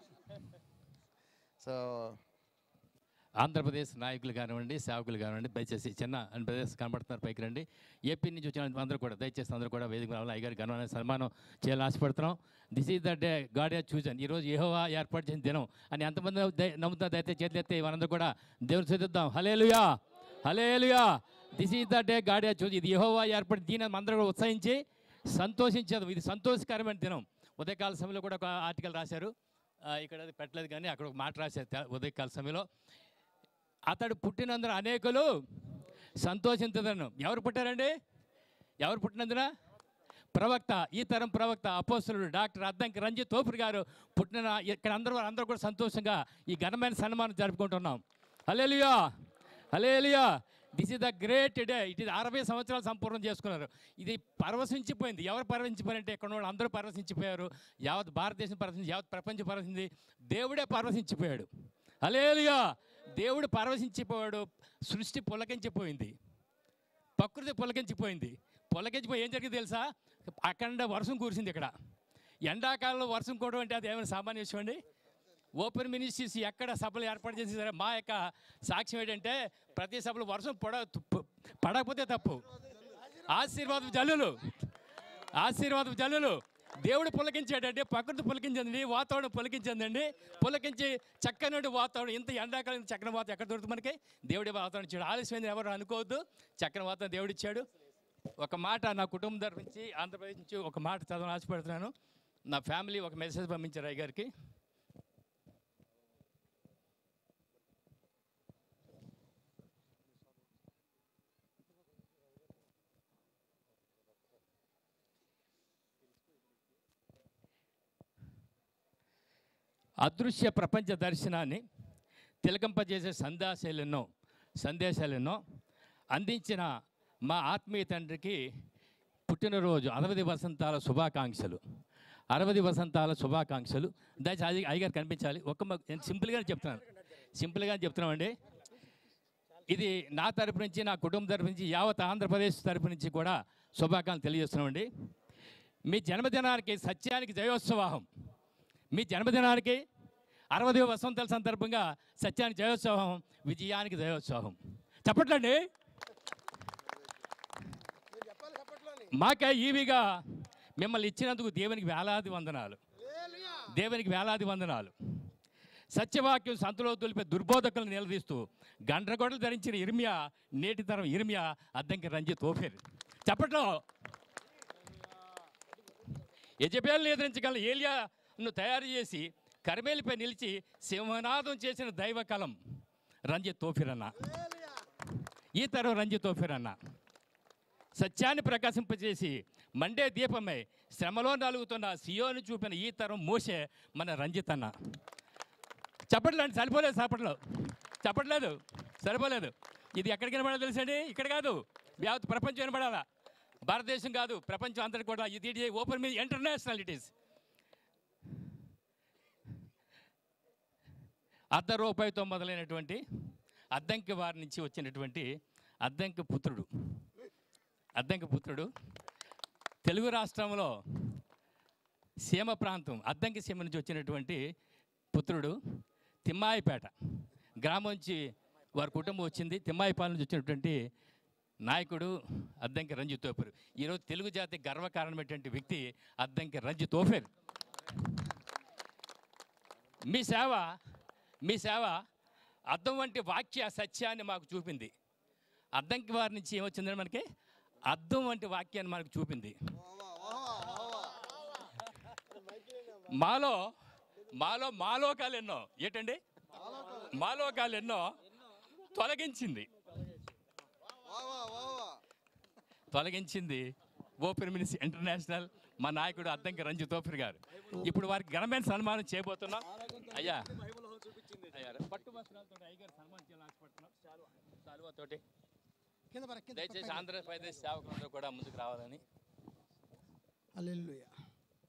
సో ఆంధ్రప్రదేశ్ నాయకులు కానివ్వండి సేవకులు కానివ్వండి దయచేసి చిన్న ఆంధ్రప్రదేశ్ కనబడుతున్నారు పైకి రండి ఏపీ నుంచి వచ్చిన అందరూ కూడా దయచేసి అందరూ కూడా వేదిక రావాలి అయ్యగారి ఘనమైన సన్మానం చేయాలని ఆశపడుతున్నాం this is the day God yeah chosen ఈరోజు ఏహోవా ఏర్పాటు చేసిన దినం అని ఎంతమంది దయ- నమ్ముతున్నారు దయతే చేతులు ఎత్తే మనందరూ కూడా దేవుని చదిద్దాం hallelujah hallelujah this is the day God yeah choose ఇది యెహోవా ఏర్పడి దీని అందరూ కూడా ఉత్సహించి సంతోషించేది ఇది సంతోషకరమైన దినం ఉదయకాల సమయంలో కూడా ఒక ఆర్టికల్ రాశారు ఆ, ఇక్కడ అది పెట్టలేదు కానీ అక్కడ ఒక మాట రాశారు తె- ఉదయకాల సమయంలో అతడు పుట్టినందున అనేకులు సంతోషించదను ఎవరు పుట్టారండి ఎవరు పుట్టినందున ప్రవక్త ఈ తరం ప్రవక్త అపోస్తులుడు డాక్టర్ అద్దంకి రంజిత్ తోపురి గారు పుట్టిన ఇక్కడ అందరూ అందరూ కూడా సంతోషంగా ఈ ఘనమైన సన్మానం జరుపుకుంటున్నాం hallelujah hallelujah this is the great day it ఇది అరవై సంవత్సరాలు సంపూర్ణం చేసుకున్నారు ఇది పరవశించిపోయింది ఎవరు పరవశించిపోయారంటే ఇక్కడ ఉన్న వాళ్ళు అందరూ పరవశించిపోయారు యావత్ భారతదేశం పరవశించి యావత్ ప్రపంచం పరవశించింది దేవుడే పరవశించిపోయాడు హలేలియా దేవుడు పరవశించిపోయాడు సృష్టి పులకించిపోయింది ప్రకృతి పులకించిపోయింది పులకించిపోయి ఏం జరిగింది తెలుసా అఖండ వర్షం కురిసింది ఇక్కడ ఎండాకాలంలో వర్షం కూడా అంటే అది ఏమైనా సామాన్య విషయం అండి ఓపెన్ మినిస్ట్రీస్ ఎక్కడ సభలు ఏర్పాటు చేసి సరే మా యొక్క సాక్ష్యం ఏంటంటే ప్రతి సభలో వర్షం పడ పడకపోతే తప్పు ఆశీర్వాదం జల్లులు ఆశీర్వాదం జల్లులు దేవుడు పులకించాడండి ప్రకృతి పులకించిందండి వాతావరణం పులకించిందండి పులకించి చక్కని వాతావరణం ఇంత ఎండాకాలం ఇంత చక్కని వాతావరణం ఎక్కడ దొరుకుతుంది మనకి దేవుడి వాతావరణం ఇచ్చాడు ఆలస్యమైంది ఎవరు అనుకోవద్దు చక్కని వాతావరణం దేవుడు ఇచ్చాడు ఒక మాట నా కుటుంబం తరఫు నుంచి ఆంధ్రప్రదేశ్ నుంచి ఒక మాట చదవని ఆశపడుతున్నాను నా ఫ్యామిలీ ఒక మెసేజ్ పంపించారు అయ్య గారికి అదృశ్య ప్రపంచ దర్శనాన్ని తిలకంపజేసే సందేశాలెన్నో సందేశాలెన్నో అందించిన మా ఆత్మీయ తండ్రికి పుట్టినరోజు అరవది వసంతాల శుభాకాంక్షలు అరవది వసంతాల శుభాకాంక్షలు దయచేసి అయ్యగారు కనిపించాలి ఒక్క మ- నేను సింపుల్గానే చెప్తున్నాను సింపుల్గానే చెప్తున్నామండి ఇది నా తరపు నుంచి నా కుటుంబం తరపు నుంచి యావత్ ఆంధ్రప్రదేశ్ తరపు నుంచి కూడా శుభాకాంక్షలు తెలియజేస్తున్నామండి మీ జన్మదినానికి సత్యానికి జయోత్సవాహం మీ జన్మదినానికి అరవై వసంతాల సందర్భంగా సత్యానికి జయోత్సవం విజయానికి జయోత్సవం చెప్పట్లండి మాకే ఈవిగా మిమ్మల్ని ఇచ్చినందుకు దేవునికి వేలాది వందనాలు దేవునికి వేలాది వందనాలు సత్యవాక్యం సంతలో తులిపే దుర్బోధకులను నిలదీస్తూ గండ్రగొడలు ధరించిన ఇర్మియా నేటి తరం ఇర్మియా అద్దంకి రంజిత్ ఓఫేర్ చెప్పట్లో యజబేల్ని ఎదిరించగల ఏలియాను తయారు చేసి కర్మేలిపై నిలిచి సింహనాదం చేసిన దైవ కలం రంజిత్ తోఫిర్ అన్న ఈ తరం రంజిత్ తోఫిర్ అన్న సత్యాన్ని ప్రకాశింపజేసి మండే దీపమై శ్రమలో నలుగుతున్న సియోను చూపిన ఈ తరం మోసే మన రంజిత్ అన్న చెప్పట్లేదు సరిపోలేదు చప్పట్లో చెప్పట్లేదు సరిపోలేదు ఇది ఎక్కడికి వినబడాలో తెలుసండి ఇక్కడ కాదు యావత్ ప్రపంచం వినబడాలా భారతదేశం కాదు ప్రపంచం అంతటి కూడా ఇది ఓపెన్ మీద ఇంటర్నేషనల్ ఇట్ ఈస్ అర్ధ రూపాయితో మొదలైనటువంటి అద్దంకి వారి నుంచి వచ్చినటువంటి అద్దంకి పుత్రుడు అద్దంకి పుత్రుడు తెలుగు రాష్ట్రంలో సీమ ప్రాంతం అద్దంకి సీమ నుంచి వచ్చినటువంటి పుత్రుడు తిమ్మాయిపేట గ్రామం నుంచి వారి కుటుంబం వచ్చింది తిమ్మాయిపాలెం నుంచి వచ్చినటువంటి నాయకుడు అద్దంకి రంజిత్ తోఫేరు ఈరోజు తెలుగు జాతి గర్వకారణమైనటువంటి వ్యక్తి అద్దంకి రంజిత్ తోఫేరు మీ సేవ మీ సేవ అద్దం వంటి వాక్య సత్యాన్ని మాకు చూపింది అద్దంకి వారి నుంచి ఏమొచ్చిందని మనకి అద్దం వంటి వాక్యాన్ని మనకు చూపింది మాలో మాలో మాలోకాలు ఎన్నో ఏంటండి మాలోకాలు ఎన్నో తొలగించింది తొలగించింది ఓపెన్ మినిస్ ఇంటర్నేషనల్ మా నాయకుడు అద్దంకి రంజిత్ ఓఫిర్ గారు ఇప్పుడు వారికి ఘనమైన సన్మానం చేయబోతున్నాం అయ్యా అయ్యా పట్టు వస్త్రాలతో అయ్యగారు సన్మానం చేయాలని ఆశపడుతున్నాం సాల్వాతోటి దయచేసి ఆంధ్రప్రదేశ్ సేవకులందరూ కూడా ముందుకు రావాలని హల్లెలూయా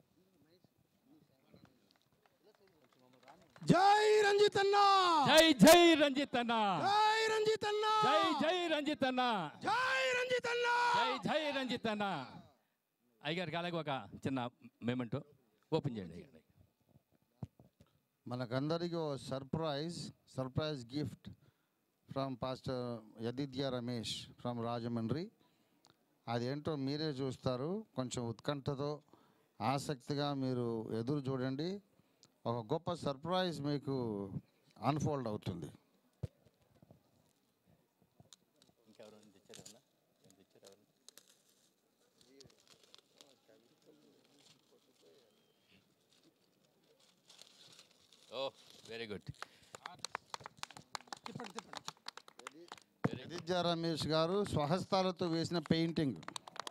జై రంజిత్ అన్న జై జై రంజిత్ అన్న జై రంజిత్ అన్న జై జై రంజిత్ అన్న జై రంజిత్ అన్న జై జై రంజిత్ అన్న అయ్యగారికి అలాగే ఒక చిన్న మేమెంటో ఓపెన్ చేయండి అయ్యగారు మనకందరికీ ఓ surprise surprise gift from pastor Yedidya Ramesh from Rajahmundry అదేంటో మీరే చూస్తారు కొంచెం ఉత్కంఠతో ఆసక్తిగా మీరు ఎదురు చూడండి ఒక గొప్ప సర్ప్రైజ్ మీకు అన్ఫోల్డ్ అవుతుంది ఓ వెరీ గుడ్ యదిద్య రమేష్ గారు స్వహస్తాలతో వేసిన painting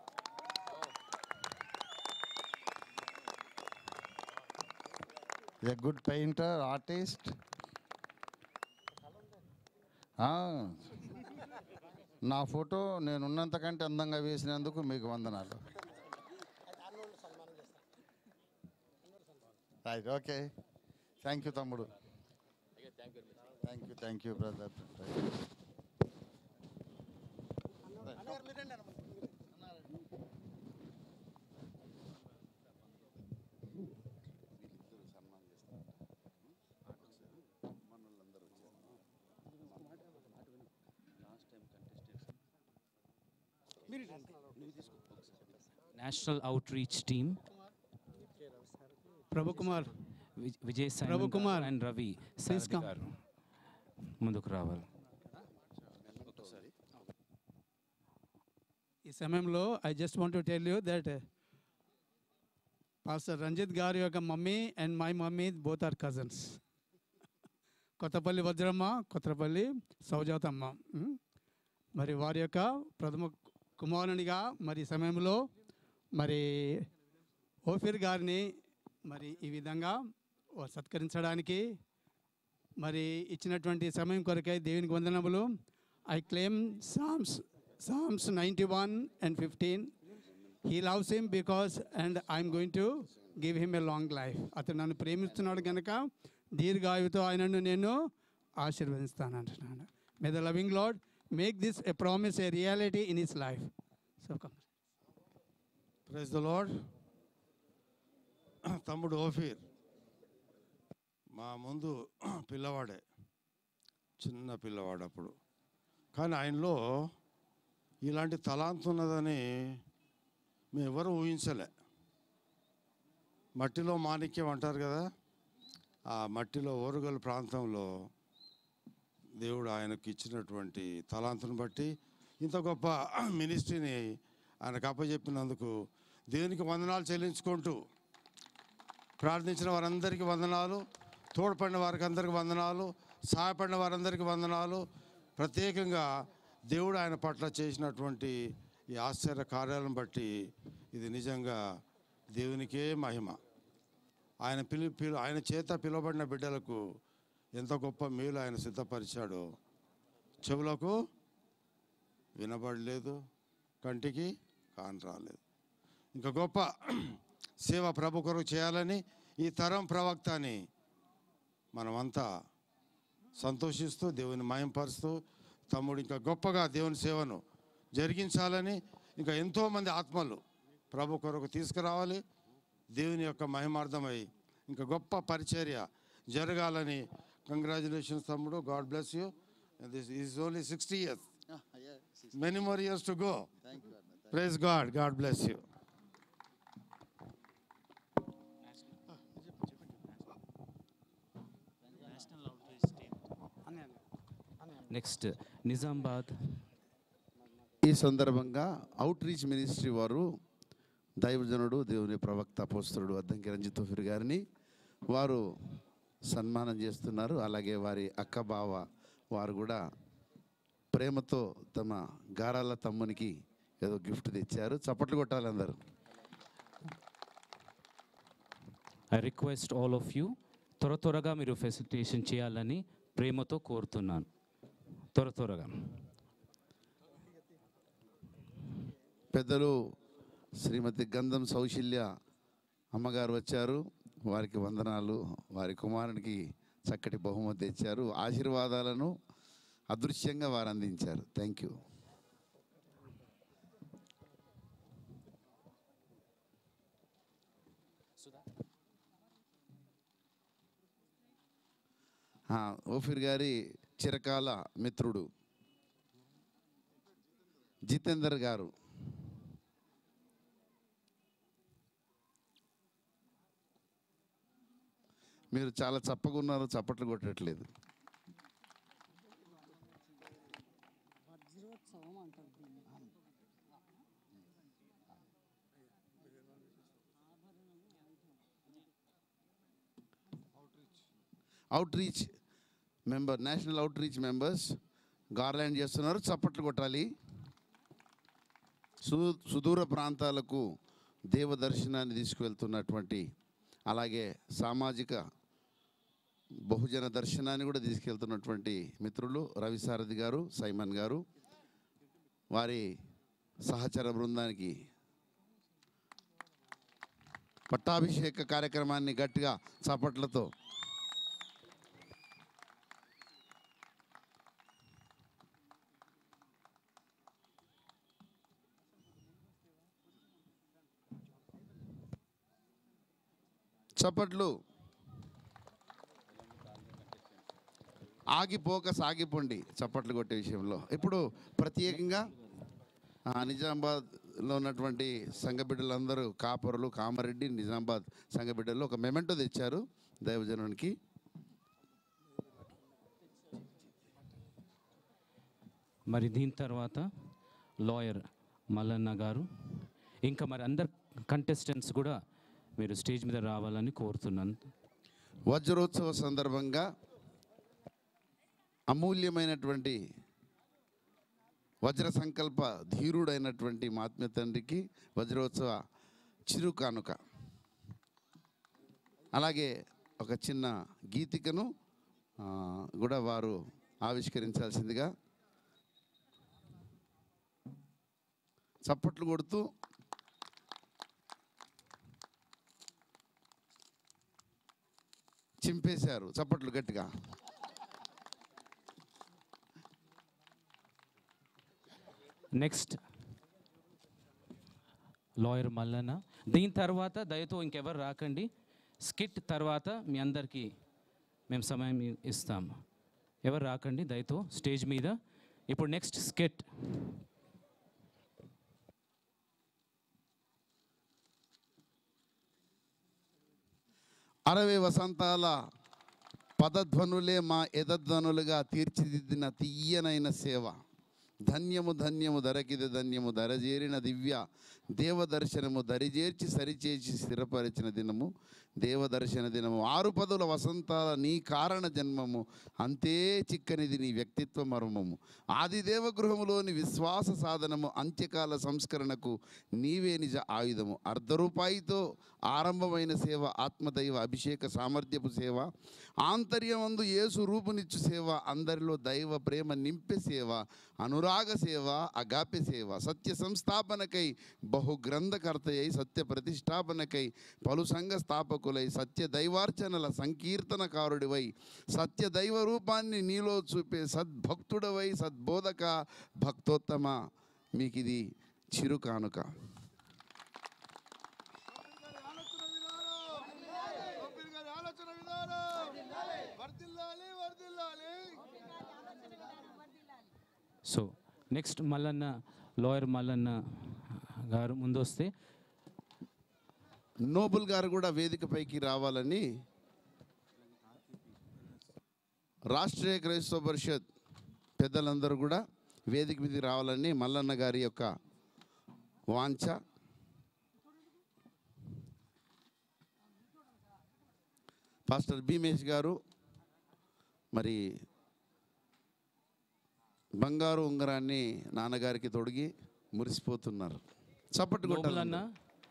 a good painter artist నా ఫోటో నేను ఉన్నంతకంటే అందంగా వేసినందుకు మీకు వందనాలు రైట్ ఓకే థ్యాంక్ యూ తమ్ముడు thank you thank you brother national outreach team Prabhu Kumar Vijay Prabhu Sai Kumar, and Ravi please Sarathi come. Garu ముందుకు రావాలి ఈ సమయంలో I just want to tell you that pastor Ranjith గారి యొక్క mummy and my mummy both are cousins Kothapalli Vajramma Kothapalli Soujathamma um. మరి వారి యొక్క ప్రథమ కుమారునిగా మరి ఈ సమయంలో మరి ఓఫిర్ గారిని మరి ఈ విధంగా వా- సత్కరించడానికి మరి ఇచ్చినటువంటి సమయం కొరకై దేవునికి వందనములు I claim psalms psalms ninety one and fifteen he loves him because and I'm going to give him a long life అతను నన్ను ప్రేమిస్తున్నాడు కనుక దీర్ఘాయువుతో ఆయనను నేను ఆశీర్వదిస్తాను అంటున్నాను may the loving lord make this a promise a reality in his life so come praise the lord తమ్ముడు ఓఫీర్ మా ముందు పిల్లవాడే చిన్న పిల్లవాడు అప్పుడు కానీ ఆయనలో ఇలాంటి తలాంత్ ఉన్నదని మేము ఎవరు ఊహించలే మట్టిలో మాణిక్యం అంటారు కదా ఆ మట్టిలో ఓరుగల్ ప్రాంతంలో దేవుడు ఆయనకు ఇచ్చినటువంటి తలాంతుని బట్టి ఇంత గొప్ప మినిస్ట్రీని ఆయనకు అప్పచెప్పినందుకు దేవునికి వందనాలు చెల్లించుకుంటూ ప్రార్థించిన వారందరికీ వందనాలు తోడ్పడిన వారికి అందరికీ వందనాలు సహాయపడిన వారందరికీ వందనాలు ప్రత్యేకంగా దేవుడు ఆయన పట్ల చేసినటువంటి ఈ ఆశ్చర్య కార్యాలను బట్టి ఇది నిజంగా దేవునికే మహిమ ఆయన పిలు పిలు ఆయన చేత పిలువబడిన బిడ్డలకు ఎంత గొప్ప మేలు ఆయన సిద్ధపరిచాడో చెవులకు వినబడలేదు కంటికి కాని రాలేదు ఇంకా గొప్ప సేవ ప్రభు కొరకు చేయాలని ఈ తరం ప్రవక్త అని మనమంతా సంతోషిస్తూ దేవుని మయంపరుస్తూ తమ్ముడు ఇంకా గొప్పగా దేవుని సేవను జరిగించాలని ఇంకా ఎంతోమంది ఆత్మలు ప్రభు కొరకు తీసుకురావాలి దేవుని యొక్క మహిమార్థమై ఇంకా గొప్ప పరిచర్య జరగాలని కంగ్రాచులేషన్స్ తమ్ముడు God bless you this is only sixty years many more years to go praise God God bless you next Nizamabad ఈ సందర్భంగా అవుట్ రీచ్ మినిస్ట్రీ వారు దైవజనుడు దేవుని ప్రవక్త పోస్తుడు అద్దంకి రంజిత్ తోఫిర్ గారిని వారు సన్మానం చేస్తున్నారు అలాగే వారి అక్క బావ వారు కూడా ప్రేమతో తమ గారాల తమ్మునికి ఏదో గిఫ్ట్ తెచ్చారు చప్పట్లు కొట్టాలి అందరూ I request all of you త్వర త్వరగా మీరు ఫెసిలిటేషన్ చేయాలని ప్రేమతో కోరుతున్నాను త్వర త్వరగా పెద్దలు శ్రీమతి గంధం సౌశల్య అమ్మగారు వచ్చారు వారికి వందనాలు వారి కుమారునికి చక్కటి బహుమతి ఇచ్చారు ఆశీర్వాదాలను అదృశ్యంగా వారు అందించారు థ్యాంక్ యూ ఆ, ఓఫిర్ గారి చిరకాల మిత్రుడు జితేందర్ గారు మీరు చాలా చప్పగా ఉన్నారు చప్పట్లు కొట్టట్లేదు outreach member national outreach members garland చేస్తున్నారు చప్పట్లు కొట్టాలి సు సుదూర ప్రాంతాలకు దేవ దర్శనాన్ని తీసుకువెళ్తున్నటువంటి అలాగే సామాజిక బహుజన దర్శనాన్ని కూడా తీసుకెళ్తున్నటువంటి మిత్రులు రవిసారథి గారు సైమన్ గారు వారి సహచర బృందానికి పట్టాభిషేక కార్యక్రమాన్ని గట్టిగా చప్పట్లతో చప్పట్లు ఆగిపోక సాగిపోండి చప్పట్లు కొట్టే విషయంలో ఇప్పుడు ప్రత్యేకంగా ఆ, నిజామాబాద్లో ఉన్నటువంటి సంఘ బిడ్డలందరూ కాపరులు కామారెడ్డి నిజామాబాద్ సంఘ బిడ్డలు ఒక మెమెంటో తెచ్చారు దైవజనునికి మరి దీని తర్వాత లాయర్ మల్లన్న గారు ఇంకా మరి అందరు కంటెస్టెంట్స్ కూడా మీరు స్టేజ్ మీద రావాలని కోరుతున్నాను వజ్రోత్సవ సందర్భంగా అమూల్యమైనటువంటి వజ్ర సంకల్ప ధీరుడైనటువంటి మాత్మ్య తండ్రికి వజ్రోత్సవ చిరు కానుక అలాగే ఒక చిన్న గీతికను ఆ, కూడా వారు ఆవిష్కరించాల్సిందిగా చప్పట్లు కొడుతూ చింపేశారు చప్పట్లు గట్టిగా నెక్స్ట్ లాయర్ మల్లన్న దీని తర్వాత దయతో ఇంకెవరు రాకండి స్కిట్ తర్వాత మీ అందరికీ మేము సమయం ఇ- ఇస్తాము ఎవరు రాకండి దయతో స్టేజ్ మీద ఇప్పుడు నెక్స్ట్ స్కిట్ అరవై వసంతాల పదధ్వనులే మా ఎదధ్వనులుగా తీర్చిదిద్దిన తీయనైన సేవ ధన్యము ధన్యము ధరకిది ధన్యము ధరజేరిన దివ్య దేవదర్శనము దరిజేర్చి సరిచేసి స్థిరపరిచిన దినము దేవదర్శన దినము ఆరు పదుల వసంతాల నీ కారణ జన్మము అంతే చిక్కనిది నీ వ్యక్తిత్వ మర్మము ఆది దేవగృహములోని విశ్వాస సాధనము అంత్యకాల సంస్కరణకు నీవే నిజ ఆయుధము అర్ధ రూపాయితో ఆరంభమైన సేవ ఆత్మదైవ అభిషేక సామర్థ్యపు సేవ ఆంతర్యమందు యేసు రూపునిచ్చు సేవ అందరిలో దైవ ప్రేమ నింపే సేవ అనురాగ సేవ అగాపె సేవ సత్య సంస్థాపనకై బహు గ్రంథకర్తయై సత్య ప్రతిష్టాపనకై పలు సంఘ స్థాపకులై సత్య దైవార్చనల సంకీర్తనకారుడివై సత్య దైవ రూపాన్ని నీలో చూపే సద్భక్తుడవై సద్బోధక భక్తోత్తమ మీకు ఇది చిరు కానుక so next Mallanna lawyer Mallanna garu ముందు వస్తే నోబుల్ గారు కూడా వేదికపైకి రావాలని రాష్ట్రీయ క్రైస్తవ పరిషత్ పెద్దలందరూ కూడా వేదిక మీదకి రావాలని మల్లన్న గారి యొక్క వాంఛ పాస్టర్ భీమేష్ గారు మరి బంగారు ఉంగరాన్ని నాన్నగారికి తొడిగి మురిసిపోతున్నారు చప్పట్లు నోబుల్ కొట్టాలన్న అన్న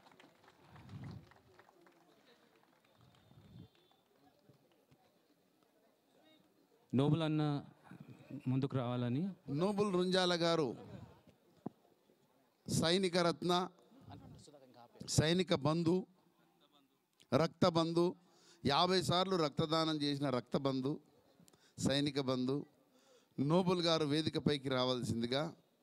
నోబుల్ అన్న ముందుకు రావాలని నోబుల్ రుంజాల గారు సైనిక రత్న సైనిక బంధు రక్త బంధు యాభై సార్లు రక్తదానం చేసిన రక్త బంధు సైనిక బంధు నోబుల్ గారు వేదికపైకి రావాల్సిందిగా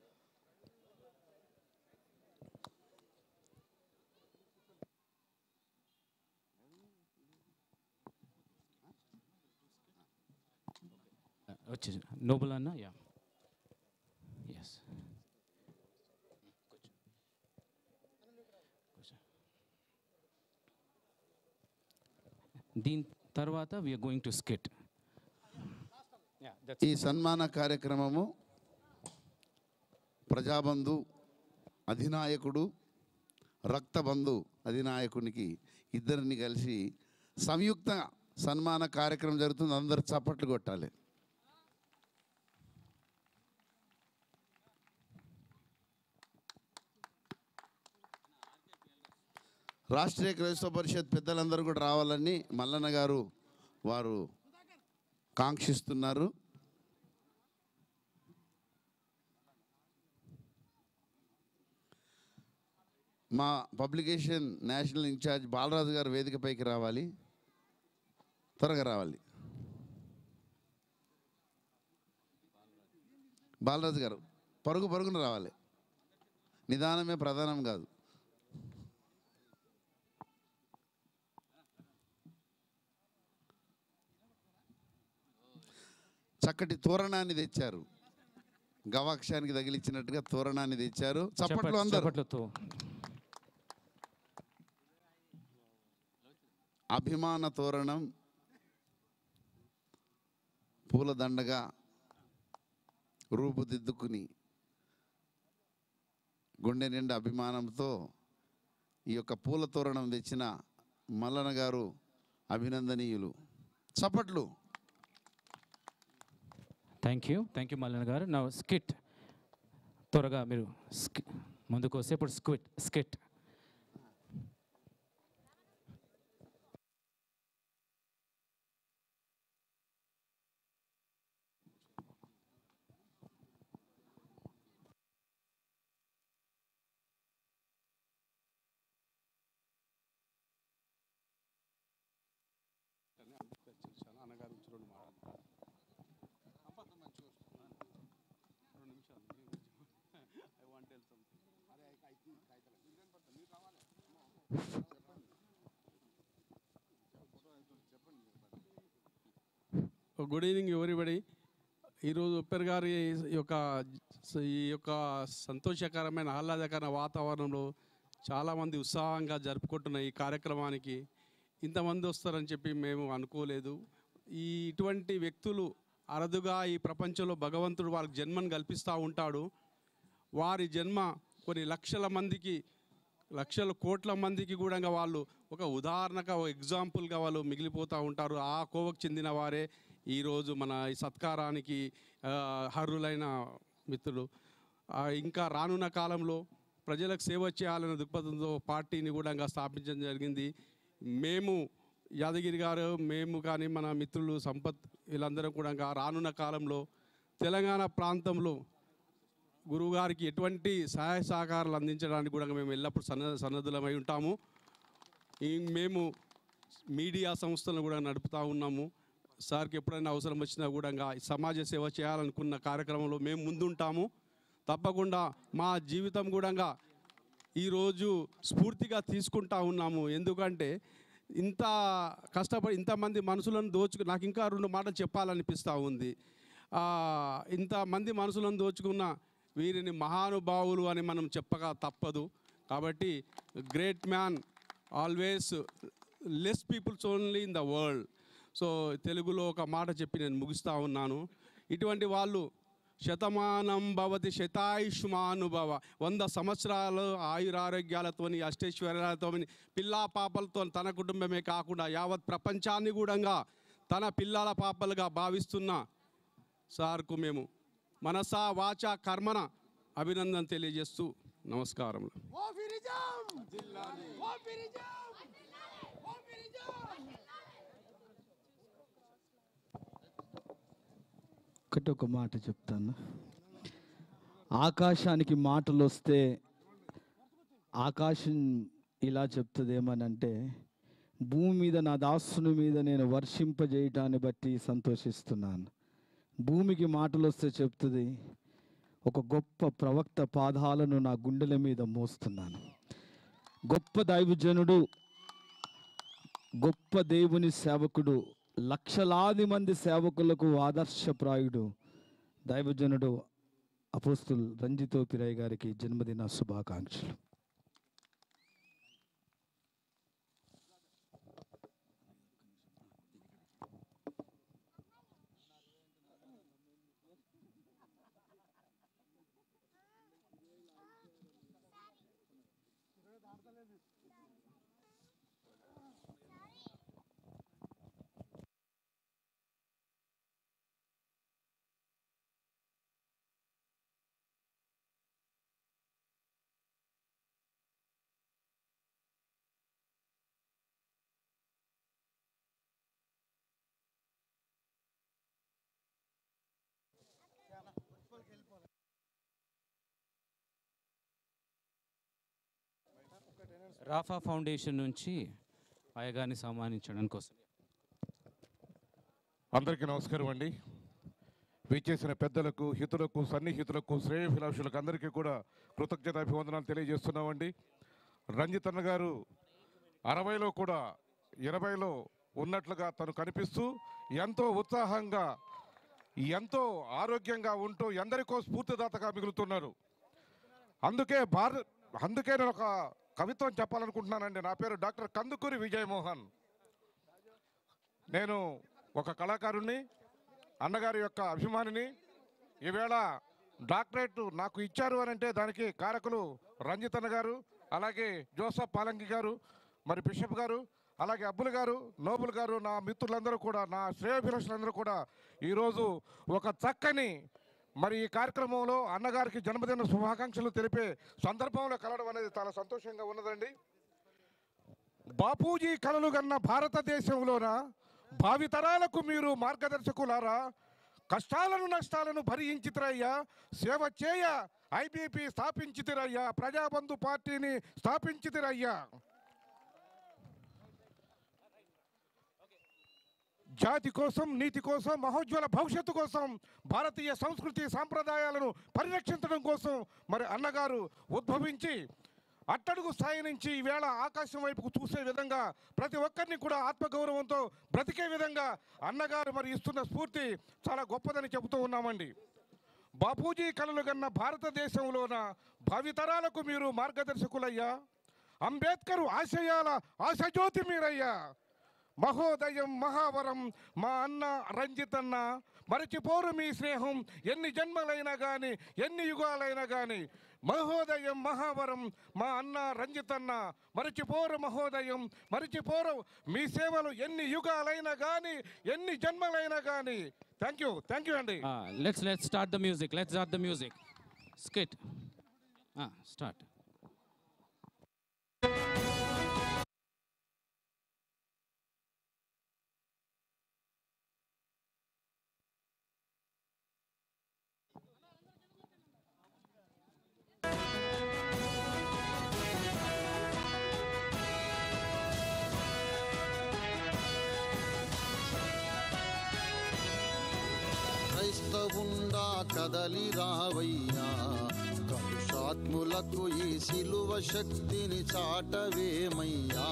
వచ్చేసి నోబుల్ అన్న యా ఎస్ దీని తర్వాత వీఆర్ గోయింగ్ టు స్కిట్ ఈ సన్మాన కార్యక్రమము ప్రజాబంధు అధినాయకుడు రక్తబంధు అధినాయకునికి ఇద్దరిని కలిసి సంయుక్త సన్మాన కార్యక్రమం జరుగుతుంది అందరు చప్పట్లు కొట్టాలి రాష్ట్రీయ క్రైస్తవ పరిషత్ పెద్దలందరూ కూడా రావాలని మల్లన్న గారు వారు కాంక్షిస్తున్నారు మా పబ్లికేషన్ నేషనల్ ఇన్ఛార్జ్ బాలరాజు గారు వేదికపైకి రావాలి త్వరగా రావాలి బాలరాజు గారు పరుగు పరుగున రావాలి నిదానమే ప్రధానం కాదు చక్కటి తోరణాన్ని తెచ్చారు గవాక్షానికి తగిలించినట్టుగా తోరణాన్ని తెచ్చారు చప్పట్లు అందరూ చప్పట్లతో అభిమాన తోరణం పూలదండగా రూపుదిద్దుకుని గుండె నిండా అభిమానంతో ఈ యొక్క పూల తోరణం తెచ్చిన మల్లన గారు అభినందనీయులు చప్పట్లు thank you thank you Mallanna garu నా స్కిట్ త్వరగా మీరు స్కి ముందుకు వస్తే ఇప్పుడు స్క్విట్ స్కిట్ గుడ్ ఈవినింగ్ ఎవరిబడి ఈరోజు ఉప్పర్ గారి యొక్క ఈ యొక్క సంతోషకరమైన ఆహ్లాదకరమైన వాతావరణంలో చాలామంది ఉత్సాహంగా జరుపుకుంటున్న ఈ కార్యక్రమానికి ఇంతమంది వస్తారని చెప్పి మేము అనుకోలేదు ఈ ఇటువంటి వ్యక్తులు అరుదుగా ఈ ప్రపంచంలో భగవంతుడు వాళ్ళకి జన్మను కల్పిస్తూ ఉంటాడు వారి జన్మ కొన్ని లక్షల మందికి లక్షల కోట్ల మందికి కూడా వాళ్ళు ఒక ఉదాహరణగా ఒక ఎగ్జాంపుల్గా వాళ్ళు మిగిలిపోతూ ఉంటారు ఆ కోవకు చెందిన వారే ఈరోజు మన ఈ సత్కారానికి ఆ, అర్హులైన మిత్రులు ఆ, ఇంకా రానున్న కాలంలో ప్రజలకు సేవ చేయాలనే దృక్పథంతో పార్టీని కూడా స్థాపించడం జరిగింది మేము యాదగిరి గారు మేము కానీ మన మిత్రులు సంపత్ వీళ్ళందరం కూడా రానున్న కాలంలో తెలంగాణ ప్రాంతంలో గురువుగారికి ఎటువంటి సహాయ సహకారాలు అందించడానికి కూడా మేము ఎల్లప్పుడూ సన్న సన్నద్ధులమై ఉంటాము ఈ మేము మీడియా సంస్థలను కూడా నడుపుతూ ఉన్నాము సార్కి ఎప్పుడైనా అవసరం వచ్చినా కూడా ఈ సమాజ సేవ చేయాలనుకున్న కార్యక్రమంలో మేము ముందుంటాము తప్పకుండా మా జీవితం కూడా ఈరోజు స్ఫూర్తిగా తీసుకుంటా ఉన్నాము ఎందుకంటే ఇంత కష్టపడి ఇంతమంది మనుషులను దోచుకు నాకు ఇంకా రెండు మాటలు చెప్పాలనిపిస్తూ ఉంది ఆ, ఇంతమంది మనుషులను దోచుకున్న వీరిని మహానుభావులు అని మనం చెప్పక తప్పదు కాబట్టి great man always less peoples only in the world so తెలుగులో ఒక మాట చెప్పి నేను ముగిస్తూ ఉన్నాను ఇటువంటి వాళ్ళు శతమానం భవతి శతాయుష్మానుభవ వంద సంవత్సరాలు ఆయురారోగ్యాలతోని అష్టైశ్వర్యాలతో పిల్లా పాపలతో తన కుటుంబమే కాకుండా యావత్ ప్రపంచాన్ని కూడా తన పిల్లల పాపలుగా భావిస్తున్న సార్కు మేము మనసా వాచ కర్మన అభినందన తెలియజేస్తూ నమస్కారం ఒకటి ఒక మాట చెప్తాను ఆకాశానికి మాటలు వస్తే ఆకాశం ఇలా చెప్తుంది ఏమనంటే భూమి మీద నా దాసుని మీద నేను వర్షింపజేయటాన్ని బట్టి సంతోషిస్తున్నాను భూమికి మాటలు వస్తే చెప్తుంది ఒక గొప్ప ప్రవక్త పాదాలను నా గుండెల మీద మోస్తున్నాను గొప్ప దైవజనుడు గొప్ప దేవుని సేవకుడు లక్షలాది మంది సేవకులకు ఆదర్శప్రాయుడు దైవజనుడు అపోస్తుల్ రంజితో పిరయ్య గారికి జన్మదిన శుభాకాంక్షలు రాఫా ఫౌండేషన్ నుంచి అయ్యగారిని సన్మానించడానికి కోసం అందరికీ నమస్కారం అండి విచ్చేసిన పెద్దలకు హితులకు సన్నిహితులకు శ్రేయభిలాషులకు అందరికీ కూడా కృతజ్ఞత అభివందనాలు తెలియజేస్తున్నామండి రంజిత్ అన్న గారు అరవైలో కూడా ఇరవైలో ఉన్నట్లుగా తను కనిపిస్తూ ఎంతో ఉత్సాహంగా ఎంతో ఆరోగ్యంగా ఉంటూ ఎందరికో స్ఫూర్తిదాతగా మిగులుతున్నారు అందుకే భారత్ అందుకే నేను ఒక కవిత్వం చెప్పాలనుకుంటున్నానండి నా పేరు డాక్టర్ కందుకూరి విజయమోహన్ నేను ఒక కళాకారుణ్ణి అన్నగారి యొక్క అభిమానిని ఈవేళ డాక్టరేట్ నాకు ఇచ్చారు అని అంటే దానికి కారకులు రంజిత్ అన్న గారు అలాగే జోసఫ్ పాలంకి గారు మరి బిషప్ గారు అలాగే అబ్బుల్ గారు నోబుల్ గారు నా మిత్రులందరూ కూడా నా శ్రేయోభిలాషులందరూ కూడా ఈరోజు ఒక చక్కని మరి ఈ కార్యక్రమంలో అన్నగారికి జన్మదిన శుభాకాంక్షలు తెలిపే సందర్భంలో కలవడం అనేది చాలా సంతోషంగా ఉన్నదండి బాపూజీ కలలు కన్న భారతదేశంలోన భావితరాలకు మీరు మార్గదర్శకులారా కష్టాలను నష్టాలను భరించితిరయ్యా సేవ చేయ ఐబీపీ స్థాపించితిరయ్యా ప్రజాబంధు పార్టీని స్థాపించితిరయ్యా జాతి కోసం నీతి కోసం మహోజ్వల భవిష్యత్తు కోసం భారతీయ సంస్కృతి సాంప్రదాయాలను పరిరక్షించడం కోసం మరి అన్నగారు ఉద్భవించి అట్టడుగు స్థాయి నుంచి ఈవేళ ఆకాశం వైపుకు చూసే విధంగా ప్రతి ఒక్కరిని కూడా ఆత్మగౌరవంతో బ్రతికే విధంగా అన్నగారు మరి ఇస్తున్న స్ఫూర్తి చాలా గొప్పదని చెబుతూ ఉన్నామండి బాపూజీ కలలు కన్న భారతదేశంలోన భావితరాలకు మీరు మార్గదర్శకులయ్యా అంబేద్కర్ ఆశయాల ఆశజ్యోతి మీరయ్యా మహోదయం మహావరం మా అన్న రంజితన్న మరచిపోరు మీ స్నేహం ఎన్ని జన్మలైనా కానీ ఎన్ని యుగాలైనా కానీ మహోదయం మహావరం మా అన్న రంజితన్న మరచిపోరు మహోదయం మరచిపోరు మీ సేవలు ఎన్ని యుగాలైనా కానీ ఎన్ని జన్మలైనా కానీ థ్యాంక్ యూ థ్యాంక్ యూ అండి let's let's start the music let's start the music skit start క్రైస్తవుండా కదలి రావయ్యా కలుషాత్ములకు ఈ సిలువ శక్తిని చాటవేమయ్యా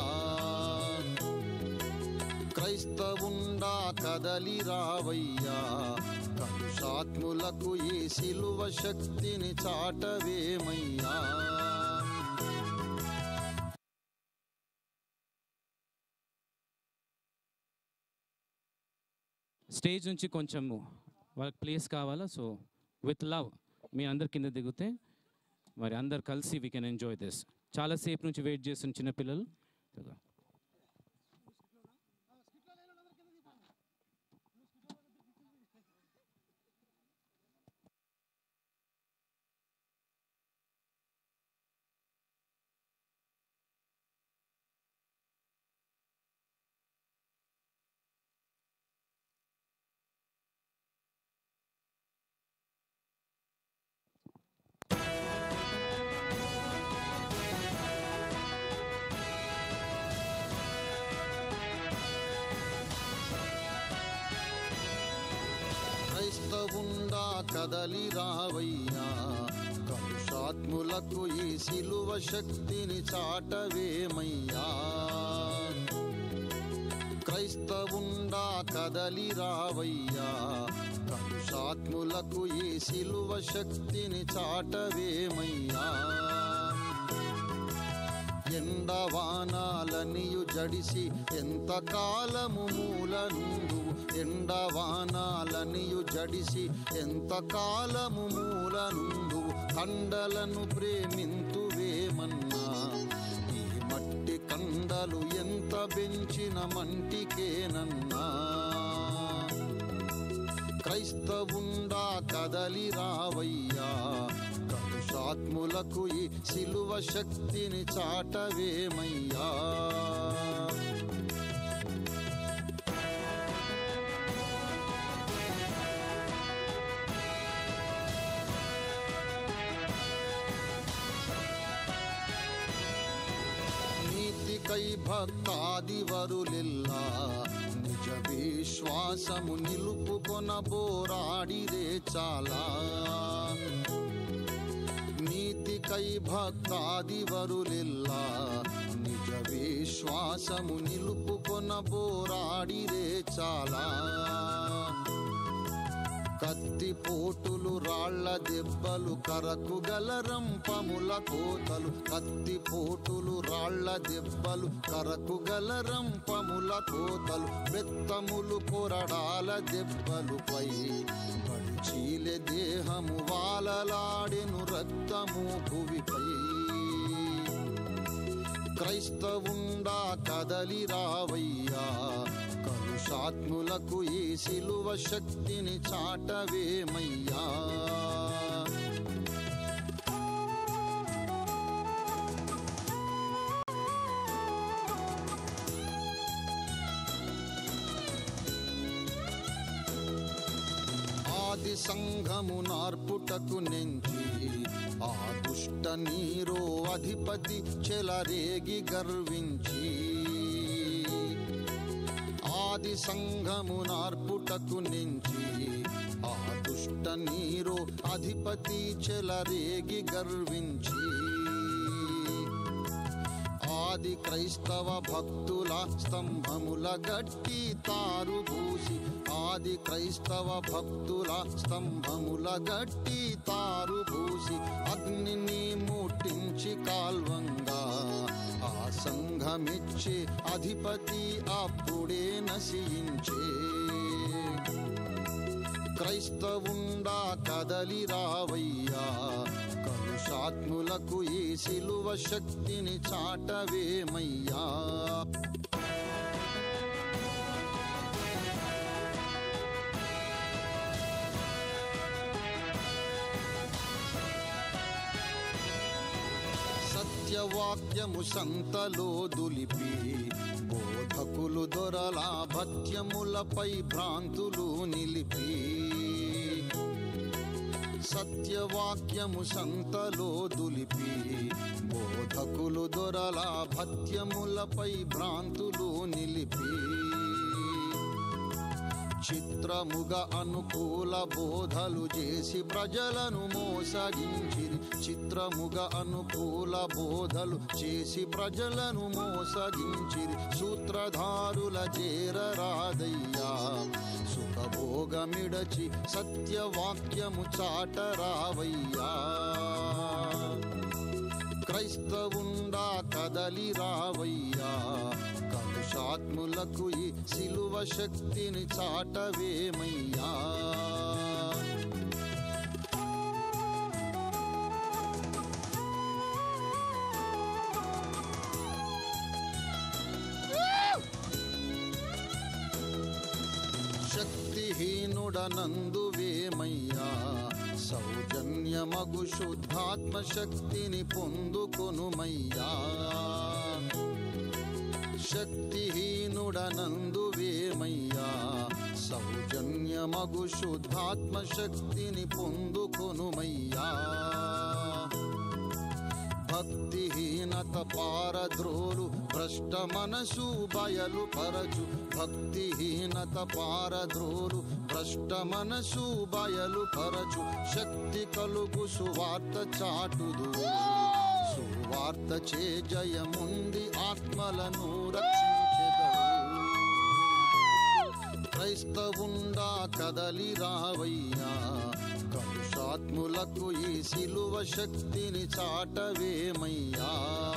క్రైస్తవుండా కదలి రావయ్యా కలుషాత్ములకు ఈ సిలువ శక్తిని చాటవేమయ్యా స్టేజ్ నుంచి కొంచెం వాళ్ళకి ప్లేస్ కావాలా సో విత్ లవ్ మీ అందరి కింద దిగితే మరి అందరు కలిసి వీ కెన్ ఎంజాయ్ దిస్ చాలాసేపు నుంచి వెయిట్ చేస్తున్న చిన్నపిల్లలు క్రైస్తవుండా కదలి రావయ్యా కలుషాత్ములకు ఈ సిలువ శక్తిని చాటవేమయ్యా క్రైస్తవుండా కదలి రావయ్యా కలుషాత్ములకు ఈ సిలువ శక్తిని చాటవేమయ్యా ఎండవానాలనియు జడిసి ఎంత కాలము మూలనుండు ఎండవానాలనియు జడిసి ఎంత కాలము మూలనుండు కండలను ప్రేమింతువేమన్నా ఈ మట్టి కండలు ఎంత పెంచిన మంటికేనన్నా క్రైస్తవుండా కదలి రావయ్యా కలుషాత్ములకు ఈ సిలువ శక్తిని చాటవేమయ్యా నీతికై భక్తాదివరులెల్లా నిజ విశ్వాసము నిలుపుకొన బోరాడిరే చాలా నీతికై భక్తాదివరులెల్లా నిజ విశ్వాసము నిలుపుకొన బోరాడిరే చాలా కత్తి పోటులు రాళ్ల దెబ్బలు కరకు గలరంపముల కోతలు కత్తి పోటులు రాళ్ల దెబ్బలు కరకు గలరంపముల కోతలు బెత్తములు కొరడాల దెబ్బలుపై చీలె దేహము వాలలాడెను రక్తము భువిపై క్రైస్తవుండా కదలి రావయ్యా కలుషాత్ములకు ఈ సిలువ శక్తిని చాటవేమయ్యా ఆది సంఘము నార్పుటకు నెంచి ఆ దుష్ట నీరో అధిపతి చెలరేగి గర్వించి ఆది సంఘము నార్పుటకు నెంచి ఆ దుష్ట నీరో అధిపతి చెలరేగి గర్వించి ఆది క్రైస్తవ భక్తుల స్తంభముల గట్టి తారు భూసి ఆది క్రైస్తవ భక్తుల స్తంభముల గట్టి తారు భూసి అగ్నిని ముట్టించి కాల్వంగా ఆ సంఘమిచ్చి అధిపతి అప్పుడే నశించే క్రైస్తవుండా కదలి రావయ్యా కలుషాత్ములకు ఈ సిలువ శక్తిని చాటవేమయ్యా సత్యవాక్యము సంతలో దులిపి బోధకులు దొరల భత్యములపై భ్రాంతులు నిలిపి సత్యవాక్యము సంతలో దులిపి బోధకులు దొరల భత్యములపై భ్రాంతులు నిలిపి చిత్రముగ అనుకూల బోధలు చేసి ప్రజలను మోసగించిరి చిత్రముగ అనుకూల బోధలు చేసి ప్రజలను మోసగించిరి సూత్రధారుల చేరరాదయ్యా సుఖభోగమిడచి సత్యవాక్యము చాటరావయ్యా క్రైస్తవుండా కదలి రావయ్యా కలుషాత్ములకు ఈ సిలువ శక్తిని చాటవేమయ్యా శక్తిహీనుడనందువేమయ్యా సౌజన్యమగు శుద్ధాత్మ శక్తిని పొందుకొనుమయ్యా శక్తిహీనుడనందువేమయ్యా సౌజన్యమగు శుద్ధాత్మ శక్తిని పొందుకొనుమయ్యా భక్తిహీనత పారద్రోలు భ్రష్ట మనసు బయలు పరచు భక్తిహీనత పారద్రోలు భ్రష్ట మనసు బయలు పరచు శక్తి కలుగు సువార్త చాటుదు సువార్త చే జయముంది ఆత్మలను రక్షించెదవు క్రైస్తవుండా కదలి రావయ్యా కలుషాత్ములకు ఈ సిలువ శక్తిని చాటవేమయ్యా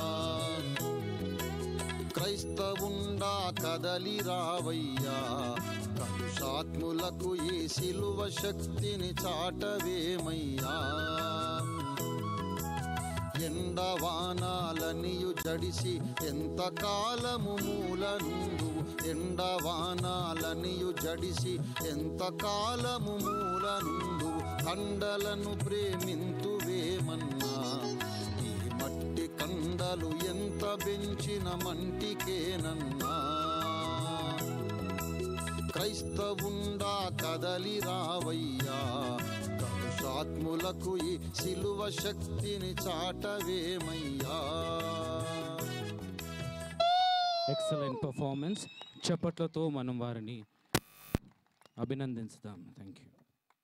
క్రైస్తవుండా కదలి రావయ్యా కలుషాత్ములకు ఈ సిలువ శక్తిని చాటవేమయ్యా ఎండవానాలనియు జడిసి ఎంత కాలము మూలనుండు ఎండవానాలనియు జడిసి ఎంత కాలము మూలనుండు కండలను ప్రేమింతువేమన్నా ఈ మట్టి కండలు ఎంత పెంచిన మంటికేనన్నా క్రైస్తవుండా కదలి రావయ్యా కలుషాత్ములకు ఈ సిలువ శక్తిని చాటవేమయ్యా ఎక్సలెంట్ పర్ఫార్మెన్స్ చప్పట్లతో మనం వారిని అభినందించుదాం థ్యాంక్ యూ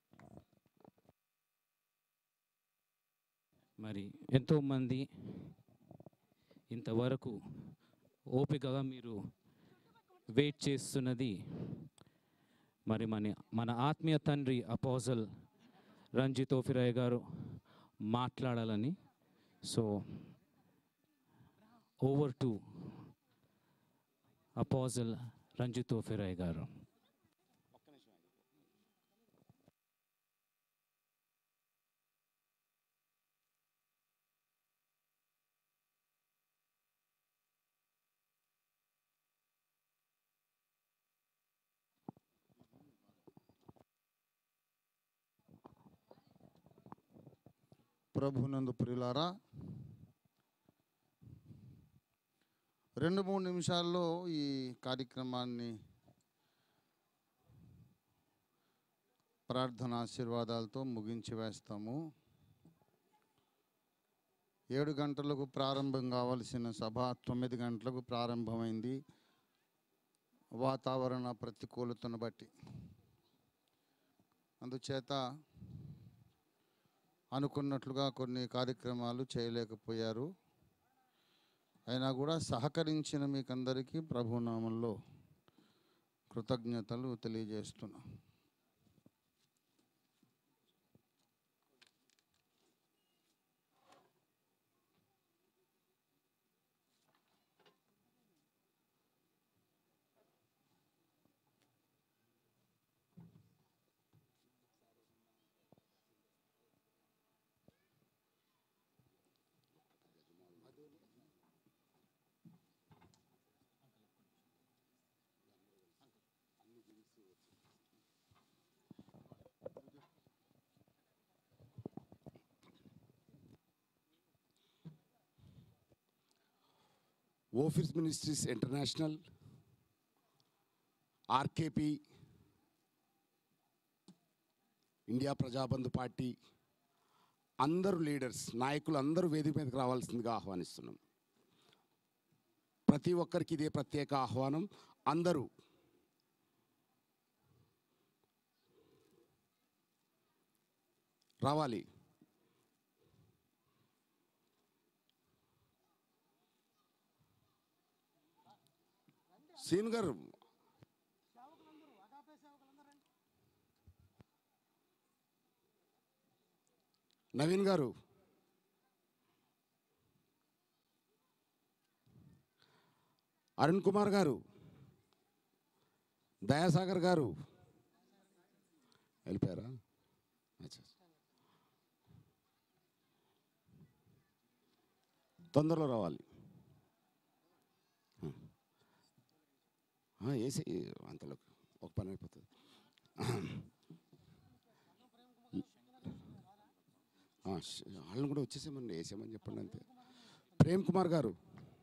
మరి ఎంతోమంది ఇంతవరకు ఓపికగా మీరు వెయిట్ చేస్తున్నది మరి మన మన ఆత్మీయ తండ్రి అపోజల్ రంజిత్ ఓఫిరాయ్ గారు మాట్లాడాలని so over to apostle Ranjith ఓఫిరాయ్ గారు ప్రభునందు ప్రియులారా రెండు మూడు నిమిషాల్లో ఈ కార్యక్రమాన్ని ప్రార్థన ఆశీర్వాదాలతో ముగించి వేస్తాము ఏడు గంటలకు ప్రారంభం కావలసిన సభ తొమ్మిది గంటలకు ప్రారంభమైంది వాతావరణ ప్రతికూలతను బట్టి అందుచేత అనుకున్నట్లుగా కొన్ని కార్యక్రమాలు చేయలేకపోయారు అయినా కూడా సహకరించిన మీకందరికీ ప్రభునామంలో కృతజ్ఞతలు తెలియజేస్తున్నా ఓఫీస్ ministries international RKP India Prajabandhu party అందరు లీడర్స్ నాయకులు అందరూ వేదిక మీదకి రావాల్సిందిగా ఆహ్వానిస్తున్నాం ప్రతి ఒక్కరికి ఇదే ప్రత్యేక ఆహ్వానం అందరూ రావాలి సీన్ గారు నవీన్ గారు అరుణ్ కుమార్ గారు దయాసాగర్ గారు వెళ్ళిపోయారా అచ్చా. తొందరలో రావాలి వేసి అంతలో ఒక పని అయిపోతుంది ఆ, ష్- వాళ్ళని కూడా వచ్చేసేమని వేసేమని చెప్పండి అంతే ప్రేమ్ కుమార్ గారు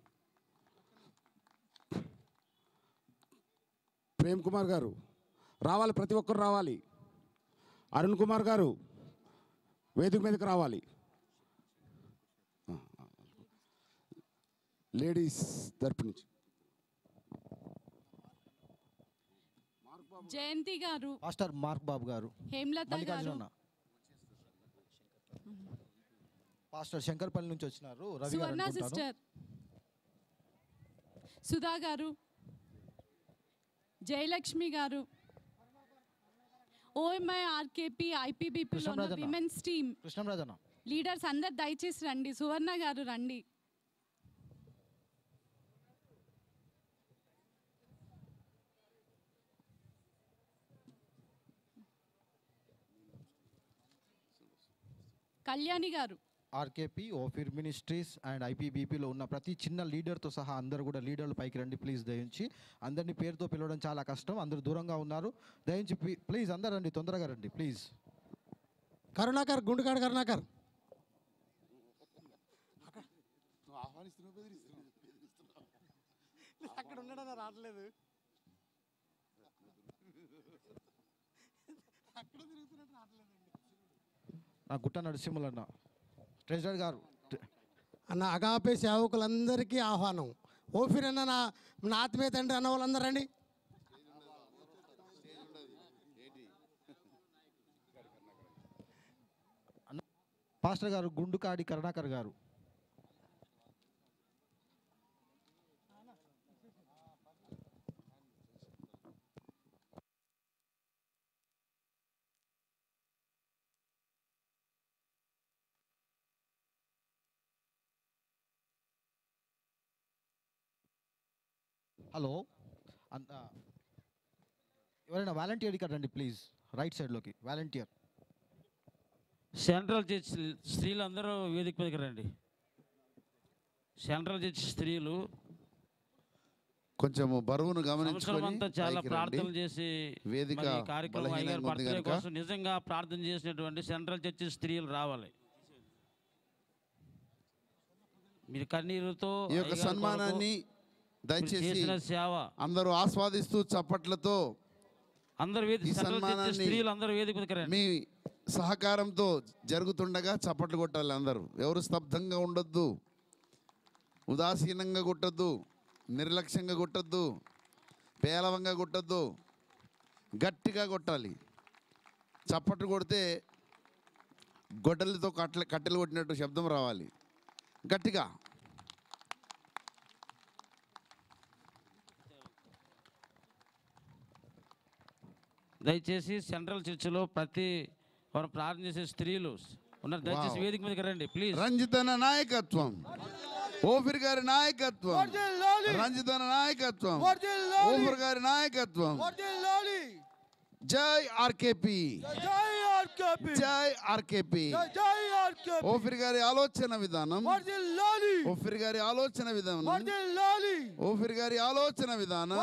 ప్రేమ్ కుమార్ గారు రావాలి ప్రతి ఒక్కరు రావాలి అరుణ్ కుమార్ గారు వేదిక మీదకి రావాలి ఆ, ఆ. లేడీస్ తరపు నుంచి జయంతి గారు మాస్టర్ మార్క్ బాబు గారు హేమలత గారు మల్లికార్జున పాస్టర్ శంకర్పల్లి నుంచి వచ్చినారు రవి గారు సువర్ణ అనుకుంటాను. Sister Sudha garu Jayalakshmi garu OMI RKP ఐపీబీపీలో Krishnarajanna. Women's team Krishnamrajanna leaders అందరు దయచేసి రండి సువర్ణ గారు రండి Kalyani garu RKP Ophir ministries and ఐపీబీపీలో ఉన్న ప్రతి చిన్న లీడర్తో సహా అందరూ కూడా లీడర్లు పైకి రండి ప్లీజ్ దయించి అందరినీ పేరుతో పిలవడం చాలా కష్టం అందరూ దూరంగా ఉన్నారు దయించి ప్లీ- ప్లీజ్ అందరు రండి తొందరగా రండి ప్లీజ్ కరుణాకర్ గుండుకాడు కరుణాకర్ అక్కడ ఉండడం రావట్లేదు అక్కడ తిరుగుతున్నట్టు రావట్లేదండి నా గుట్ట నరసింహులన్న ట్రెజరర్ గారు అన్న అగాపే సేవకులందరికీ ఆహ్వానం ఓఫిర్ అన్న నా నా ఆత్మీయ తండ్రి అన్న వాళ్ళందరూ రండి పాస్టర్ గారు గుండుకాడి కరుణాకర్ గారు హలో అంత ఎవరైనా వాలంటీర్ ఇక్కడ రండి ప్లీజ్ రైట్ సైడ్లోకి వాలంటీర్ సెంట్రల్ చర్చ్ స్త్రీలందరూ వేదిక మీదకి రండి సెంట్రల్ చర్చ్ స్త్రీలు కొంచెము బరువును సంవత్సరం గమనించుకొని అంతా చాలా పైకి రండి. ప్రార్థనలు చేసి వేదిక మరి ఈ కార్యక్రమం బలహీనంగా అయ్యారు ఉంది బర్త్డే కనుక కోసం నిజంగా ప్రార్థన చేసినటువంటి సెంట్రల్ చర్చ్ స్త్రీలు రావాలి మీరు కన్నీరుతో ఈ యొక్క అయ్యగారి కొరకు సన్మానాన్ని మీరు దయచేసి చేసిన సేవ అందరూ ఆస్వాదిస్తూ చప్పట్లతో అందరు వేదిక ఈ సెంట్రల్ చర్చ్ సన్మానాన్ని స్త్రీలు అందరూ వేదిక మీదకి రండి మీ సహకారంతో జరుగుతుండగా చప్పట్లు కొట్టాలి అందరూ ఎవరు స్తబ్దంగా ఉండొద్దు ఉదాసీనంగా కొట్టొద్దు నిర్లక్ష్యంగా కొట్టొద్దు పేలవంగా కొట్టొద్దు గట్టిగా కొట్టాలి చప్పట్లు కొడితే గొడ్డలతో కట్టెలు కట్టెలు కొట్టినట్టు శబ్దం రావాలి గట్టిగా దయచేసి సెంట్రల్ చర్చిలో ప్రతి వారు ప్రార్థన చేసే స్త్రీలు ఉన్నారు దయచేసి Wow. వేదిక మీదకి రండి ప్లీజ్ రంజితన నాయకత్వం ఓఫిర్ గారి నాయకత్వం రంజితన నాయకత్వం ఓఫిర్ గారి నాయకత్వం జై ఆర్కేపీ జై ఆర్కేపీ ఓఫిర్ గారి ఆలోచన విధానం ఓఫిర్ గారి ఆలోచన విధానం ఓఫిర్ గారి ఆలోచన విధానం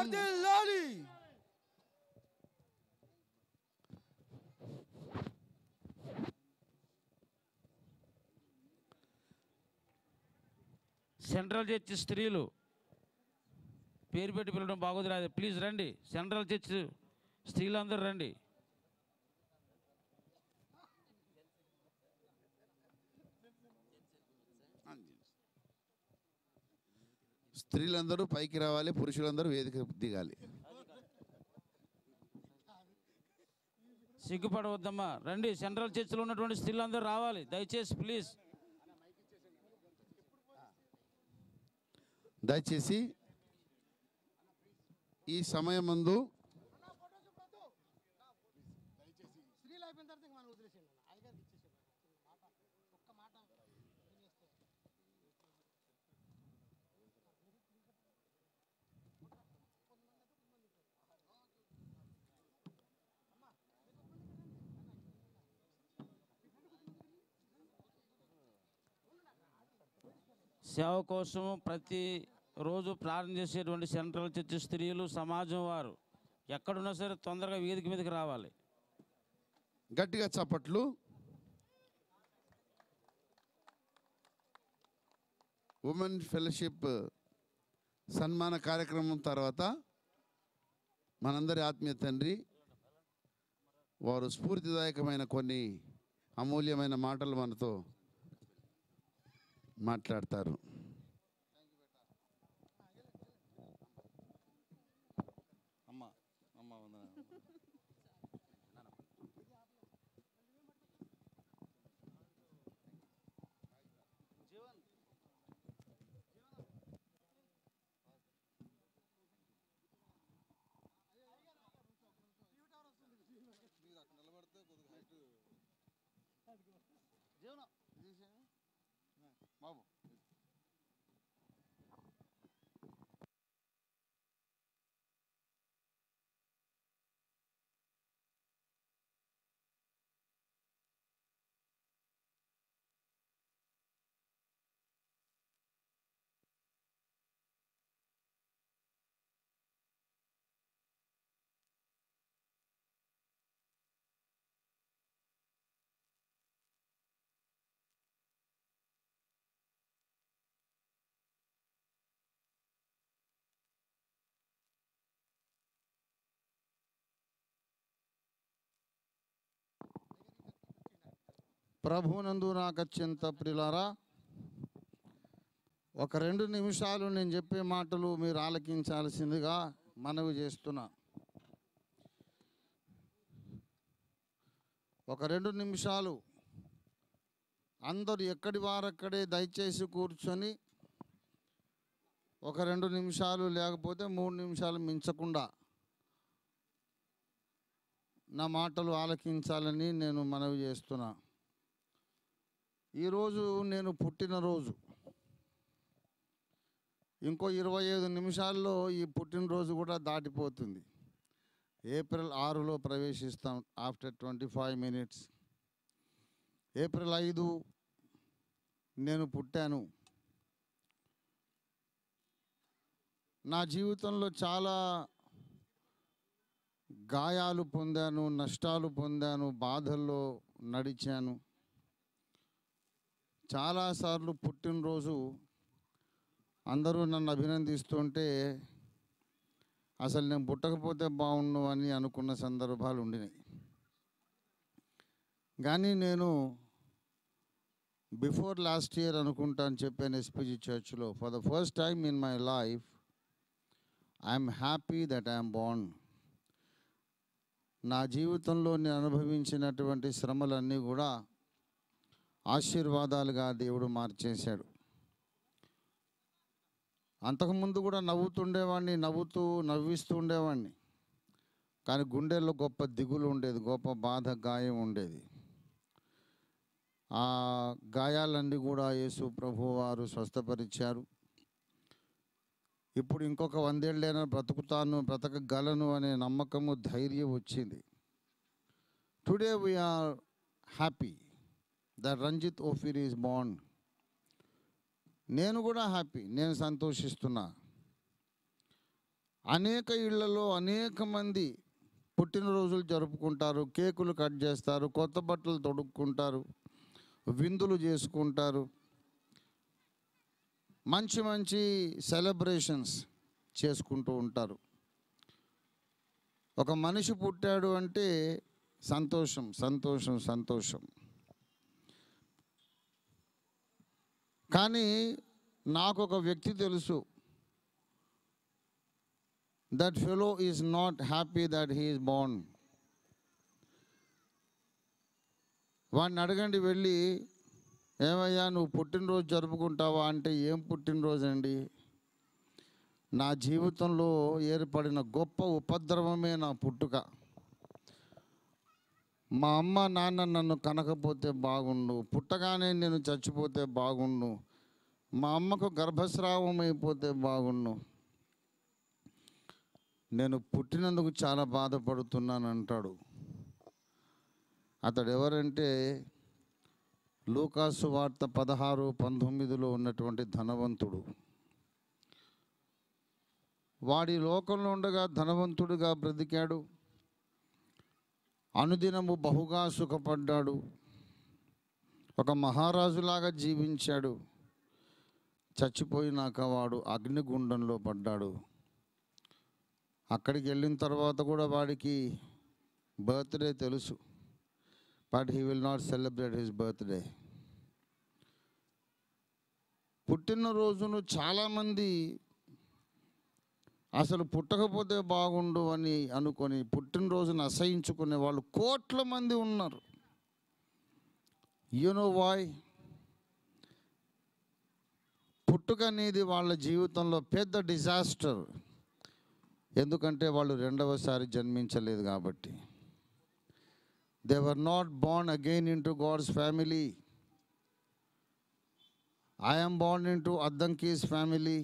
సెంట్రల్ చర్చ్ స్త్రీలు పేరు పెట్టి పిలవడం బాగోదు రాదు ప్లీజ్ రండి సెంట్రల్ చర్చ్ స్త్రీలందరూ రండి స్త్రీలందరూ పైకి రావాలి పురుషులందరూ వేదిక దిగాలి సిగ్గుపడవద్దమ్మా రండి సెంట్రల్ చర్చిలో ఉన్నటువంటి స్త్రీలందరూ రావాలి దయచేసి ప్లీజ్ దయచేసి ఈ సమయం ముందు సేవ కోసం ప్రతి రోజు ప్రార్థన చేసేటువంటి సెంట్రల్ చర్చ్ స్త్రీలు సమాజం వారు ఎక్కడున్నా సరే తొందరగా వేదిక మీదకి రావాలి గట్టిగా చప్పట్లు ఉమెన్ ఫెలోషిప్ సన్మాన కార్యక్రమం తర్వాత మనందరి ఆత్మీయ తండ్రి వారు స్ఫూర్తిదాయకమైన కొన్ని అమూల్యమైన మాటలు మనతో మాట్లాడతారు అమ్మ అమ్మ వందనాలు. బాబు ప్రభునందు నాకు అత్యంత ప్రిలారా ఒక రెండు నిమిషాలు నేను చెప్పే మాటలు మీరు ఆలకించాల్సిందిగా మనవి చేస్తున్నా ఒక రెండు నిమిషాలు అందరు ఎక్కడి వారక్కడే దయచేసి కూర్చొని ఒక రెండు నిమిషాలు లేకపోతే మూడు నిమిషాలు మించకుండా నా మాటలు ఆలకించాలని నేను మనవి చేస్తున్నా ఈరోజు నేను పుట్టినరోజు ఇంకో ఇరవై ఐదు నిమిషాల్లో ఈ పుట్టినరోజు కూడా దాటిపోతుంది ఏప్రిల్ ఆరులో ప్రవేశిస్తాం after twenty five minutes April ఐదు నేను పుట్టాను నా జీవితంలో చాలా గాయాలు పొందాను నష్టాలు పొందాను బాధల్లో నడిచాను చాలాసార్లు పుట్టినరోజు అందరూ నన్ను అభినందిస్తుంటే అసలు నేను పుట్టకపోతే బాగుండు అని అనుకున్న సందర్భాలు ఉండినాయి కానీ నేను బిఫోర్ లాస్ట్ ఇయర్ అనుకుంటా అని చెప్పాను ఎస్పీజీ చర్చ్లో for the first time in my life I'm happy that I'm బాండ్ నా జీవితంలో నేను అనుభవించినటువంటి శ్రమలన్నీ కూడా ఆశీర్వాదాలుగా దేవుడు మార్చేశాడు అంతకుముందు కూడా నవ్వుతుండేవాడిని నవ్వుతూ నవ్విస్తూ ఉండేవాడిని కానీ గుండెల్లో గొప్ప దిగులు ఉండేది గొప్ప బాధ గాయం ఉండేది ఆ గాయాలన్నీ కూడా యేసు ప్రభు వారు స్వస్థపరిచారు ఇప్పుడు ఇంకొక వందేళ్ళైనా బ్రతుకుతాను బ్రతకగలను అనే నమ్మకము ధైర్యం వచ్చింది today we're happy that Ranjith Ophir is బాండ్ నేను కూడా హ్యాపీ నేను సంతోషిస్తున్నా అనేక ఇళ్లలో అనేక మంది పుట్టినరోజులు జరుపుకుంటారు కేకులు కట్ చేస్తారు కొత్త బట్టలు తొడుక్కుంటారు విందులు చేసుకుంటారు మంచి మంచి సెలబ్రేషన్స్ చేసుకుంటూ ఉంటారు ఒక మనిషి పుట్టాడు అంటే సంతోషం సంతోషం సంతోషం కానీ నాకు ఒక వ్యక్తి తెలుసు that fellow is not happy that he is బాండ్ వాడిని అడగండి వెళ్ళి ఏమయ్యా నువ్వు పుట్టినరోజు జరుపుకుంటావా అంటే ఏం పుట్టినరోజు అండి నా జీవితంలో ఏర్పడిన గొప్ప ఉపద్రవమే నా పుట్టుక మా అమ్మ నాన్న నన్ను కనకపోతే బాగుండు పుట్టగానే నేను చచ్చిపోతే బాగుండు మా అమ్మకు గర్భస్రావం అయిపోతే బాగుండు నేను పుట్టినందుకు చాలా బాధపడుతున్నాను అంటాడు అతడు ఎవరంటే లూకాసు వార్త పదహారు పంతొమ్మిదిలో ఉన్నటువంటి ధనవంతుడు వాడి లోకంలో ఉండగా ధనవంతుడిగా బ్రతికాడు అనుదినము బహుగా సుఖపడ్డాడు ఒక మహారాజులాగా జీవించాడు చచ్చిపోయినాక వాడు అగ్నిగుండంలో పడ్డాడు అక్కడికి వెళ్ళిన తర్వాత కూడా వాడికి బర్త్డే తెలుసు but he will not celebrate his birthday పుట్టినరోజును చాలామంది అసలు పుట్టకపోతే బాగుండు అని అనుకొని పుట్టినరోజును అసహించుకునే వాళ్ళు కోట్ల మంది ఉన్నారు యూనో వాయ్ పుట్టుక అనేది వాళ్ళ జీవితంలో పెద్ద డిజాస్టర్ ఎందుకంటే వాళ్ళు రెండవసారి జన్మించలేదు కాబట్టి they were not born again into God's family I'm born into Addanki's family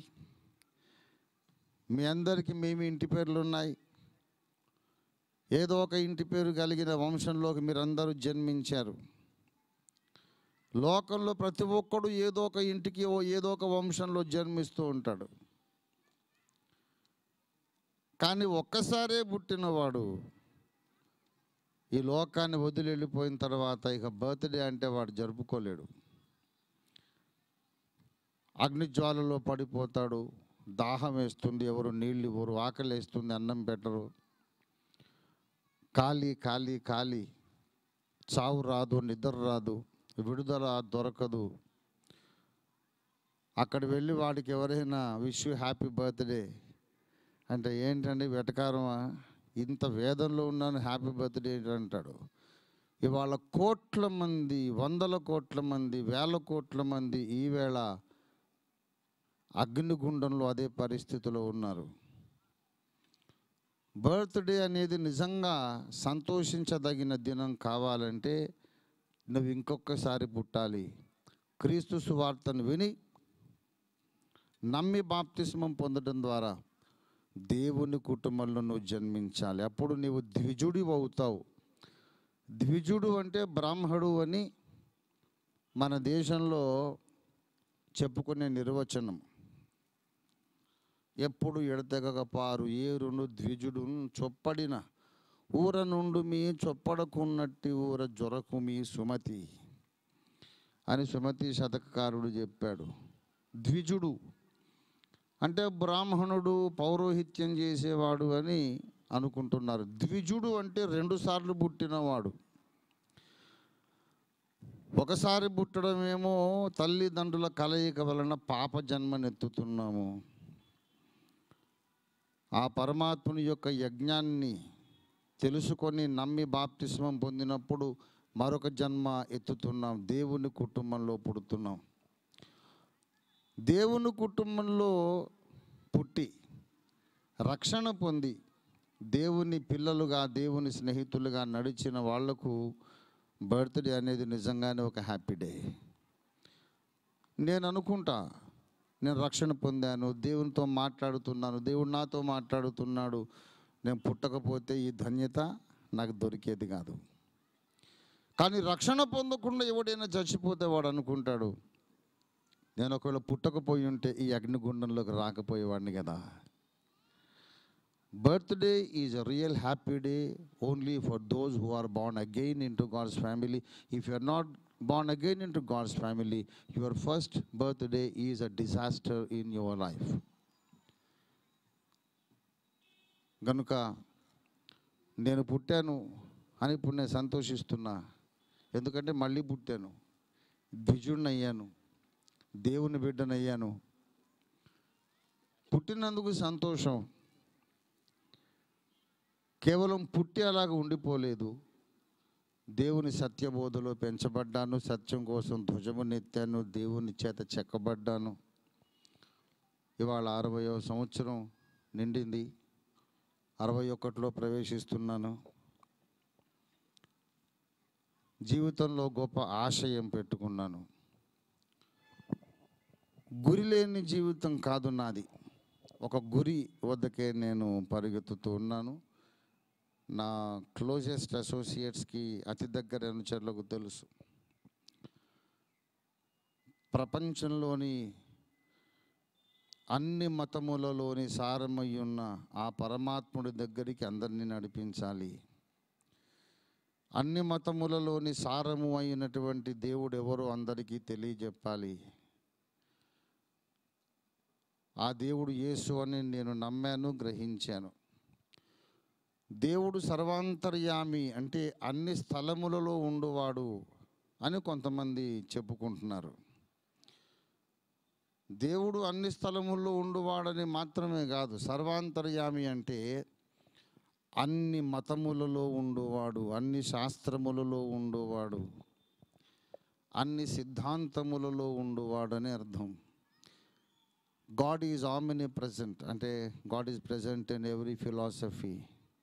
మీ అందరికీ మేము ఇంటి పేర్లు ఉన్నాయి ఏదో ఒక ఇంటి పేరు కలిగిన వంశంలోకి మీరందరూ జన్మించారు లోకంలో ప్రతి ఒక్కడు ఏదో ఒక ఇంటికి ఓ ఏదో ఒక వంశంలో జన్మిస్తూ ఉంటాడు కానీ ఒక్కసారే పుట్టినవాడు ఈ లోకాన్ని వదిలి వెళ్ళిపోయిన తర్వాత ఇక బర్త్డే అంటే వాడు జరుపుకోలేడు అగ్నిజ్వాలలో పడిపోతాడు దాహం వేస్తుంది ఎవరు నీళ్ళు ఇవ్వరు ఆకలి వేస్తుంది అన్నం పెట్టరు ఖాళీ ఖాళీ ఖాళీ చావు రాదు నిద్ర రాదు విడుదల దొరకదు అక్కడ వెళ్ళి వాడికి ఎవరైనా విష్ హ్యాపీ బర్త్డే అంటే ఏంటండి వెటకారమా ఇంత వేదంలో ఉన్నాను హ్యాపీ బర్త్డే అంటాడు ఇవాళ కోట్ల మంది వందల కోట్ల మంది వేల కోట్ల మంది ఈవేళ అగ్నిగుండంలో అదే పరిస్థితిలో ఉన్నారు బర్త్డే అనేది నిజంగా సంతోషించదగిన దినం కావాలంటే నువ్వు ఇంకొకసారి పుట్టాలి క్రీస్తు సువార్తను విని నమ్మి బాప్తిస్మం పొందడం ద్వారా దేవుని కుటుంబంలో నువ్వు జన్మించాలి అప్పుడు నీవు ద్విజుడి అవుతావు ద్విజుడు అంటే బ్రాహ్మడు అని మన దేశంలో చెప్పుకునే నిర్వచనం ఎప్పుడు ఎడతెగక పారు ఏరును ద్విజుడును చొప్పడిన ఊర నుండు మీ చొప్పడకున్నట్టి ఊర జొరకు మీ సుమతి అని సుమతి శతకారుడు చెప్పాడు ద్విజుడు అంటే బ్రాహ్మణుడు పౌరోహిత్యం చేసేవాడు అని అనుకుంటున్నారు ద్విజుడు అంటే రెండుసార్లు పుట్టినవాడు ఒకసారి పుట్టడమేమో తల్లిదండ్రుల కలయిక వలన పాప జన్మనెత్తుతున్నాము ఆ పరమాత్ముని యొక్క యజ్ఞాన్ని తెలుసుకొని నమ్మి బాప్తిస్మం పొందినప్పుడు మరొక జన్మ ఎత్తుతున్నాం దేవుని కుటుంబంలో పుడుతున్నాం దేవుని కుటుంబంలో పుట్టి రక్షణ పొంది దేవుని పిల్లలుగా దేవుని స్నేహితులుగా నడిచిన వాళ్లకు బర్త్డే అనేది నిజంగానే ఒక హ్యాపీ డే నేను అనుకుంటా నేను రక్షణ పొందాను దేవునితో మాట్లాడుతున్నాను దేవుడు నాతో మాట్లాడుతున్నాడు నేను పుట్టకపోతే ఈ ధన్యత నాకు దొరికేది కాదు కానీ రక్షణ పొందకుండా ఎవడైనా చచ్చిపోతే వాడు అనుకుంటాడు నేను ఒకవేళ పుట్టకపోయి ఉంటే ఈ అగ్నిగుండంలోకి రాకపోయేవాడిని కదా birthday is a real happy day only for those who are born again into God's family if you are not born again into God's family your first birthday is a disaster in your life కనుక నేను పుట్టాను అని ఇప్పుడు నేను సంతోషిస్తున్నా ఎందుకంటే మళ్ళీ పుట్టాను ద్విజుడిని అయ్యాను దేవుని బిడ్డనయ్యాను పుట్టినందుకు సంతోషం కేవలం పుట్టి అలాగ ఉండిపోలేదు దేవుని సత్యబోధలో పెంచబడ్డాను సత్యం కోసం ధ్వజమునెత్తాను దేవుని చేత చెక్కబడ్డాను ఇవాళ అరవయో సంవత్సరం నిండింది అరవై ఒకటిలో ప్రవేశిస్తున్నాను జీవితంలో గొప్ప ఆశయం పెట్టుకున్నాను గురి లేని జీవితం కాదు నాది ఒక గురి వద్దకే నేను పరిగెత్తుతూ ఉన్నాను నా క్లోజెస్ట్ అసోసియేట్స్కి అతి దగ్గర అనుచరులకు తెలుసు ప్రపంచంలోని అన్ని మతములలోని సారమై ఉన్న ఆ పరమాత్ముడి దగ్గరికి అందరినీ నడిపించాలి అన్ని మతములలోని సారము అయినటువంటి దేవుడు ఎవరో అందరికీ తెలియజెప్పాలి ఆ దేవుడు యేసు అని నేను నమ్మాను గ్రహించాను దేవుడు సర్వాంతర్యామి అంటే అన్ని స్థలములలో ఉండువాడు అని కొంతమంది చెప్పుకుంటున్నారు దేవుడు అన్ని స్థలముల్లో ఉండువాడని మాత్రమే కాదు సర్వాంతర్యామి అంటే అన్ని మతములలో ఉండువాడు అన్ని శాస్త్రములలో ఉండువాడు అన్ని సిద్ధాంతములలో ఉండువాడు అని అర్థం గాడ్ ఈజ్ ఆమిని ప్రజెంట్ అంటే God is present in every philosophy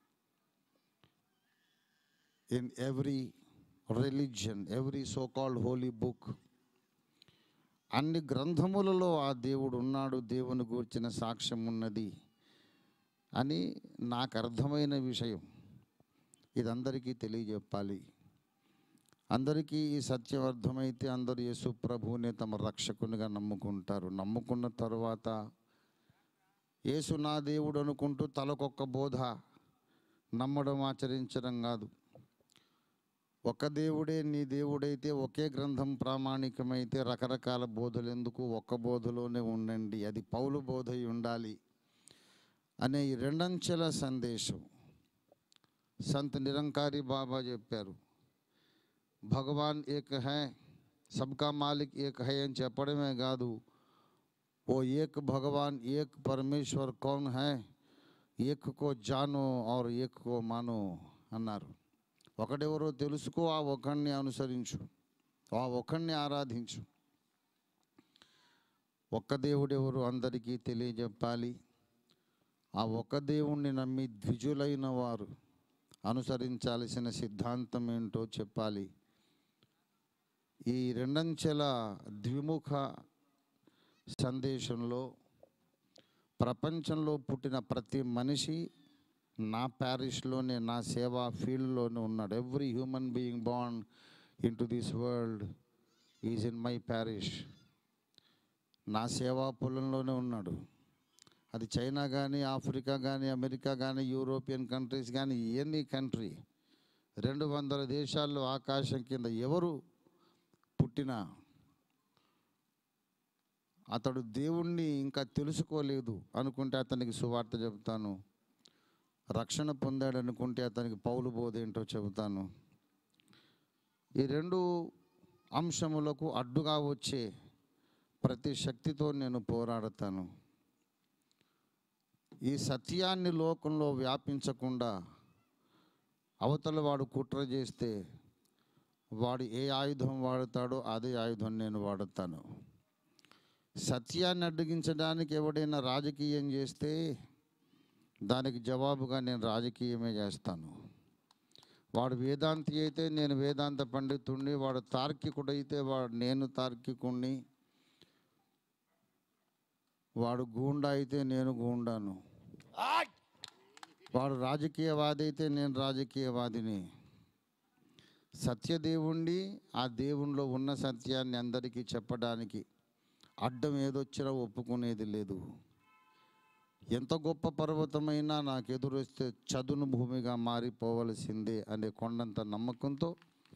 in every religion every so called holy book అన్ని గ్రంథములలో ఆ దేవుడు ఉన్నాడు దేవుని గూర్చిన సాక్ష్యం ఉన్నది అని నాకు అర్థమైన విషయం ఇది అందరికీ తెలియజెప్పాలి అందరికీ ఈ సత్యం అర్థమైతే అందరూ యేసు ప్రభువునే తమ రక్షకునిగా నమ్ముకుంటారు నమ్ముకున్న తర్వాత యేసు నా దేవుడు అనుకుంటూ తలకొక్క బోధ నమ్మడం ఆచరించడం కాదు ఒక దేవుడే నీ దేవుడైతే ఒకే గ్రంథం ప్రామాణికమైతే రకరకాల బోధలు ఎందుకు ఒక్క బోధలోనే ఉండండి అది పౌలు బోధ అయి ఉండాలి అనే ఈ రెండంచెల సందేశం సంత్ నిరంకారి బాబా చెప్పారు భగవాన్ ఏక్ హై సబ్కా మాలిక్ ఏక్ హై అని చెప్పడమే కాదు ఓ ఏక్ భగవాన్ ఏక్ పరమేశ్వర్ కౌన్ హై ఏక్ కో జానో और ఏక్ కో మానో అన్నారు ఒకడెవరో తెలుసుకో ఆ ఒకడిని అనుసరించు ఆ ఒకడిని ఆరాధించు ఒక్క దేవుడెవరు అందరికీ తెలియజెప్పాలి ఆ ఒక్క దేవుణ్ణి నమ్మి ద్విజులైన వారు అనుసరించాల్సిన సిద్ధాంతం ఏంటో చెప్పాలి ఈ రెండంచెల ద్విముఖ సందేశంలో ప్రపంచంలో పుట్టిన ప్రతి మనిషి నా ప్యారిష్లోనే నా సేవా ఫీల్డ్లోనే ఉన్నాడు ఎవ్రీ హ్యూమన్ బీయింగ్ బాండ్ into this world is in my parish నా సేవా పొలంలోనే ఉన్నాడు అది చైనా కానీ ఆఫ్రికా కానీ అమెరికా కానీ యూరోపియన్ కంట్రీస్ కానీ ఎనీ కంట్రీ రెండు వందల దేశాల్లో ఆకాశం కింద ఎవరు పుట్టినా అతడు దేవుణ్ణి ఇంకా తెలుసుకోలేదు అనుకుంటే అతనికి సువార్త చెబుతాను రక్షణ పొందాడు అనుకుంటే అతనికి పౌలు బోధ ఏంటో చెబుతాను ఈ రెండు అంశములకు అడ్డుగా వచ్చే ప్రతి శక్తితో నేను పోరాడతాను ఈ సత్యాన్ని లోకంలో వ్యాపించకుండా అవతల వాడు కుట్ర చేస్తే వాడు ఏ ఆయుధం వాడతాడో అదే ఆయుధం నేను వాడతాను సత్యాన్ని అడ్డగించడానికి ఎవడైనా రాజకీయం చేస్తే దానికి జవాబుగా నేను రాజకీయమే చేస్తాను వాడు వేదాంతి అయితే నేను వేదాంత పండితుడిని వాడు తార్కికుడు అయితే వాడు నేను తార్కికుణ్ణి వాడు గూండా అయితే నేను గూండాను వాడు రాజకీయవాది అయితే నేను రాజకీయవాదిని సత్యదేవుణ్ణి ఆ దేవునిలో ఉన్న సత్యాన్ని అందరికీ చెప్పడానికి అడ్డం ఏదొచ్చినా ఒప్పుకునేది లేదు ఎంత గొప్ప పర్వతమైనా నాకు ఎదురొస్తే చదును భూమిగా మారిపోవలసిందే అనే కొండంత నమ్మకంతో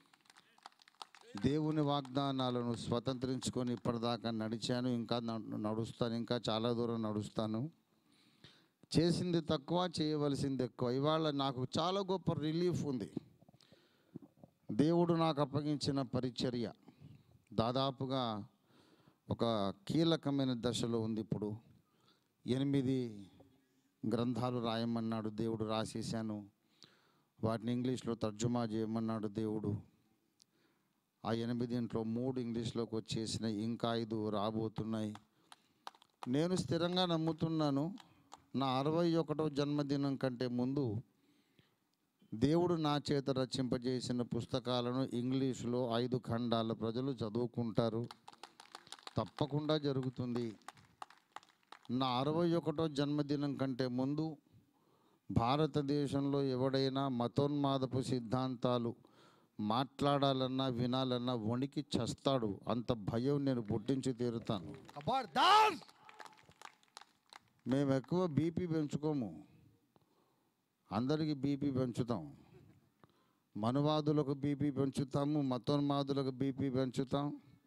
దేవుని వాగ్దానాలను స్వతంత్రించుకొని ఇప్పటిదాకా నడిచాను ఇంకా న- నడుస్తాను ఇంకా చాలా దూరం నడుస్తాను చేసింది తక్కువ చేయవలసింది ఎక్కువ ఇవాళ నాకు చాలా గొప్ప రిలీఫ్ ఉంది దేవుడు నాకు అప్పగించిన పరిచర్య దాదాపుగా ఒక కీలకమైన దశలో ఉంది ఇప్పుడు ఎనిమిది గ్రంథాలు రాయమన్నాడు దేవుడు రాసేసాను వాటిని ఇంగ్లీష్లో తర్జుమా చేయమన్నాడు దేవుడు ఆ ఎనిమిదింట్లో మూడు ఇంగ్లీష్లోకి వచ్చేసినాయి ఇంకా ఐదు రాబోతున్నాయి నేను స్థిరంగా నమ్ముతున్నాను నా అరవై ఒకటో జన్మదినం కంటే ముందు దేవుడు నా చేత రచింపజేసిన పుస్తకాలను ఇంగ్లీషులో ఐదు ఖండాల ప్రజలు చదువుకుంటారు తప్పకుండా జరుగుతుంది నా అరవై ఒకటో జన్మదినం కంటే ముందు భారతదేశంలో ఎవడైనా మతోన్మాదపు సిద్ధాంతాలు మాట్లాడాలన్నా వినాలన్నా వణికి చస్తాడు అంత భయం నేను పుట్టించి తీరుతాను మేము ఎక్కువ బీపీ పెంచుకోము అందరికీ బీపీ పెంచుతాం మనువాదులకు బీపీ పెంచుతాము మతోన్మాదులకు బీపీ పెంచుతాం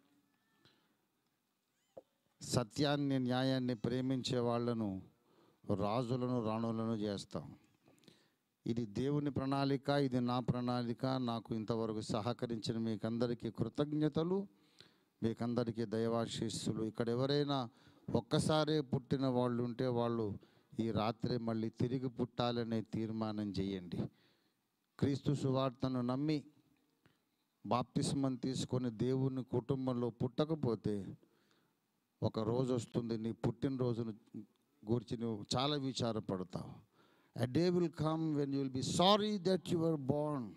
సత్యాన్ని న్యాయాన్ని ప్రేమించే వాళ్ళను రాజులను రాణులను చేస్తాం ఇది దేవుని ప్రణాళిక ఇది నా ప్రణాళిక నాకు ఇంతవరకు సహకరించిన మీకందరికీ కృతజ్ఞతలు మీకందరికీ దైవాశీస్సులు ఇక్కడ ఎవరైనా ఒక్కసారే పుట్టిన వాళ్ళు ఉంటే వాళ్ళు ఈ రాత్రి మళ్ళీ తిరిగి పుట్టాలనే తీర్మానం చేయండి క్రీస్తు సువార్తను నమ్మి బాప్తిస్మం తీసుకొని దేవుని కుటుంబంలో పుట్టకపోతే ఒక రోజు వస్తుంది నీ పుట్టినరోజును గురించి నువ్వు చాలా విచారపడతావు a day will come when you will be sorry that you are born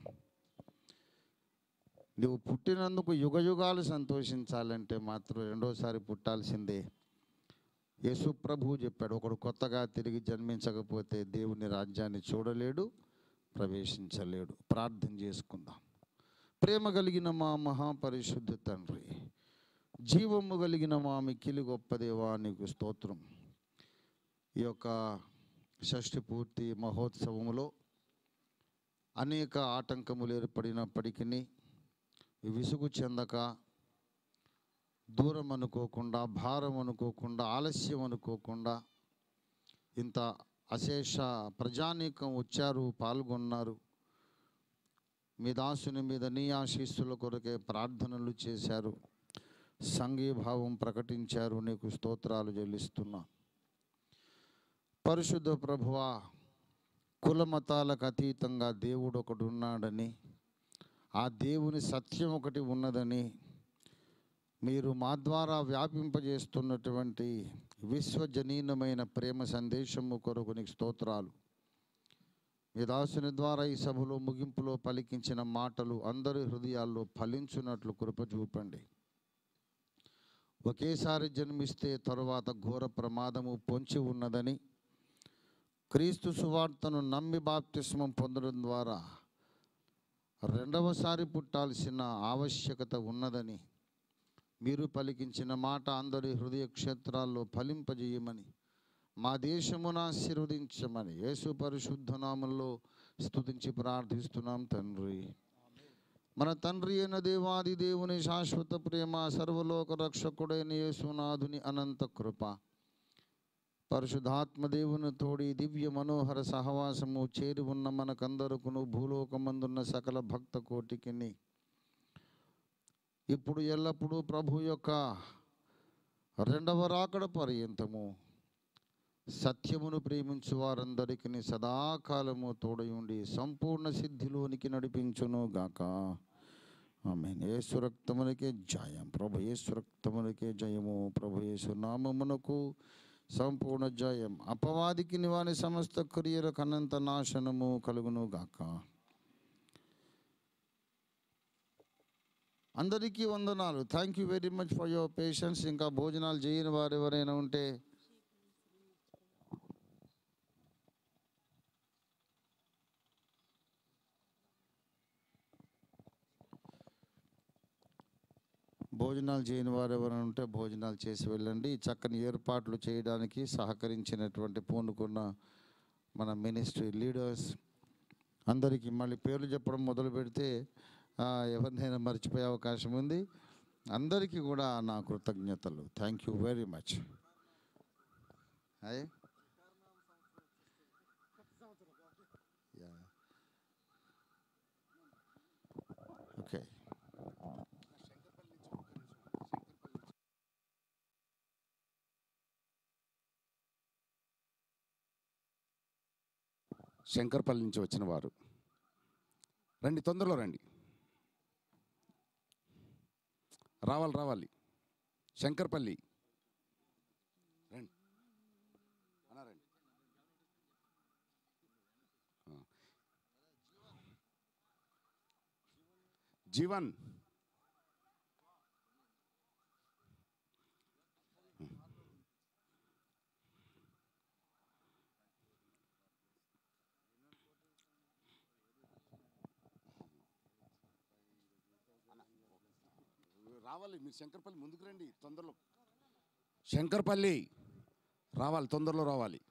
నువ్వు పుట్టినందుకు యుగ యుగాలు సంతోషించాలంటే మాత్రం రెండోసారి పుట్టాల్సిందే యేసు ప్రభువు చెప్పాడు ఒకడు కొత్తగా తిరిగి జన్మించకపోతే దేవుని రాజ్యాన్ని చూడలేడు ప్రవేశించలేడు ప్రార్థన చేసుకుందాం ప్రేమ కలిగిన మా మహాపరిశుద్ధ తండ్రి జీవము కలిగిన మా మిక్కిలి గొప్ప దేవా నీకు స్తోత్రం ఈ యొక్క షష్ఠి పూర్తి మహోత్సవములో అనేక ఆటంకములు ఏర్పడినప్పటికీ విసుగు చెందక దూరం అనుకోకుండా భారం అనుకోకుండా ఆలస్యం అనుకోకుండా ఇంత అశేష ప్రజానీకం వచ్చారు పాల్గొన్నారు మీ దాసుని మీద నీ ఆశీస్సుల కొరకే ప్రార్థనలు చేశారు సంఘీభావం ప్రకటించారు నీకు స్తోత్రాలు చెల్లిస్తున్నా పరిశుద్ధ ప్రభువా కుల మతాలకు అతీతంగా దేవుడు ఒకడు ఉన్నాడని ఆ దేవుని సత్యం ఒకటి ఉన్నదని మీరు మా ద్వారా వ్యాపింపజేస్తున్నటువంటి విశ్వజనీనమైన ప్రేమ సందేశము కొరకు నీకు స్తోత్రాలు మీ దాసుని ద్వారా ఈ సభలో ముగింపులో పలికించిన మాటలు అందరి హృదయాల్లో ఫలించున్నట్లు కృప చూపండి ఒకేసారి జన్మిస్తే తరువాత ఘోర ప్రమాదము పొంచి ఉన్నదని క్రీస్తు సువార్తను నమ్మి బాప్తిస్మం పొందడం ద్వారా రెండవసారి పుట్టాల్సిన ఆవశ్యకత ఉన్నదని మీరు పలికించిన మాట అందరి హృదయ క్షేత్రాల్లో ఫలింపజేయమని మా దేశమును ఆశీర్వదించమని యేసు పరిశుద్ధ నామంలో స్తుతించి ప్రార్థిస్తున్నాం తండ్రి మన తండ్రి అయిన దేవాది దేవుని శాశ్వత ప్రేమ సర్వలోక రక్షకుడైన యేసునాథుని అనంత కృప పరిశుద్ధాత్మ దేవుని తోడి దివ్య మనోహర సహవాసము చేరి ఉన్న మనకందరకును భూలోకమందున్న సకల భక్త కోటికిని ఇప్పుడు ఎల్లప్పుడూ ప్రభు యొక్క రెండవ రాకడ పర్యంతము సత్యమును ప్రేమించు వారందరికీ సదాకాలము తోడయుండి సంపూర్ణ సిద్ధిలోనికి నడిపించును గాక ఆమె యేసు రక్తమునికే జయం ప్రభు యేసు రక్తమునికే జయము ప్రభు యేసు నామమునకు సంపూర్ణ జయం అపవాదికి నివాని సమస్త క్రియల కన్నంత నాశనము కలుగును గాక అందరికీ వందనాలు thank you very much for your patience ఇంకా భోజనాలు చేయని వారు ఎవరైనా ఉంటే భోజనాలు చేయని వారు ఎవరైనా ఉంటే భోజనాలు చేసి వెళ్ళండి ఈ చక్కని ఏర్పాట్లు చేయడానికి సహకరించినటువంటి పూనుకున్న మన మినిస్ట్రీ లీడర్స్ అందరికీ మళ్ళీ పేర్లు చెప్పడం మొదలు పెడితే ఆ, ఎవరినైనా మర్చిపోయే అవకాశం ఉంది అందరికీ కూడా నా కృతజ్ఞతలు థ్యాంక్ యూ వెరీ మచ్ అయ్యే ఓకే శంకర్పల్లి నుంచి వచ్చిన వారు రండి తొందరలో రండి రావాలి రావాలి శంకర్పల్లి రండి అన్నా రండి ఆ. జీవన్ రావాలి మీరు శంకర్పల్లి ముందుకు రండి తొందరలో శంకర్పల్లి రావాలి తొందరలో రావాలి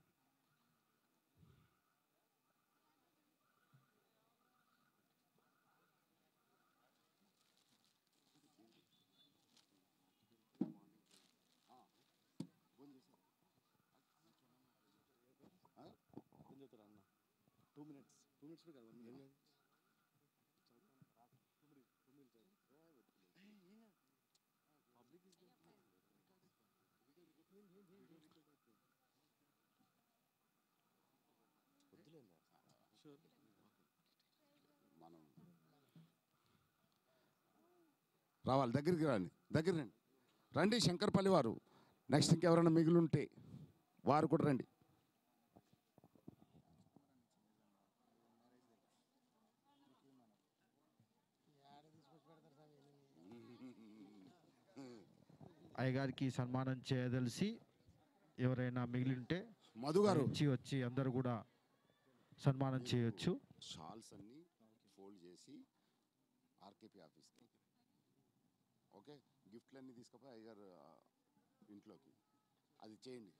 టూ మినిట్స్ టూ మినిట్స్ కదా మనం రావాలి దగ్గరికి రండి దగ్గర రండి రండి శంకర్పల్లి వారు నెక్స్ట్ ఇంకెవరైనా మిగిలి ఉంటే వారు కూడా రండి అయ్యగారికి సన్మానం చేయదలిసి ఎవరైనా మిగిలి ఉంటే మధు గారు. వచ్చి వచ్చి అందరూ కూడా సన్మానం చేయొచ్చు షాల్స్ అన్ని ఫోల్డ్ చేసి ఆర్కేపీ ఆఫీస్కి ఓకే గిఫ్ట్లు అన్నీ తీసుకుపోయి అయ్యగారు ఆ, ఇంట్లోకి అది చేయండి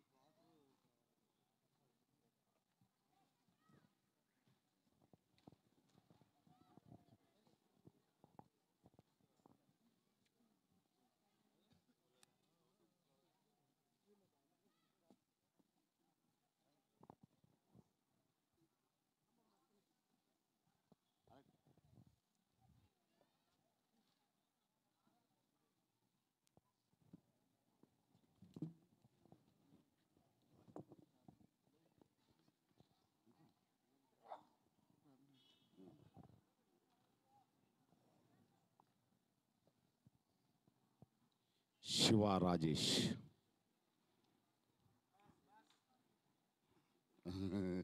శివ రాజేష్